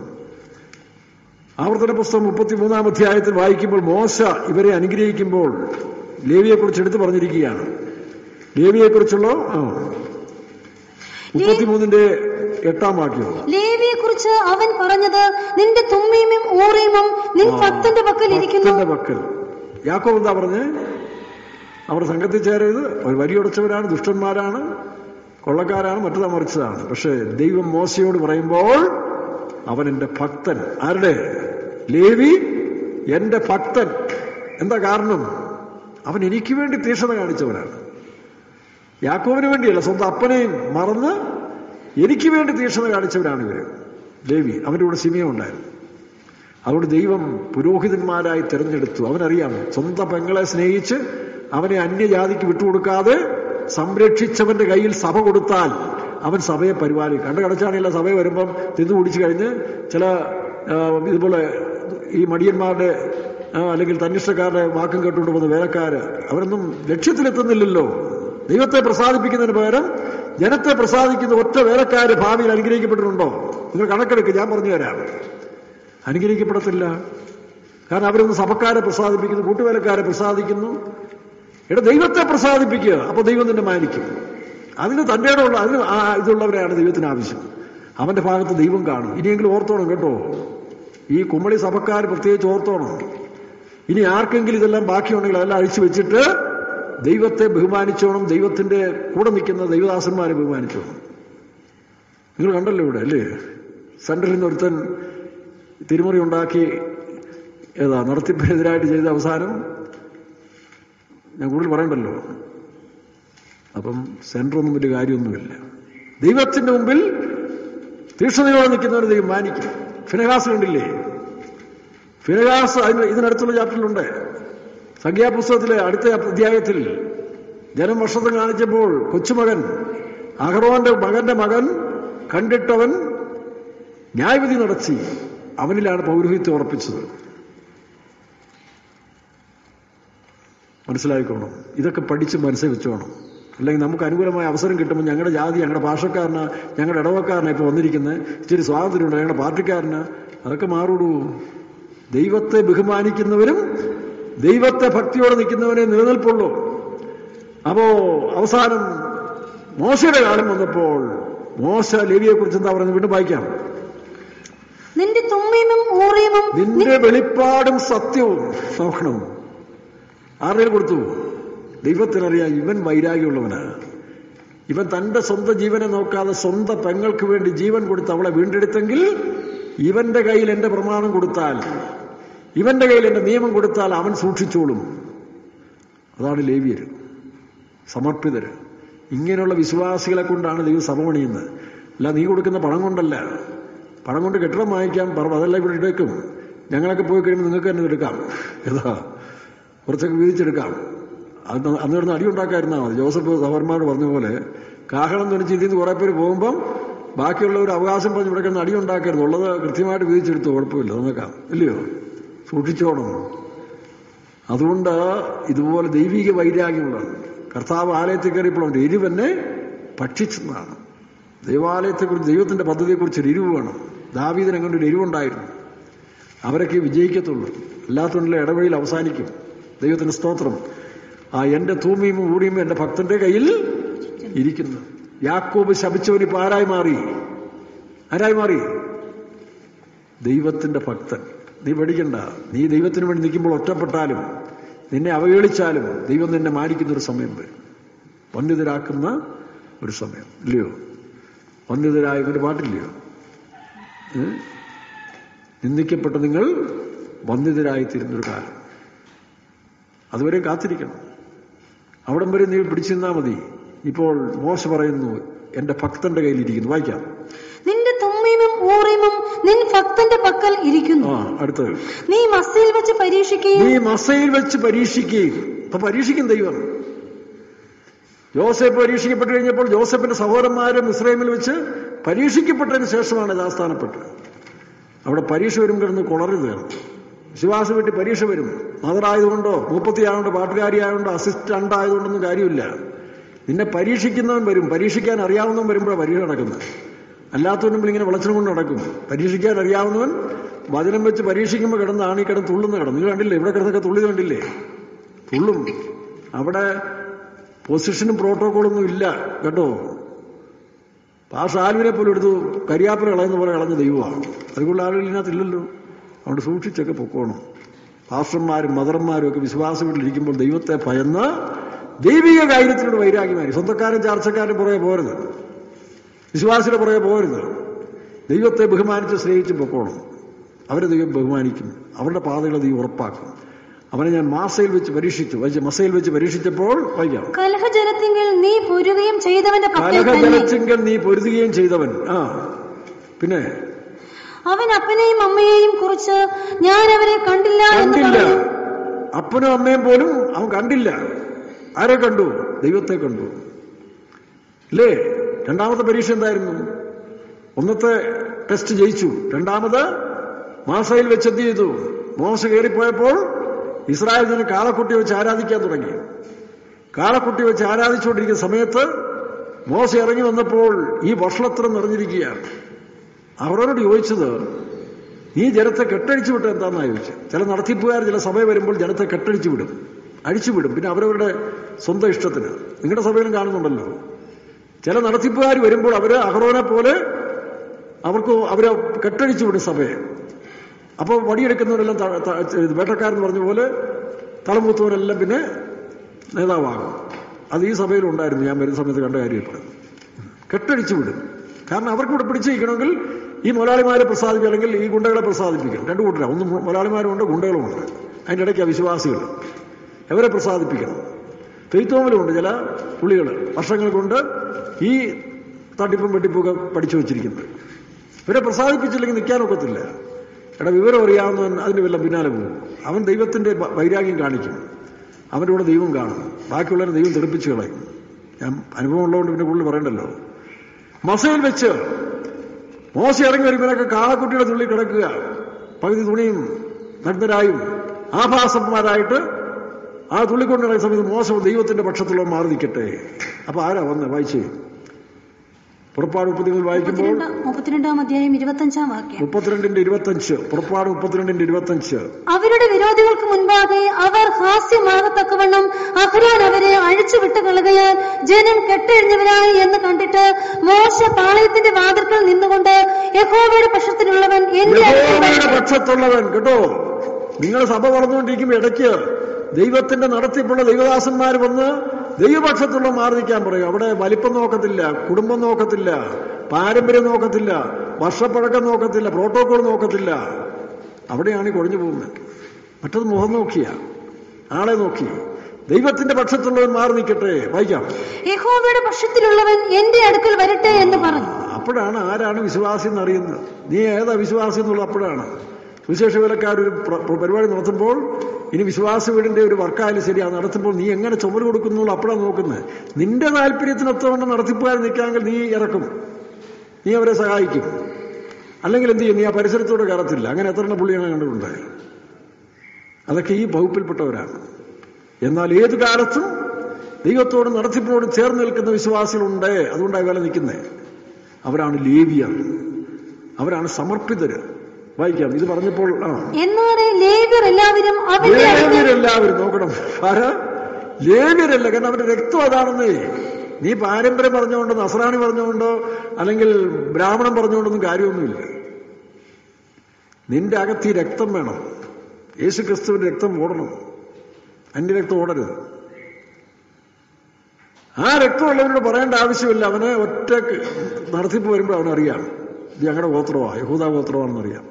ആവർത്തന പുസ്തകം മുപ്പത്തിമൂന്നാം അധ്യായത്തിൽ വായിക്കുമ്പോൾ മോശ ഇവരെ അനുഗ്രഹിക്കുമ്പോൾ ലേവിയെക്കുറിച്ച് എടുത്തു പറഞ്ഞിരിക്കുകയാണ് ലേവിയെക്കുറിച്ചുള്ള ആ മുപ്പത്തിമൂന്നിന്റെ എട്ടാം വാക്യം ലേവിയെ കുറിച്ച് അവൻ പറഞ്ഞത് നിന്റെ തുമ്മീമും ഊറീമും നിൻ ഭക്തന്റെ പക്കൽ ഇരിക്കുന്നു ഭക്തന്റെ പക്കൽ യാക്കോബ് എന്താ പറഞ്ഞ് അവർ സംഘത്തിൽ ചേരരുത് അവർ വരിയുടച്ചവരാണ് ദുഷ്ടന്മാരാണ് കൊള്ളക്കാരാണ് മറ്റതാ മറിച്ചതാണ് പക്ഷേ ദൈവം മോശയോട് പറയുമ്പോൾ അവൻ എൻ്റെ ഭക്തൻ ആരുടെ ലേവി എൻ്റെ ഭക്തൻ എന്താ കാരണം അവൻ എനിക്ക് വേണ്ടി തീക്ഷണത കാണിച്ചവനാണ് യാക്കോവിന് വേണ്ടിയല്ല സ്വന്തം അപ്പനെയും മറന്ന് എനിക്ക് വേണ്ടി തീക്ഷണത കാണിച്ചവരാണ് ഇവര് ലേവി അവൻ്റെ കൂടെ സിമിയ ഉണ്ടായിരുന്നു അതുകൊണ്ട് ദൈവം പുരോഹിതന്മാരായി തിരഞ്ഞെടുത്തു അവനറിയാം സ്വന്തം പെങ്ങളെ സ്നേഹിച്ച് അവനെ അന്യജാതിക്ക് വിട്ടുകൊടുക്കാതെ സംരക്ഷിച്ചവന്റെ കയ്യിൽ സഭ കൊടുത്താൽ അവൻ സഭയെ പരിപാലിക്കും കണ്ട കടച്ചാണില്ല സഭയെ വരുമ്പം തിന്നു കുടിച്ചു കഴിഞ്ഞ് ചില ആ, ഇതുപോലെ ഈ മടിയന്മാരുടെ ആ, അല്ലെങ്കിൽ തന്നിഷ്ടക്കാരുടെ വാക്കും കേട്ടുകൊണ്ട് പോകുന്ന വേലക്കാര് അവരൊന്നും ലക്ഷ്യത്തിലെത്തുന്നില്ലല്ലോ ദൈവത്തെ പ്രസാദിപ്പിക്കുന്നതിന് പകരം ജനത്തെ പ്രസാദിക്കുന്ന ഒറ്റ വേലക്കാര് ഭാവിയിൽ അനുഗ്രഹിക്കപ്പെട്ടിട്ടുണ്ടോ നിങ്ങൾ കണക്കെടുക്കുക ഞാൻ പറഞ്ഞു തരാം അനുഗ്രഹിക്കപ്പെടത്തില്ല കാരണം അവരൊന്ന് സഭക്കാരെ പ്രസാദിപ്പിക്കുന്നു കൂട്ടുവേലക്കാരെ പ്രസാദിക്കുന്നു ഇവിടെ ദൈവത്തെ പ്രസാദിപ്പിക്കുക അപ്പൊ ദൈവം നിന്നെ മാനിക്കും അതിന് തൻ്റെ ഉള്ള അതിന് ആ ഇതുള്ളവരെയാണ് ദൈവത്തിന് ആവശ്യം അവന്റെ ഭാഗത്ത് ദൈവം കാണും ഇനിയെങ്കിലും ഓർത്തോണം കേട്ടോ ഈ കുമ്മളി സഭക്കാർ പ്രത്യേകിച്ച് ഓർത്തോണം ഇനി ആർക്കെങ്കിലും ഇതെല്ലാം ബാക്കിയുണ്ടെങ്കിൽ അതെല്ലാം അഴിച്ചു വെച്ചിട്ട് ദൈവത്തെ ബഹുമാനിച്ചോണം ദൈവത്തിന്റെ കൂടെ നിൽക്കുന്ന ദൈവദാസന്മാരെ ബഹുമാനിച്ചോണം നിങ്ങൾ കണ്ടല്ലോ ഇവിടെ അല്ലേ സെൻട്രലിൽ നിന്ന് ഒരുത്തൻ തിരുമുറി ഉണ്ടാക്കി ഏതാ നടത്തിപ്പിനെതിരായിട്ട് ചെയ്ത അവസാനം ഞാൻ കൂടുതൽ പറയണ്ടല്ലോ അപ്പം സെൻറ്ററൊന്നും വലിയ കാര്യമൊന്നുമില്ല ദൈവത്തിന്റെ മുമ്പിൽ തീക്ഷ്ണതയോടെ നിൽക്കുന്നവർ ദൈവം മാനിക്കും ഫിനഹാസ് കണ്ടില്ലേ ഫിനഹാസ് അതിന് ഇതിനടുത്തുള്ള ചാപ്റ്ററിലുണ്ട് സംഖ്യാപുസ്തകത്തിലെ അടുത്ത അധ്യായത്തിൽ ജനം വർഷത്തെ കാണിച്ചപ്പോൾ കൊച്ചുമകൻ അഹറോന്റെ മകന്റെ മകൻ കണ്ടിട്ടവൻ ന്യായവിധി നടത്തി അവനിലാണ് പൗരോഹിത്യം ഉറപ്പിച്ചത് മനസ്സിലായിക്കോണം ഇതൊക്കെ പഠിച്ച് മനസ്സിൽ വെച്ചോണം അല്ലെങ്കിൽ നമുക്ക് അനുകൂലമായ അവസരം കിട്ടുമ്പോൾ ഞങ്ങളുടെ ജാതി ഞങ്ങളുടെ ഭാഷക്കാരന് ഞങ്ങളുടെ ഇടവക്കാരനാണ് ഇപ്പോൾ വന്നിരിക്കുന്നത് ഇച്ചിരി സ്വാതന്ത്ര്യമുണ്ട് ഞങ്ങളുടെ പാർട്ടിക്കാരന് അതൊക്കെ മാറൂടൂ ദൈവത്തെ ബഹുമാനിക്കുന്നവരും ദൈവത്തെ ഭക്തിയോടെ നിൽക്കുന്നവരെ നിലനിൽപ്പുള്ളൂ അപ്പോ അവസാനം മോശയുടെ കാലം വന്നപ്പോൾ മോശ ലേവിയെ കുറിച്ച് എന്താ പറയുന്നത് വീണ്ടും വായിക്കാം നിന്റെ തുമ്മീമും ഊറിയുമും നിന്റെ വെളിപ്പാടും സത്യവും നോക്കണം ആരുടെ കൊടുത്തു ദൈവത്തിനറിയാം ഇവൻ വൈരാഗ്യമുള്ളവനാ ഇവൻ തന്റെ സ്വന്തം ജീവനെ നോക്കാതെ സ്വന്തം പെങ്ങൾക്ക് വേണ്ടി ജീവൻ കൊടുത്ത് അവളെ വീണ്ടെടുത്തെങ്കിൽ ഇവന്റെ കയ്യിൽ എന്റെ പ്രമാണം കൊടുത്താൽ ഇവന്റെ കയ്യിൽ എന്റെ നിയമം കൊടുത്താൽ അവൻ സൂക്ഷിച്ചോളും അതാണ് ലേവിയർ സമർപ്പിതര് ഇങ്ങനെയുള്ള വിശ്വാസികളെ കൊണ്ടാണ് ദൈവം സഭ പണിയുന്നത് അല്ല നീ കൊടുക്കുന്ന പണം കൊണ്ടല്ല പണം കൊണ്ട് കെട്ടിടം വാങ്ങിക്കാം പറ അതെല്ലാം ഇവിടെ എടുക്കും ഞങ്ങളൊക്കെ പോയി കഴിയുമ്പോൾ നിങ്ങൾക്ക് തന്നെ എടുക്കാം ഏതാ കുറച്ചൊക്കെ വീതിച്ചെടുക്കാം അത് അന്ന് കിടന്ന് അടി ഉണ്ടാക്കാതിരുന്നാൽ മതി ജോസഫ് സവർമാരോട് പറഞ്ഞ പോലെ കാഹളം തൊണിച്ച് ഇതിൽ നിന്ന് കുറേ പേര് പോകുമ്പം ബാക്കിയുള്ളവർ അവകാശം പറഞ്ഞ് ഇവിടെ കിടന്ന് അടി ഉണ്ടാക്കരുത് ഉള്ളത് കൃത്യമായിട്ട് വീതിച്ചെടുത്തു കുഴപ്പമില്ല നോക്കാം ഇല്ലയോ സൂക്ഷിച്ചോണം അതുകൊണ്ട് ഇതുപോലെ ദൈവിക വൈരാഗ്യമുള്ളതാണ് കർത്താവ് ആലയത്തിൽ കയറിയപ്പോൾ അവൻ്റെ എരിവെന്നെ ഭക്ഷിച്ചെന്നാണ് ദൈവാലയത്തെക്കുറിച്ച് ദൈവത്തിന്റെ പദ്ധതിയെക്കുറിച്ച് ഒരു എരിവ് വേണം ദാവീദിന് അങ്ങനെ ഒരു എരിവുണ്ടായിരുന്നു അവരൊക്കെ വിജയിക്കത്തുള്ളൂ അല്ലാത്തവരുടെ ഇടവഴിയിൽ അവസാനിക്കും ദൈവത്തിന്റെ സ്തോത്രം ആ എന്റെ തൂമിയും ഊടിയും എന്റെ ഭക്തന്റെ കയ്യിൽ ഇരിക്കുന്നു യാക്കോബ് ശപിച്ചവൻ ഇപ്പൊ ആരായി മാറി ആരായി മാറി ദൈവത്തിന്റെ ഭക്തൻ നീ പഠിക്കണ്ട നീ ദൈവത്തിന് വേണ്ടി നിൽക്കുമ്പോൾ ഒറ്റപ്പെട്ടാലും നിന്നെ അവഹേളിച്ചാലും ദൈവം നിന്നെ മാനിക്കുന്ന ഒരു സമയം വരും വന്യതരാക്കുന്ന ഒരു സമയം ഇല്ലയോ വന്യതരായ ഒരു പാട്ടില്ലയോ ഏ? നിന്ദിക്കപ്പെട്ട നിങ്ങൾ വന്യതരായിത്തീരുന്നൊരു കാലം അതുവരെ കാത്തിരിക്കണം അവിടം വരെ നീ പിടിച്ചു നിന്നാ മതി ഇപ്പോൾ മോശ പറയുന്നു എന്റെ ഭക്തന്റെ കയ്യിലിരിക്കുന്നു വായിക്കാം നിന്റെ തുമ്മീമും ഊറിയുമും നിൻ ഭക്തന്റെ പക്കൽ ഇരിക്കുന്നു ആ അടുത്തത് നീ മസ്സയിൽ വെച്ച് പരീക്ഷിക്കുകയും നീ മസയിൽ വെച്ച് പരീക്ഷിക്കുകയും അപ്പൊ പരീക്ഷിക്കും ദൈവം ജോസഫ് പരീക്ഷിക്കപ്പെട്ട് കഴിഞ്ഞപ്പോൾ ജോസഫിന്റെ സഹോദരന്മാരും ഇസ്രയേമിൽ വെച്ച് പരീക്ഷിക്കപ്പെട്ടതിന് ശേഷമാണ് യഥാസ്ഥാനപ്പെട്ടത് അവിടെ പരീക്ഷ വരും കിടന്ന് കുളറരുത് വിശ്വാസം വീട്ടിൽ പരീക്ഷ വരും മദറായതുകൊണ്ടോ മൂപ്പത്തിയായതുകൊണ്ടോ പാട്ടുകാരിയായതുകൊണ്ടോ അസിസ്റ്റന്റ് ആയതുകൊണ്ടൊന്നും കാര്യമില്ല നിന്നെ പരീക്ഷിക്കുന്നവൻ വരും പരീക്ഷിക്കാൻ അറിയാവുന്നവൻ വരുമ്പോഴാണ് പരീക്ഷ നടക്കുന്നത് അല്ലാത്തവൻ മുമ്പിൽ ഇങ്ങനെ വിളച്ചിനും കൊണ്ട് നടക്കും പരീക്ഷിക്കാൻ അറിയാവുന്നവൻ വചനം വെച്ച് പരീക്ഷിക്കുമ്പോൾ കിടന്നാണ് ഈ കിടന്ന് തുള്ളുന്ന കിടന്നു നിങ്ങൾ കണ്ടില്ലേ ഇവിടെ കിടന്നൊക്കെ തുള്ളി കണ്ടില്ലേ തുള്ളും അവിടെ പൊസിഷനും പ്രോട്ടോക്കോളൊന്നും ഇല്ല കേട്ടോ പാഷ ആൽവിനെ പോലും എടുത്തു കരിയാപ്പില കളയുന്ന പോലെ കളഞ്ഞ ദൈവമാണ് അതുകൊണ്ട് ആളുകൾ ഇതിനകത്തില്ലല്ലോ അതുകൊണ്ട് സൂക്ഷിച്ചൊക്കെ പൊക്കോണം പാസ്റ്റർമാരും മദർമാരും ഒക്കെ വിശ്വാസ വീട്ടിലിരിക്കുമ്പോൾ ദൈവത്തെ ഭയന്ന് ദൈവിക കാര്യത്തിനോട് വൈരാഗ്യമായി സ്വന്തക്കാരും ചാർച്ചക്കാരും പുറകെ പോരുത് വിശ്വാസിയുടെ പുറകെ പോരുത് ദൈവത്തെ ബഹുമാനിച്ച് സ്നേഹിച്ച് പൊക്കോണം അവരെ ദൈവം ബഹുമാനിക്കും അവരുടെ പാതകളെ ദൈവം ഉറപ്പാക്കും അവനെ ഞാൻ മാസയിൽ വെച്ച് പരീക്ഷിച്ചു വൈ- മസയിൽ വെച്ച് പരീക്ഷിച്ചപ്പോൾ വൈകാം കലഹജലത്തിങ്കിൽ നീ പൊരുകയും ചെയ്തവന്റെ പക്കൽ തന്നെ കലഹജലച്ചിങ്കൽ നീ പൊരുതുകയും ചെയ്തവൻ ആ പിന്നെ അവൻ അപ്പനെയും അമ്മയെയും കുറിച്ച് ഞാൻ അവരെ കണ്ടില്ല എന്ന് കണ്ടില്ല പറഞ്ഞു അപ്പനും അമ്മയും പോലും അവൻ കണ്ടില്ല ആരെ കണ്ടു ദൈവത്തെ കണ്ടു അല്ലേ രണ്ടാമത്തെ പരീക്ഷ എന്തായിരുന്നു ഒന്നത്തെ ടെസ്റ്റ് ജയിച്ചു രണ്ടാമത് മാസയിൽ വെച്ച് എന്ത് ചെയ്തു മോശ കയറിപ്പോയപ്പോൾ ഇസ്രായേൽ ജന കാളക്കുട്ടി വെച്ച് ആരാധിക്കാൻ തുടങ്ങി കാളക്കുട്ടി വെച്ച് ആരാധിച്ചുകൊണ്ടിരിക്കുന്ന സമയത്ത് മോശ ഇറങ്ങി വന്നപ്പോൾ ഈ വഷളത്രം നിറഞ്ഞിരിക്കുകയാണ് അവരോട് ചോദിച്ചത് നീ ജനത്തെ കെട്ടടിച്ചു വിട്ട എന്താന്നാ ചോദിച്ചത് ചില നടത്തിപ്പുകാർ ചില സഭ വരുമ്പോൾ ജനത്തെ കെട്ടടിച്ചു വിടും അഴിച്ചു വിടും പിന്നെ അവരവരുടെ സ്വന്തം ഇഷ്ടത്തിന് നിങ്ങളുടെ സഭയിലും കാണുന്നുണ്ടല്ലോ ചില നടത്തിപ്പുകാർ വരുമ്പോൾ അവര് അഹറോനെ പോലെ അവർക്ക് അവരെ കെട്ടടിച്ചു വിടും സഭയെ അപ്പോൾ വടിയെടുക്കുന്നവരെല്ലാം ത- ത- ഇത് വേട്ടക്കാരെന്ന് പറഞ്ഞ പോലെ തളമൂത്തവരെല്ലാം പിന്നെ നേതാവാകും അത് ഈ സഭയിലുണ്ടായിരുന്നു ഞാൻ വരുന്ന സമയത്ത് കണ്ട കാര്യം ഇപ്പോൾ കെട്ടടിച്ചു വിടും കാരണം അവർക്ക് ഇവിടെ പിടിച്ചിരിക്കണമെങ്കിൽ ഈ മുതലാളിമാരെ പ്രസാദിപ്പിക്കും അല്ലെങ്കിൽ ഈ ഗുണ്ടകളെ പ്രസാദിപ്പിക്കണം രണ്ടു കൂട്ടരാ ഒന്ന് മുതലാളിമാരുമുണ്ട് ഗുണ്ടകളുമുണ്ട് അതിൻ്റെ ഇടയ്ക്ക് വിശ്വാസികൾ അവരെ പ്രസാദിപ്പിക്കണം ഫെയ്ത്തോമിലുമുണ്ട് ചില പുള്ളികൾ വർഷങ്ങൾ കൊണ്ട് ഈ തട്ടിപ്പും വെട്ടിപ്പൊക്കെ പഠിച്ചു വച്ചിരിക്കുന്നത് ഇവരെ പ്രസാദിപ്പിച്ചില്ലെങ്കിൽ നിൽക്കാനൊക്കത്തില്ല എടാ വിവരം അറിയാവുന്നവൻ അതിന്റെ വല്ല പിന്നാലെ പോകും അവൻ ദൈവത്തിന്റെ വ- വൈരാഗ്യം കാണിക്കും അവൻ്റെ കൂടെ ദൈവം കാണും ബാക്കിയുള്ളവരെ ദൈവം തെറിപ്പിച്ച് കളയും ഞാൻ അനുഭവം ഉള്ളതുകൊണ്ട് പിന്നെ കൂടുതൽ പറയണ്ടല്ലോ മസയിൽ വെച്ച് മോശ ഇറങ്ങി വരുമ്പോഴൊക്കെ കാളക്കുട്ടിയുടെ തുള്ളി കിടക്കുക പകുതി തുണിയും നഗ്നരായും ആഭാസന്മാരായിട്ട് ആ തുള്ളിക്കൊണ്ട് കിടക്കുന്ന സമയത്ത് മോശം ദൈവത്തിന്റെ പക്ഷത്തുള്ള മാറി നിൽക്കട്ടെ അപ്പൊ ആരാ വന്ന് വായിച്ചേ പുറപ്പാട് മുപ്പത്തിമൂന്ന് വായിക്കുമ്പോൾ മുപ്പത്തിരണ്ടാം മുപ്പത്തിരണ്ടാം അധ്യായം ഇരുപത്തഞ്ചാം വാക്യം മുപ്പത്തിരണ്ടിന്റെ ഇരുപത്തഞ്ച് പുറപ്പാട് മുപ്പത്തിരണ്ടിന്റെ ഇരുപത്തഞ്ച് അവരുടെ വിരോധികൾക്ക് മുൻപാകെ അവർ ഹാസ്യമാകത്തക്കവണ്ണം അഹ്റാൻ അവരെ അഴിച്ചുവിട്ട് കളകയാൽ ജനം കെട്ടഴിഞ്ഞവരായി എന്ന് കണ്ടിട്ട് മോശ പാളയത്തിന്റെ വാതിൽക്കൽ നിന്നുകൊണ്ട് യഹോവയുടെ പക്ഷത്തിലുള്ളവൻ എന്റെ അടുക്കൽ യഹോവയുടെ വരട്ടെ. പക്ഷത്തുള്ളവൻ കേട്ടോ നിങ്ങൾ സഭ വളർന്നുകൊണ്ടിരിക്കുമ്പോൾ ഇടയ്ക്ക് ദൈവത്തിന്റെ നടത്തിപ്പുള്ള ദൈവദാസന്മാർ വന്ന് ദൈവപക്ഷത്തുള്ള മാറി നിൽക്കാൻ പറയും അവിടെ വലിപ്പം നോക്കത്തില്ല കുടുംബം നോക്കത്തില്ല പാരമ്പര്യം നോക്കത്തില്ല വർഷപ്പഴക്കം നോക്കത്തില്ല പ്രോട്ടോകോൾ നോക്കത്തില്ല അവിടെയാണ് ഈ കുഴഞ്ഞു പോകുന്നത് മറ്റത് മുഖം നോക്കിയ ആളെ നോക്കി ദൈവത്തിന്റെ പക്ഷത്തുള്ളവൻ മാറി നിൽക്കട്ടെ വായിക്കാം യഹോവയുടെ പക്ഷത്തിലുള്ളവൻ എന്റെ അടുക്കൽ വരട്ടെ എന്ന് പറഞ്ഞു അപ്പോഴാണ് ആരാണ് വിശ്വാസി എന്നറിയുന്നത് നീ ഏതാ വിശ്വാസി എന്നുള്ളത് അപ്പോഴാണ് സുവിശേഷ വേലക്കാർ ഒരു പ്ര- പ്ര- പരിപാടി നടത്തുമ്പോൾ ഇനി വിശ്വാസ വീടിന്റെ ഒരു വർക്കായാലും ശരി അത് നടത്തുമ്പോൾ നീ എങ്ങനെ ചുമല് കൊടുക്കുന്നു അപ്പോഴാണ് നോക്കുന്നത് നിന്റെ താല്പര്യത്തിനൊത്തവണ്ണം നടത്തിപ്പുകാർ നിൽക്കാമെങ്കിൽ നീ ഇറക്കും നീ അവരെ സഹായിക്കും അല്ലെങ്കിൽ എന്ത് ചെയ്യും നീ ആ പരിസരത്തോട് കയറത്തില്ല അങ്ങനെ എത്ര എണ്ണം പുള്ളിയാണ് കണ്ടിട്ടുണ്ട് അതൊക്കെ ഈ വകുപ്പിൽപ്പെട്ടവരാണ് എന്നാൽ ഏത് കാലത്തും ദൈവത്തോടും നടത്തിപ്പിനോടും ചേർന്ന് നിൽക്കുന്ന വിശ്വാസികളുണ്ട് അതുകൊണ്ടാണ് വില നിൽക്കുന്നത് അവരാണ് ലേവിയർ അവരാണ് സമർപ്പിതര് വായിക്കാം ഇത് പറഞ്ഞപ്പോൾ ആ എന്നാറെ ലേവ്യർ എല്ലാവരും അവന്റെ അടുക്കൽ ലേവ്യരെല്ലാവരും നോക്കണം ആരാ ലേവ്യരല്ല കാരണം അവരുടെ രക്തം അതാണെന്നേ നീ പാരമ്പര്യം പറഞ്ഞുകൊണ്ട് നസ്രാണി പറഞ്ഞുകൊണ്ടോ അല്ലെങ്കിൽ ബ്രാഹ്മണൻ പറഞ്ഞുകൊണ്ടൊന്നും കാര്യമൊന്നുമില്ല നിന്റെ അകത്ത് ഈ രക്തം വേണം യേശു ക്രിസ്തുവിന്റെ രക്തം ഓടണം അന്യ രക്തം ഓടരുത് ആ രക്തമുള്ളവരോട് പറയേണ്ട ആവശ്യമില്ല അവനെ ഒറ്റ നടത്തിപ്പ് വരുമ്പോൾ അവനറിയാം ഇത് ഞങ്ങളുടെ ഗോത്രമാ യഹൂദ ഗോത്രമാണെന്നറിയാം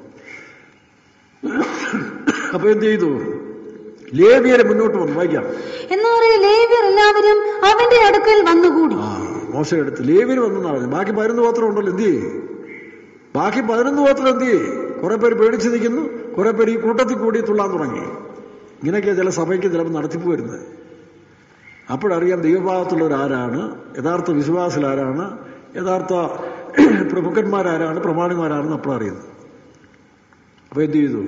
അപ്പൊ എന്ത് ചെയ്തു ലേവിയരെ മുന്നോട്ട് വന്നു വായിക്കാം എന്നാറെ ലേവ്യർ എല്ലാവരും അവന്റെ അടുക്കൽ വന്നുകൂടി ആ മോശ എടുത്ത് ലേവിയർ വന്നെന്നാ പറഞ്ഞു ബാക്കി പതിനൊന്ന് ഗോത്രം ഉണ്ടല്ലോ എന്ത് ചെയ്യേ ബാക്കി പതിനൊന്ന് ഗോത്രം എന്ത് ചെയ്യേ കുറെ പേര് പേടിച്ച് നിൽക്കുന്നു കുറെ പേര് ഈ കൂട്ടത്തിൽ കൂടി തുള്ളാൻ തുടങ്ങി ഇങ്ങനെയൊക്കെയാ ചില സഭയ്ക്ക് ചിലപ്പോൾ നടത്തിപ്പ് വരുന്നത് അപ്പോഴറിയാം ദൈവഭാഗത്തുള്ളവരാരാണ് യഥാർത്ഥ വിശ്വാസിലാരാണ് യഥാർത്ഥ പ്രമുഖന്മാരാരാണ് പ്രമാണിമാരാണെന്ന് അപ്പോഴറിയുന്നത് അപ്പൊ എന്ത് ചെയ്തു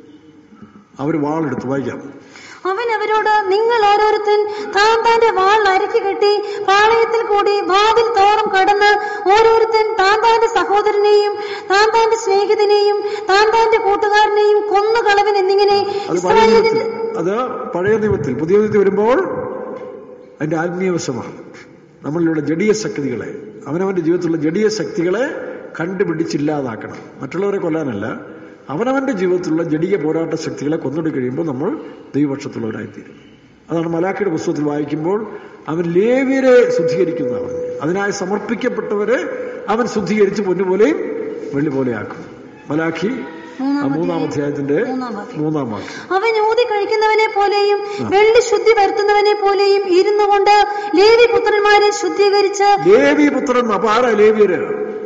അവർ വാളെടുത്ത് വായിക്കാം അവൻ അവരോട് നിങ്ങൾ ഓരോരുത്തൻ താൻ താന്റെ വാൾ അരക്കി കെട്ടി പാളയത്തിൽ കൂടി വാതിൽ തോറും കടന്ന് ഓരോരുത്തൻ താൻ താന്റെ സഹോദരനെയും താൻ താന്റെ സ്നേഹിതനെയും താൻ താന്റെ കൂട്ടുകാരനെയും കൊന്നു കളവൻ എന്നിങ്ങനെ അത് പഴയ ഇസ്രായേലിന്റെ നിയമത്തിൽ അത് പഴയ നിയമത്തിൽ പുതിയ നിയമത്തിൽ വരുമ്പോൾ അതിന്റെ ആത്മീയവശമാണ് നമ്മളിലുള്ള ജഡീയ ശക്തികളെ അവനവന്റെ ജീവിതത്തിലുള്ള ജഡീയ ശക്തികളെ കണ്ടുപിടിച്ചില്ലാതാക്കണം മറ്റുള്ളവരെ കൊല്ലാനല്ല അവനവന്റെ ജീവിതത്തിലുള്ള ജഡീയ പോരാട്ട ശക്തികളെ കൊന്നൊടി കഴിയുമ്പോൾ നമ്മൾ ദൈവപക്ഷത്തുള്ളവരായിത്തീരും അതാണ് മലാഖയുടെ പുസ്തകത്തിൽ വായിക്കുമ്പോൾ അവൻ ലേവ്യരെ ശുദ്ധീകരിക്കുന്ന പറഞ്ഞു അതിനായി സമർപ്പിക്കപ്പെട്ടവരെ അവൻ ശുദ്ധീകരിച്ച് പൊന്നുപോലെയും വെള്ളി പോലെയാക്കും മലാഖി ആ മൂന്നാം അധ്യായത്തിന്റെ മൂന്നാം വാക്യം. മൂന്നാം വാക്യം അവൻ ഊതി കഴിക്കുന്നവനെ പോലെയും വെള്ളി ശുദ്ധി വരുത്തുന്നവനെ പോലെയും ഇരുന്നു കൊണ്ട് ലേവി പുത്രന്മാരെ ശുദ്ധീകരിച്ച് ലേവി പുത്രൻ അപ്പൊ ആരാ ലേവിയര്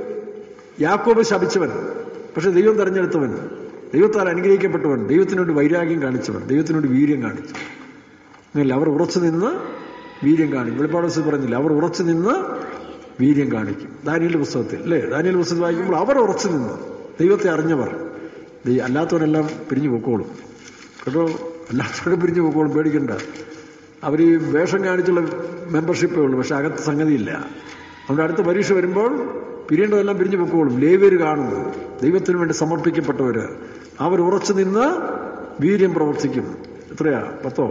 യാക്കോബ് ശപിച്ചവൻ പക്ഷെ ദൈവം തെരഞ്ഞെടുത്തവൻ ദൈവത്താൽ അനുഗ്രഹിക്കപ്പെട്ടവൻ ദൈവത്തിനോട് വൈരാഗ്യം കാണിച്ചവൻ ദൈവത്തിനോട് വീര്യം കാണിച്ചു അങ്ങനല്ല അവർ ഉറച്ചു നിന്ന് വീര്യം കാണിക്കും വെളിപ്പാട് പുസ്തകം പറഞ്ഞില്ല അവർ ഉറച്ചു നിന്ന് വീര്യം കാണിക്കും ദാനിയലിന്റെ പുസ്തകത്തിൽ അല്ലേ ദാനിയൽ പുസ്തകത്തിൽ വായിക്കുമ്പോൾ അവർ ഉറച്ചു നിന്ന് ദൈവത്തെ അറിഞ്ഞവർ ദൈ- അല്ലാത്തവരെല്ലാം പിരിഞ്ഞു പൊക്കോളും കേട്ടോ അല്ലാത്തവരെ പിരിഞ്ഞു പൊക്കോളും പേടിക്കണ്ട അവർ ഈ വേഷം കാണിച്ചുള്ള മെമ്പർഷിപ്പേ ഉള്ളൂ പക്ഷെ അകത്ത് സംഗതിയില്ല അതുകൊണ്ട് അടുത്ത പരീക്ഷ വരുമ്പോൾ പിരിയേണ്ടതെല്ലാം പിരിഞ്ഞു പൊക്കോളും ലേവ്യർ കാണുന്നു ദൈവത്തിന് വേണ്ടി സമർപ്പിക്കപ്പെട്ടവര് അവർ ഉറച്ചു നിന്ന് വീര്യം പ്രവർത്തിക്കും എത്രയാ പത്തോ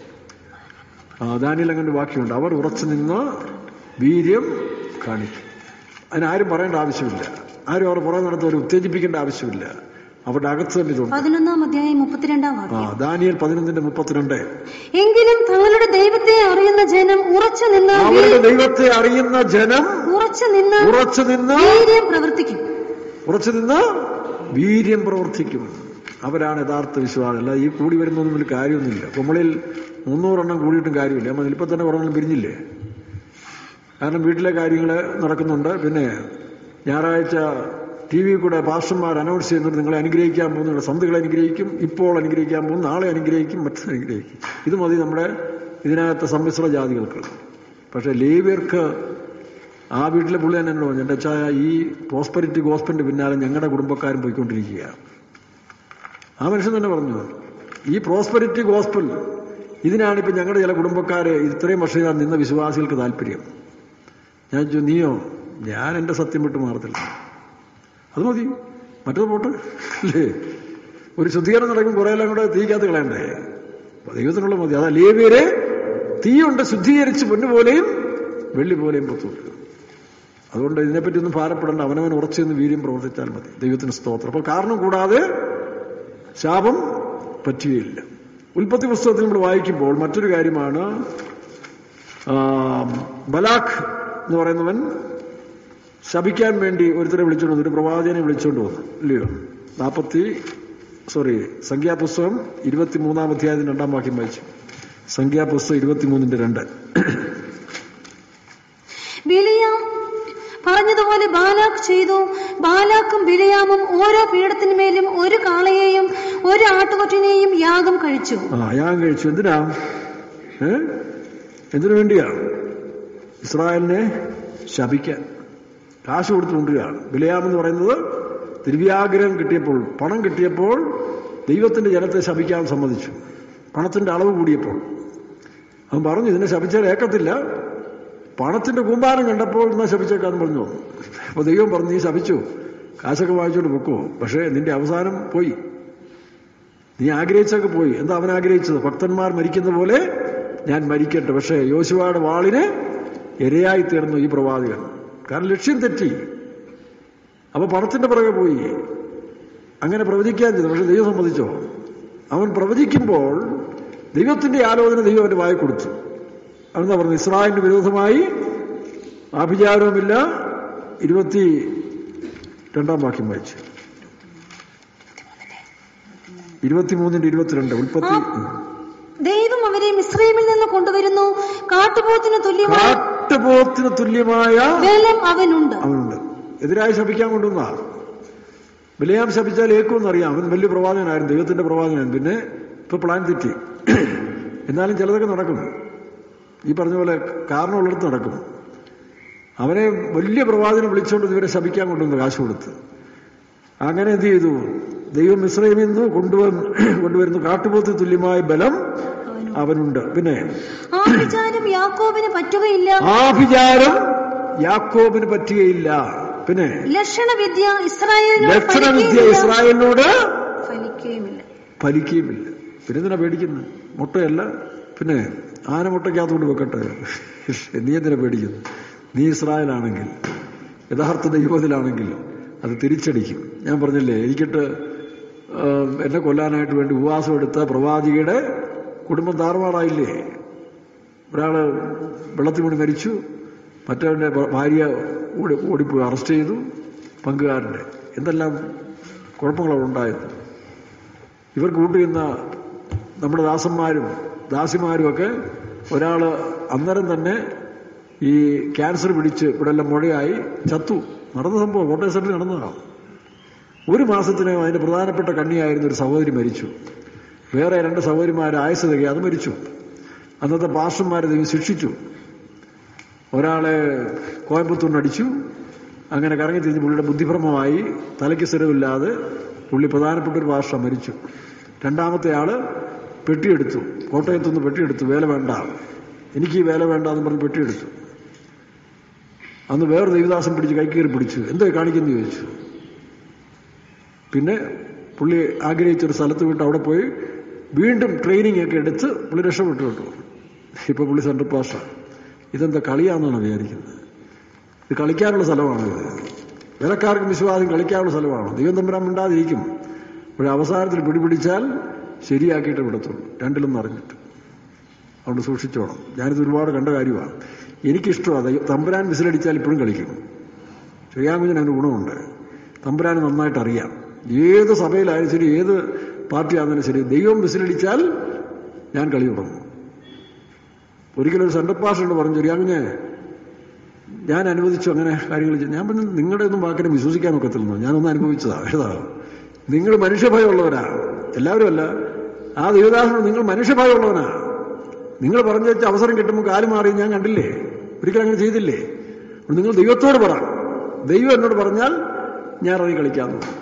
ആ ദാനിയിൽ അങ്ങനെ വാക്യമുണ്ട് അവർ ഉറച്ചു നിന്ന് വീര്യം കാണിക്കും അതിനാരും പറയേണ്ട ആവശ്യമില്ല ആരും അവർ പുറകെ നടത്തവരെ ഉത്തേജിപ്പിക്കേണ്ട ആവശ്യമില്ല അവരുടെ അകത്ത് തന്നെ ഇതുണ്ട് പതിനൊന്നാം അധ്യായം മുപ്പത്തിരണ്ടാം ആ വാക്യം ദാനിയൽ പതിനൊന്നിന്റെ മുപ്പത്തിരണ്ട് എങ്കിലും തങ്ങളുടെ ദൈവത്തെ അറിയുന്ന ജനം ഉറച്ചു നിന്ന് അവരുടെ ദൈവത്തെ അറിയുന്ന ജനം ഉറച്ചു നിന്ന് ഉറച്ചു നിന്ന് വീര്യം പ്രവർത്തിക്കും ഉറച്ചു നിന്ന് വീര്യം പ്രവർത്തിക്കും അവരാണ് യഥാർത്ഥ വിശ്വാസം അല്ല ഈ കൂടി വരുന്നൊന്നും വലിയ കാര്യമൊന്നുമില്ല കുമ്മളിൽ മുന്നൂറെണ്ണം കൂടിയിട്ടും കാര്യമില്ല നമ്മൾ ഇപ്പം തന്നെ കുറേ പിരിഞ്ഞില്ലേ കാരണം വീട്ടിലെ കാര്യങ്ങൾ നടക്കുന്നുണ്ട് പിന്നെ ഞായറാഴ്ച ടി വി കൂടെ പാസ്റ്റർമാർ അനൗൺസ് ചെയ്യുന്നുണ്ട് നിങ്ങളെ അനുഗ്രഹിക്കാൻ പോകുന്നു നിങ്ങളുടെ സന്ധികളെ അനുഗ്രഹിക്കും ഇപ്പോൾ അനുഗ്രഹിക്കാൻ പോകും നാളെ അനുഗ്രഹിക്കും മറ്റു അനുഗ്രഹിക്കും ഇത് മതി നമ്മുടെ ഇതിനകത്ത് സമ്മിശ്ര ജാതികൾക്ക് പക്ഷേ ലേവ്യർക്ക് ആ വീട്ടിലെ പുള്ളി തന്നെ എന്നോട് പറഞ്ഞു എൻ്റെ അച്ഛായ ഈ പ്രോസ്പെരിറ്റി ഗോസ്പലിൻ്റെ പിന്നാലെ ഞങ്ങളുടെ കുടുംബക്കാരും പോയിക്കൊണ്ടിരിക്കുകയാണ് ആ മനുഷ്യൻ തന്നെ പറഞ്ഞു ഈ പ്രോസ്പെരിറ്റി ഗോസ്പൽ ഇതിനാണ് ഇപ്പം ഞങ്ങളുടെ ചില കുടുംബക്കാരെ ഇത്രയും വർഷം ഞാൻ നിന്ന വിശ്വാസികൾക്ക് താല്പര്യം ഞാൻ ചോദിച്ചു നീയോ ഞാൻ എൻ്റെ സത്യം വിട്ട് മാറത്തില്ല അത് മതി മറ്റത് പോട്ടെ അല്ലേ ഒരു ശുദ്ധീകരണം നടക്കും കുറേ എല്ലാം കൂടെ തീക്കകത്ത് കളയണ്ടേ അപ്പൊ ദൈവത്തിനുള്ള മതി അതാ ലേവിയരെ തീയുണ്ട് ശുദ്ധീകരിച്ച് പൊന്നുപോലെയും വെള്ളി പോലെയും പുറത്തുവിട്ടു അതുകൊണ്ട് ഇതിനെപ്പറ്റി ഒന്നും ഭാരപ്പെടേണ്ട അവനവൻ ഉറച്ചെന്ന് വീര്യം പ്രവർത്തിച്ചാൽ മതി ദൈവത്തിന് സ്തോത്രം അപ്പോൾ കാരണം കൂടാതെ ശാപം പറ്റുകയില്ല ഉൽപ്പത്തി പുസ്തകത്തിൽ നമ്മൾ വായിക്കുമ്പോൾ മറ്റൊരു കാര്യമാണ് ആ, ബലാഖ് എന്ന് പറയുന്നവൻ ശപിക്കാൻ വേണ്ടി ഒരുത്തരെ വിളിച്ചുകൊണ്ട് വന്നു ഒരു പ്രവാചകനെ വിളിച്ചുകൊണ്ട് വന്നു ഇല്ലയോ നാൽപ്പത്തി സോറി സംഖ്യാപുസ്തകം ഇരുപത്തിമൂന്നാം അധ്യായത്തിന് രണ്ടാം വാക്യം വായിച്ചു സംഖ്യാപുസ്തകം ഇരുപത്തിമൂന്നിന്റെ രണ്ട് ബിലിയാം പറഞ്ഞതുപോലെ ബാലാക്ക് ചെയ്തു ബാലാക്കും ബിലിയാമും ഓരോ പീഠത്തിനുമേലും ഒരു കാളയെയും ഒരു ആട്ടുകൊറ്റിനെയും യാഗം കഴിച്ചു ആ ഞാൻ കഴിച്ചു എന്തിനാ ഏ എന്തിനു വേണ്ടിയാണ് ഇസ്രായേലിനെ ശപിക്കാൻ കാശ് കൊടുത്ത് കൊണ്ടുവരികയാണ് ബിലയാമെന്ന് പറയുന്നത് തിരുവ്യാഗ്രഹം കിട്ടിയപ്പോൾ പണം കിട്ടിയപ്പോൾ ദൈവത്തിന്റെ ജനത്തെ ശപിക്കാൻ സമ്മതിച്ചു പണത്തിന്റെ അളവ് കൂടിയപ്പോൾ അവൻ പറഞ്ഞു ഇതിനെ ശപിച്ചാൽ ഏക്കത്തില്ല പണത്തിന്റെ കൂമ്പാരം കണ്ടപ്പോൾ എന്നാ ശപിച്ചേക്കാന്ന് പറഞ്ഞു അപ്പൊ ദൈവം പറഞ്ഞു നീ ശപിച്ചു കാശൊക്കെ വാങ്ങിച്ചോണ്ട് പൊക്കോ പക്ഷേ നിന്റെ അവസാനം പോയി നീ ആഗ്രഹിച്ചൊക്കെ പോയി എന്താ അവൻ ആഗ്രഹിച്ചത് ഭക്തന്മാർ മരിക്കുന്ന പോലെ ഞാൻ മരിക്കട്ടെ പക്ഷേ യോശുവയുടെ വാളിന് ഇരയായി തീർന്നു ഈ പ്രവാചകൻ കാരണം ലക്ഷ്യം തെറ്റി അപ്പൊ പണത്തിന്റെ പുറകെ പോയി അങ്ങനെ പ്രവചിക്കാൻ ചെയ്തു പക്ഷെ ദൈവം സമ്മതിച്ചോ അവൻ പ്രവചിക്കുമ്പോൾ ദൈവത്തിന്റെ ആലോചന ദൈവം അവന്റെ വായി കൊടുത്തു അവനെന്താ പറഞ്ഞു ഇസ്രായേലിന് വിരോധമായി ആഭിചാരവുമില്ല ഇരുപത്തി രണ്ടാം വാക്യം വായിച്ചു ഇരുപത്തിമൂന്നിന്റെ ഇരുപത്തിരണ്ട് ഉൽപ്പത്തി ദൈവം അവരെ മിശ്രൈമിൽ നിന്ന് കൊണ്ടുവരുന്നു കാട്ടുപോത്തിന് തുല്യമായ കാട്ടുപോത്തിന് തുല്യമായ ബലം അവനുണ്ട് അവനുണ്ട് എതിരായി ശപിക്കാൻ കൊണ്ടുവന്ന ബലിയാം ശപിച്ചാൽ ഏക്കുമെന്നറിയാം അവൻ വലിയ പ്രവാചകനായിരുന്നു ദൈവത്തിന്റെ പ്രവാചകനായിരുന്നു പിന്നെ ഇപ്പൊ പ്ലാൻ തെറ്റി എന്നാലും ചിലതൊക്കെ നടക്കും ഈ പറഞ്ഞ പോലെ കാരണമുള്ളിടത്ത് നടക്കും അവനെ വലിയ പ്രവാചകനെ വിളിച്ചുകൊണ്ട് ഇവരെ ശപിക്കാൻ കൊണ്ടുവന്നു കാശ് കൊടുത്ത് അങ്ങനെ എന്ത് ചെയ്തു ദൈവം ഇസ്രൈമിൽ നിന്ന് കൊണ്ടുവന്ന് കൊണ്ടുവരുന്നു കാട്ടുപോത്ത് തുല്യമായ ബലം അവനുണ്ട് പിന്നെ ആ വിചാരം യാക്കോബിന് പറ്റുകയില്ല ആഭിചാരം യാക്കോബിന് പറ്റുകയില്ല പിന്നെ ലക്ഷണവിദ്യ ഇസ്രായേലിനോട് ലക്ഷണവിദ്യ ഫലിക്കുകയില്ല. ഇസ്രായേലിനോട് ഫലിക്കുകയുമില്ല ഫലിക്കുകയുമില്ല പിന്നെ എന്തിനാ പേടിക്കുന്നത് മുട്ടയല്ല പിന്നെ ആന മുട്ടയ്ക്കകത്തോട്ട് വെക്കട്ടെ നീ എന്തിനാ പേടിക്കുന്നു നീ ഇസ്രായേലാണെങ്കിൽ യഥാർത്ഥ ദൈവത്തിലാണെങ്കിൽ അത് തിരിച്ചടിക്കും ഞാൻ പറഞ്ഞില്ലേ എനിക്കിട്ട് ആം, എന്നെ കൊല്ലാനായിട്ട് വേണ്ടി ഉപവാസം എടുത്ത പ്രവാചികയുടെ കുടുംബം താറുമാറായില്ലേ ഒരാള് വെള്ളത്തിൽ വീണ് മരിച്ചു മറ്റവന്റെ ഭ- ഭാര്യ ഓടി ഓടിപ്പോയി അറസ്റ്റ് ചെയ്തു പങ്കുകാരൻ്റെ എന്തെല്ലാം കുഴപ്പങ്ങളാണ് ഉണ്ടായത് ഇവർക്ക് കൂട്ടുന്ന നമ്മുടെ ദാസന്മാരും ദാസിമാരും ഒക്കെ ഒരാള് അന്നേരം തന്നെ ഈ ക്യാൻസർ പിടിച്ച് ഇവിടെ എല്ലാം മുഴയായി ചത്തു നടന്ന സംഭവം കോട്ടയം സെന്ററിൽ നടന്നതാണ് ഒരു മാസത്തിന് അതിന്റെ പ്രധാനപ്പെട്ട കണ്ണിയായിരുന്ന ഒരു സഹോദരി മരിച്ചു വേറെ രണ്ട് സഹോദരിമാർ ആയുസ് തികയെ അത് മരിച്ചു അന്നത്തെ പാസ്റ്റർമാരെ ദൈവം ശിക്ഷിച്ചു ഒരാളെ കോയമ്പത്തൂരിന് അടിച്ചു അങ്ങനെ കറങ്ങി തിരിഞ്ഞ് പുള്ളിയുടെ ബുദ്ധിഭ്രമമായി തലയ്ക്ക് സ്ഥിരമില്ലാതെ പുള്ളി പ്രധാനപ്പെട്ട ഒരു ഭാഷ മരിച്ചു രണ്ടാമത്തെ ആള് പെട്ടിയെടുത്തു കോട്ടയത്തുനിന്ന് പെട്ടിയെടുത്തു വേല വേണ്ട എനിക്ക് ഈ വേല വേണ്ട എന്ന് പറഞ്ഞ് പെട്ടിയെടുത്തു അന്ന് വേറെ ദേവദാസൻ പിടിച്ച് കൈക്കീറി പിടിച്ചു എന്തോ കാണിക്കുന്നു ചോദിച്ചു പിന്നെ പുള്ളി ആഗ്രഹിച്ച ഒരു സ്ഥലത്ത് വിട്ട് അവിടെ പോയി വീണ്ടും ട്രെയിനിങ് ഒക്കെ എടുത്ത് പുള്ളി രക്ഷപ്പെട്ടു കേട്ടോ ഇപ്പൊ പുള്ളി സെൻട്രൽ പാസ്റ്റർ ഇതെന്താ കളിയാണെന്നാണ് വിചാരിക്കുന്നത് ഇത് കളിക്കാനുള്ള സ്ഥലമാണ് ഇത് വിലക്കാർക്കും വിശ്വാസം കളിക്കാനുള്ള സ്ഥലമാണ് ദൈവം തമ്പുരാൻ മിണ്ടാതിരിക്കും പക്ഷെ അവസാനത്തിൽ പിടിപിടിച്ചാൽ ശരിയാക്കിയിട്ട് വിടത്തുള്ളൂ രണ്ടിലും നിറഞ്ഞിട്ട് അതുകൊണ്ട് സൂക്ഷിച്ചോണം ഞാനിത് ഒരുപാട് കണ്ട കാര്യമാണ് എനിക്കിഷ്ടമാണ് ദൈവം- തമ്പുരാൻ വിസിലടിച്ചാൽ ഇപ്പോഴും കളിക്കും ശ്രീയാങ്കുഞ്ഞിന് അതിന് ഗുണമുണ്ട് തമ്പുരാന് നന്നായിട്ട് അറിയാം ഏത് സഭയിലായാലും ശരി ഏത് പാർട്ടിയാണെങ്കിലും ശരി ദൈവം വിസിലടിച്ചാൽ ഞാൻ കളി തുടങ്ങും ഒരിക്കലും ഒരു സെൻട്രൽ പാസ്റ്റോട് പറഞ്ഞു അങ്ങനെ ഞാൻ അനുവദിച്ചു അങ്ങനെ കാര്യങ്ങൾ ചെയ്തു ഞാൻ പറഞ്ഞു നിങ്ങളുടെ ഒന്നും വാക്കിനെ വിശ്വസിക്കാൻ ഒക്കത്തില്ലെന്നോ ഞാനൊന്നും അനുഭവിച്ചതാ ഏതാ നിങ്ങൾ മനുഷ്യഭയമുള്ളവരാ എല്ലാവരും അല്ല ആ ദൈവദാസനോട് നിങ്ങൾ മനുഷ്യഭയമുള്ളവനാ നിങ്ങൾ പറഞ്ഞു വെച്ച അവസരം കിട്ടുമ്പോൾ കാല് മാറി ഞാൻ കണ്ടില്ലേ ഒരിക്കലും അങ്ങനെ ചെയ്തില്ലേ അപ്പോൾ നിങ്ങൾ ദൈവത്തോട് പറ ദൈവം എന്നോട് പറഞ്ഞാൽ ഞാൻ ഇറങ്ങി കളിക്കാമെന്ന് പറഞ്ഞു.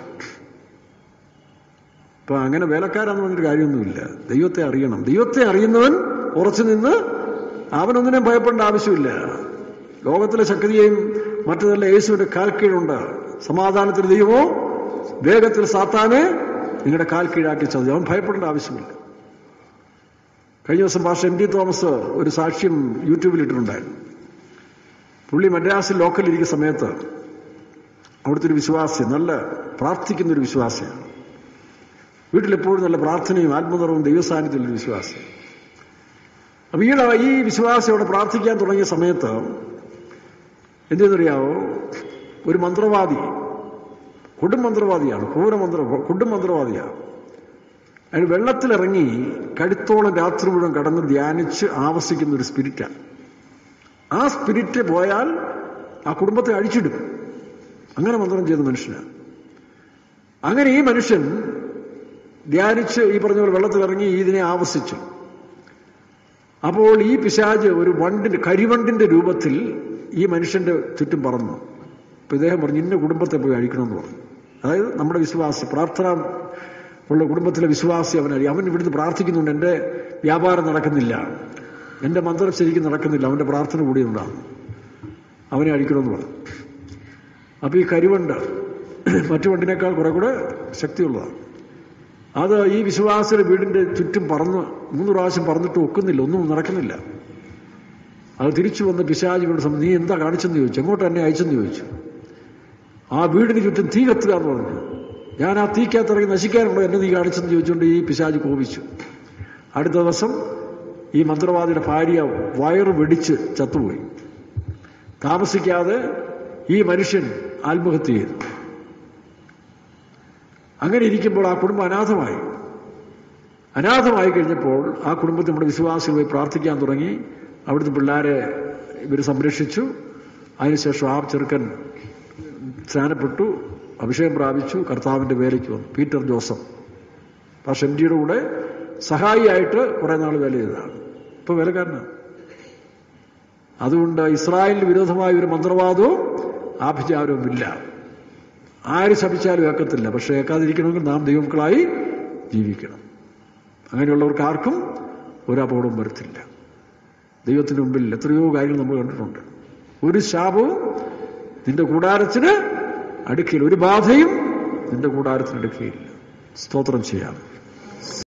ഇപ്പൊ അങ്ങനെ വേലക്കാരാന്ന് പറഞ്ഞൊരു കാര്യമൊന്നുമില്ല ദൈവത്തെ അറിയണം ദൈവത്തെ അറിയുന്നവൻ ഉറച്ചു നിന്ന് അവനൊന്നിനെയും ഭയപ്പെടേണ്ട ആവശ്യമില്ല ലോകത്തിലെ ശക്തിയെയും മറ്റതെല്ലാം യേശുവിന്റെ കാൽ കീഴുണ്ട് സമാധാനത്തിന് ദൈവമോ വേഗത്തിൽ സാത്താനെ നിങ്ങളുടെ കാൽ കീഴാക്കി ചതി അവൻ ഭയപ്പെടേണ്ട ആവശ്യമില്ല കഴിഞ്ഞ ദിവസം പാഷ എം ഡി തോമസ് ഒരു സാക്ഷ്യം യൂട്യൂബിൽ ഇട്ടിട്ടുണ്ടായിരുന്നു പുള്ളി മദ്രാസിൽ ലോക്കലിൽ ഇരിക്കുന്ന സമയത്ത് അവിടുത്തെ ഒരു വിശ്വാസി നല്ല പ്രാർത്ഥിക്കുന്ന ഒരു വിശ്വാസിയാണ് വീട്ടിലെപ്പോഴും നല്ല പ്രാർത്ഥനയും ആത്മനിറവും ദൈവസാന്നിധ്യമുള്ള ഒരു വിശ്വാസി അപ്പൊ ഈയിടെ ഈ വിശ്വാസി അവിടെ പ്രാർത്ഥിക്കാൻ തുടങ്ങിയ സമയത്ത് എന്തെന്നറിയാവോ ഒരു മന്ത്രവാദി കൊടും മന്ത്രവാദിയാണ് ക്രൂരമന്ത്ര കൊടും മന്ത്രവാദിയാണ് അയാൾ വെള്ളത്തിലിറങ്ങി കഴുത്തോളം രാത്രി മുഴുവൻ കടന്ന് ധ്യാനിച്ച് ആവസിക്കുന്ന ഒരു സ്പിരിറ്റാണ് ആ സ്പിരിറ്റ് പോയാൽ ആ കുടുംബത്തെ അഴിച്ചിടും അങ്ങനെ മന്ത്രം ചെയ്ത മനുഷ്യനാണ് അങ്ങനെ ഈ മനുഷ്യൻ ധ്യാനിച്ച് ഈ പറഞ്ഞ പോലെ വെള്ളത്തിലിറങ്ങി ഇതിനെ ആവസിച്ചു അപ്പോൾ ഈ പിശാജ് ഒരു വണ്ടിന്റെ കരിവണ്ടിന്റെ രൂപത്തിൽ ഈ മനുഷ്യന്റെ ചുറ്റും പറന്നു അപ്പൊ ഇദ്ദേഹം പറഞ്ഞു ഇന്ന കുടുംബത്തെ പോയി അഴിക്കണമെന്ന് പറഞ്ഞു അതായത് നമ്മുടെ വിശ്വാസി പ്രാർത്ഥന ഉള്ള കുടുംബത്തിലെ വിശ്വാസി അവൻ അഴി അവൻ ഇവിടുന്ന് പ്രാർത്ഥിക്കുന്നുണ്ട് എൻ്റെ വ്യാപാരം നടക്കുന്നില്ല എൻ്റെ മന്ത്രം ശരിക്കും നടക്കുന്നില്ല അവൻ്റെ പ്രാർത്ഥന കൂടിയുണ്ടാകും അവനെ അഴിക്കണമെന്ന് പറഞ്ഞു അപ്പൊ ഈ കരിവണ്ട് മറ്റു വണ്ടിനേക്കാൾ കുറെ കൂടെ ശക്തിയുള്ളതാണ് അത് ഈ വിശ്വാസിയുടെ വീടിന്റെ ചുറ്റും പറന്ന് മൂന്ന് പ്രാവശ്യം പറന്നിട്ട് ഒക്കുന്നില്ല ഒന്നും നടക്കുന്നില്ല അത് തിരിച്ചു വന്ന് പിശാചികളുടെ സമയം നീ എന്താ കാണിച്ചെന്ന് ചോദിച്ചു എങ്ങോട്ട് എന്നെ അയച്ചെന്ന് ചോദിച്ചു ആ വീടിന് ചുറ്റും തീ കത്തുക എന്ന് പറഞ്ഞു ഞാൻ ആ തീക്കകത്തിറങ്ങി നശിക്കാനുണ്ടോ എന്നെ നീ കാണിച്ചെന്ന് ചോദിച്ചുകൊണ്ട് ഈ പിശാജ് കോപിച്ചു അടുത്ത ദിവസം ഈ മന്ത്രവാദിയുടെ ഭാര്യ വയറ് വെടിച്ച് ചത്തുപോയി താമസിക്കാതെ ഈ മനുഷ്യൻ ആത്മഹത്യ ചെയ്തു അങ്ങനെ ഇരിക്കുമ്പോൾ ആ കുടുംബം അനാഥമായി അനാഥമായി കഴിഞ്ഞപ്പോൾ ആ കുടുംബത്തിൽ നമ്മുടെ വിശ്വാസികൾ പോയി പ്രാർത്ഥിക്കാൻ തുടങ്ങി അവിടുത്തെ പിള്ളേരെ ഇവർ സംരക്ഷിച്ചു അതിനുശേഷം ആ ചെറുക്കൻ സ്നാനപ്പെട്ടു അഭിഷേകം പ്രാപിച്ചു കർത്താവിന്റെ വേലയ്ക്ക് വന്നു പീറ്റർ ജോസഫ് പക്ഷെ എം ജിയുടെ കൂടെ സഹായിയായിട്ട് കുറെ നാൾ വേല ചെയ്തതാണ് ഇപ്പൊ വേലക്കാരനാണ് അതുകൊണ്ട് ഇസ്രായേലിന് വിരോധമായ ഒരു മന്ത്രവാദവും ആഭിചാരവും ഇല്ല ആര് ശപിച്ചാലും ഏക്കത്തില്ല പക്ഷെ ഏക്കാതിരിക്കണമെങ്കിൽ നാം ദൈവമക്കളായി ജീവിക്കണം അങ്ങനെയുള്ളവർക്ക് ആർക്കും ഒരു അപകടവും വരത്തില്ല ദൈവത്തിന് മുമ്പിൽ എത്രയോ കാര്യങ്ങൾ നമ്മൾ കണ്ടിട്ടുണ്ട് ഒരു ശാപവും നിന്റെ കൂടാരത്തിന് അടുക്കയില്ല ഒരു ബാധയും നിന്റെ കൂടാരത്തിന് അടുക്കയില്ല സ്തോത്രം ചെയ്യാം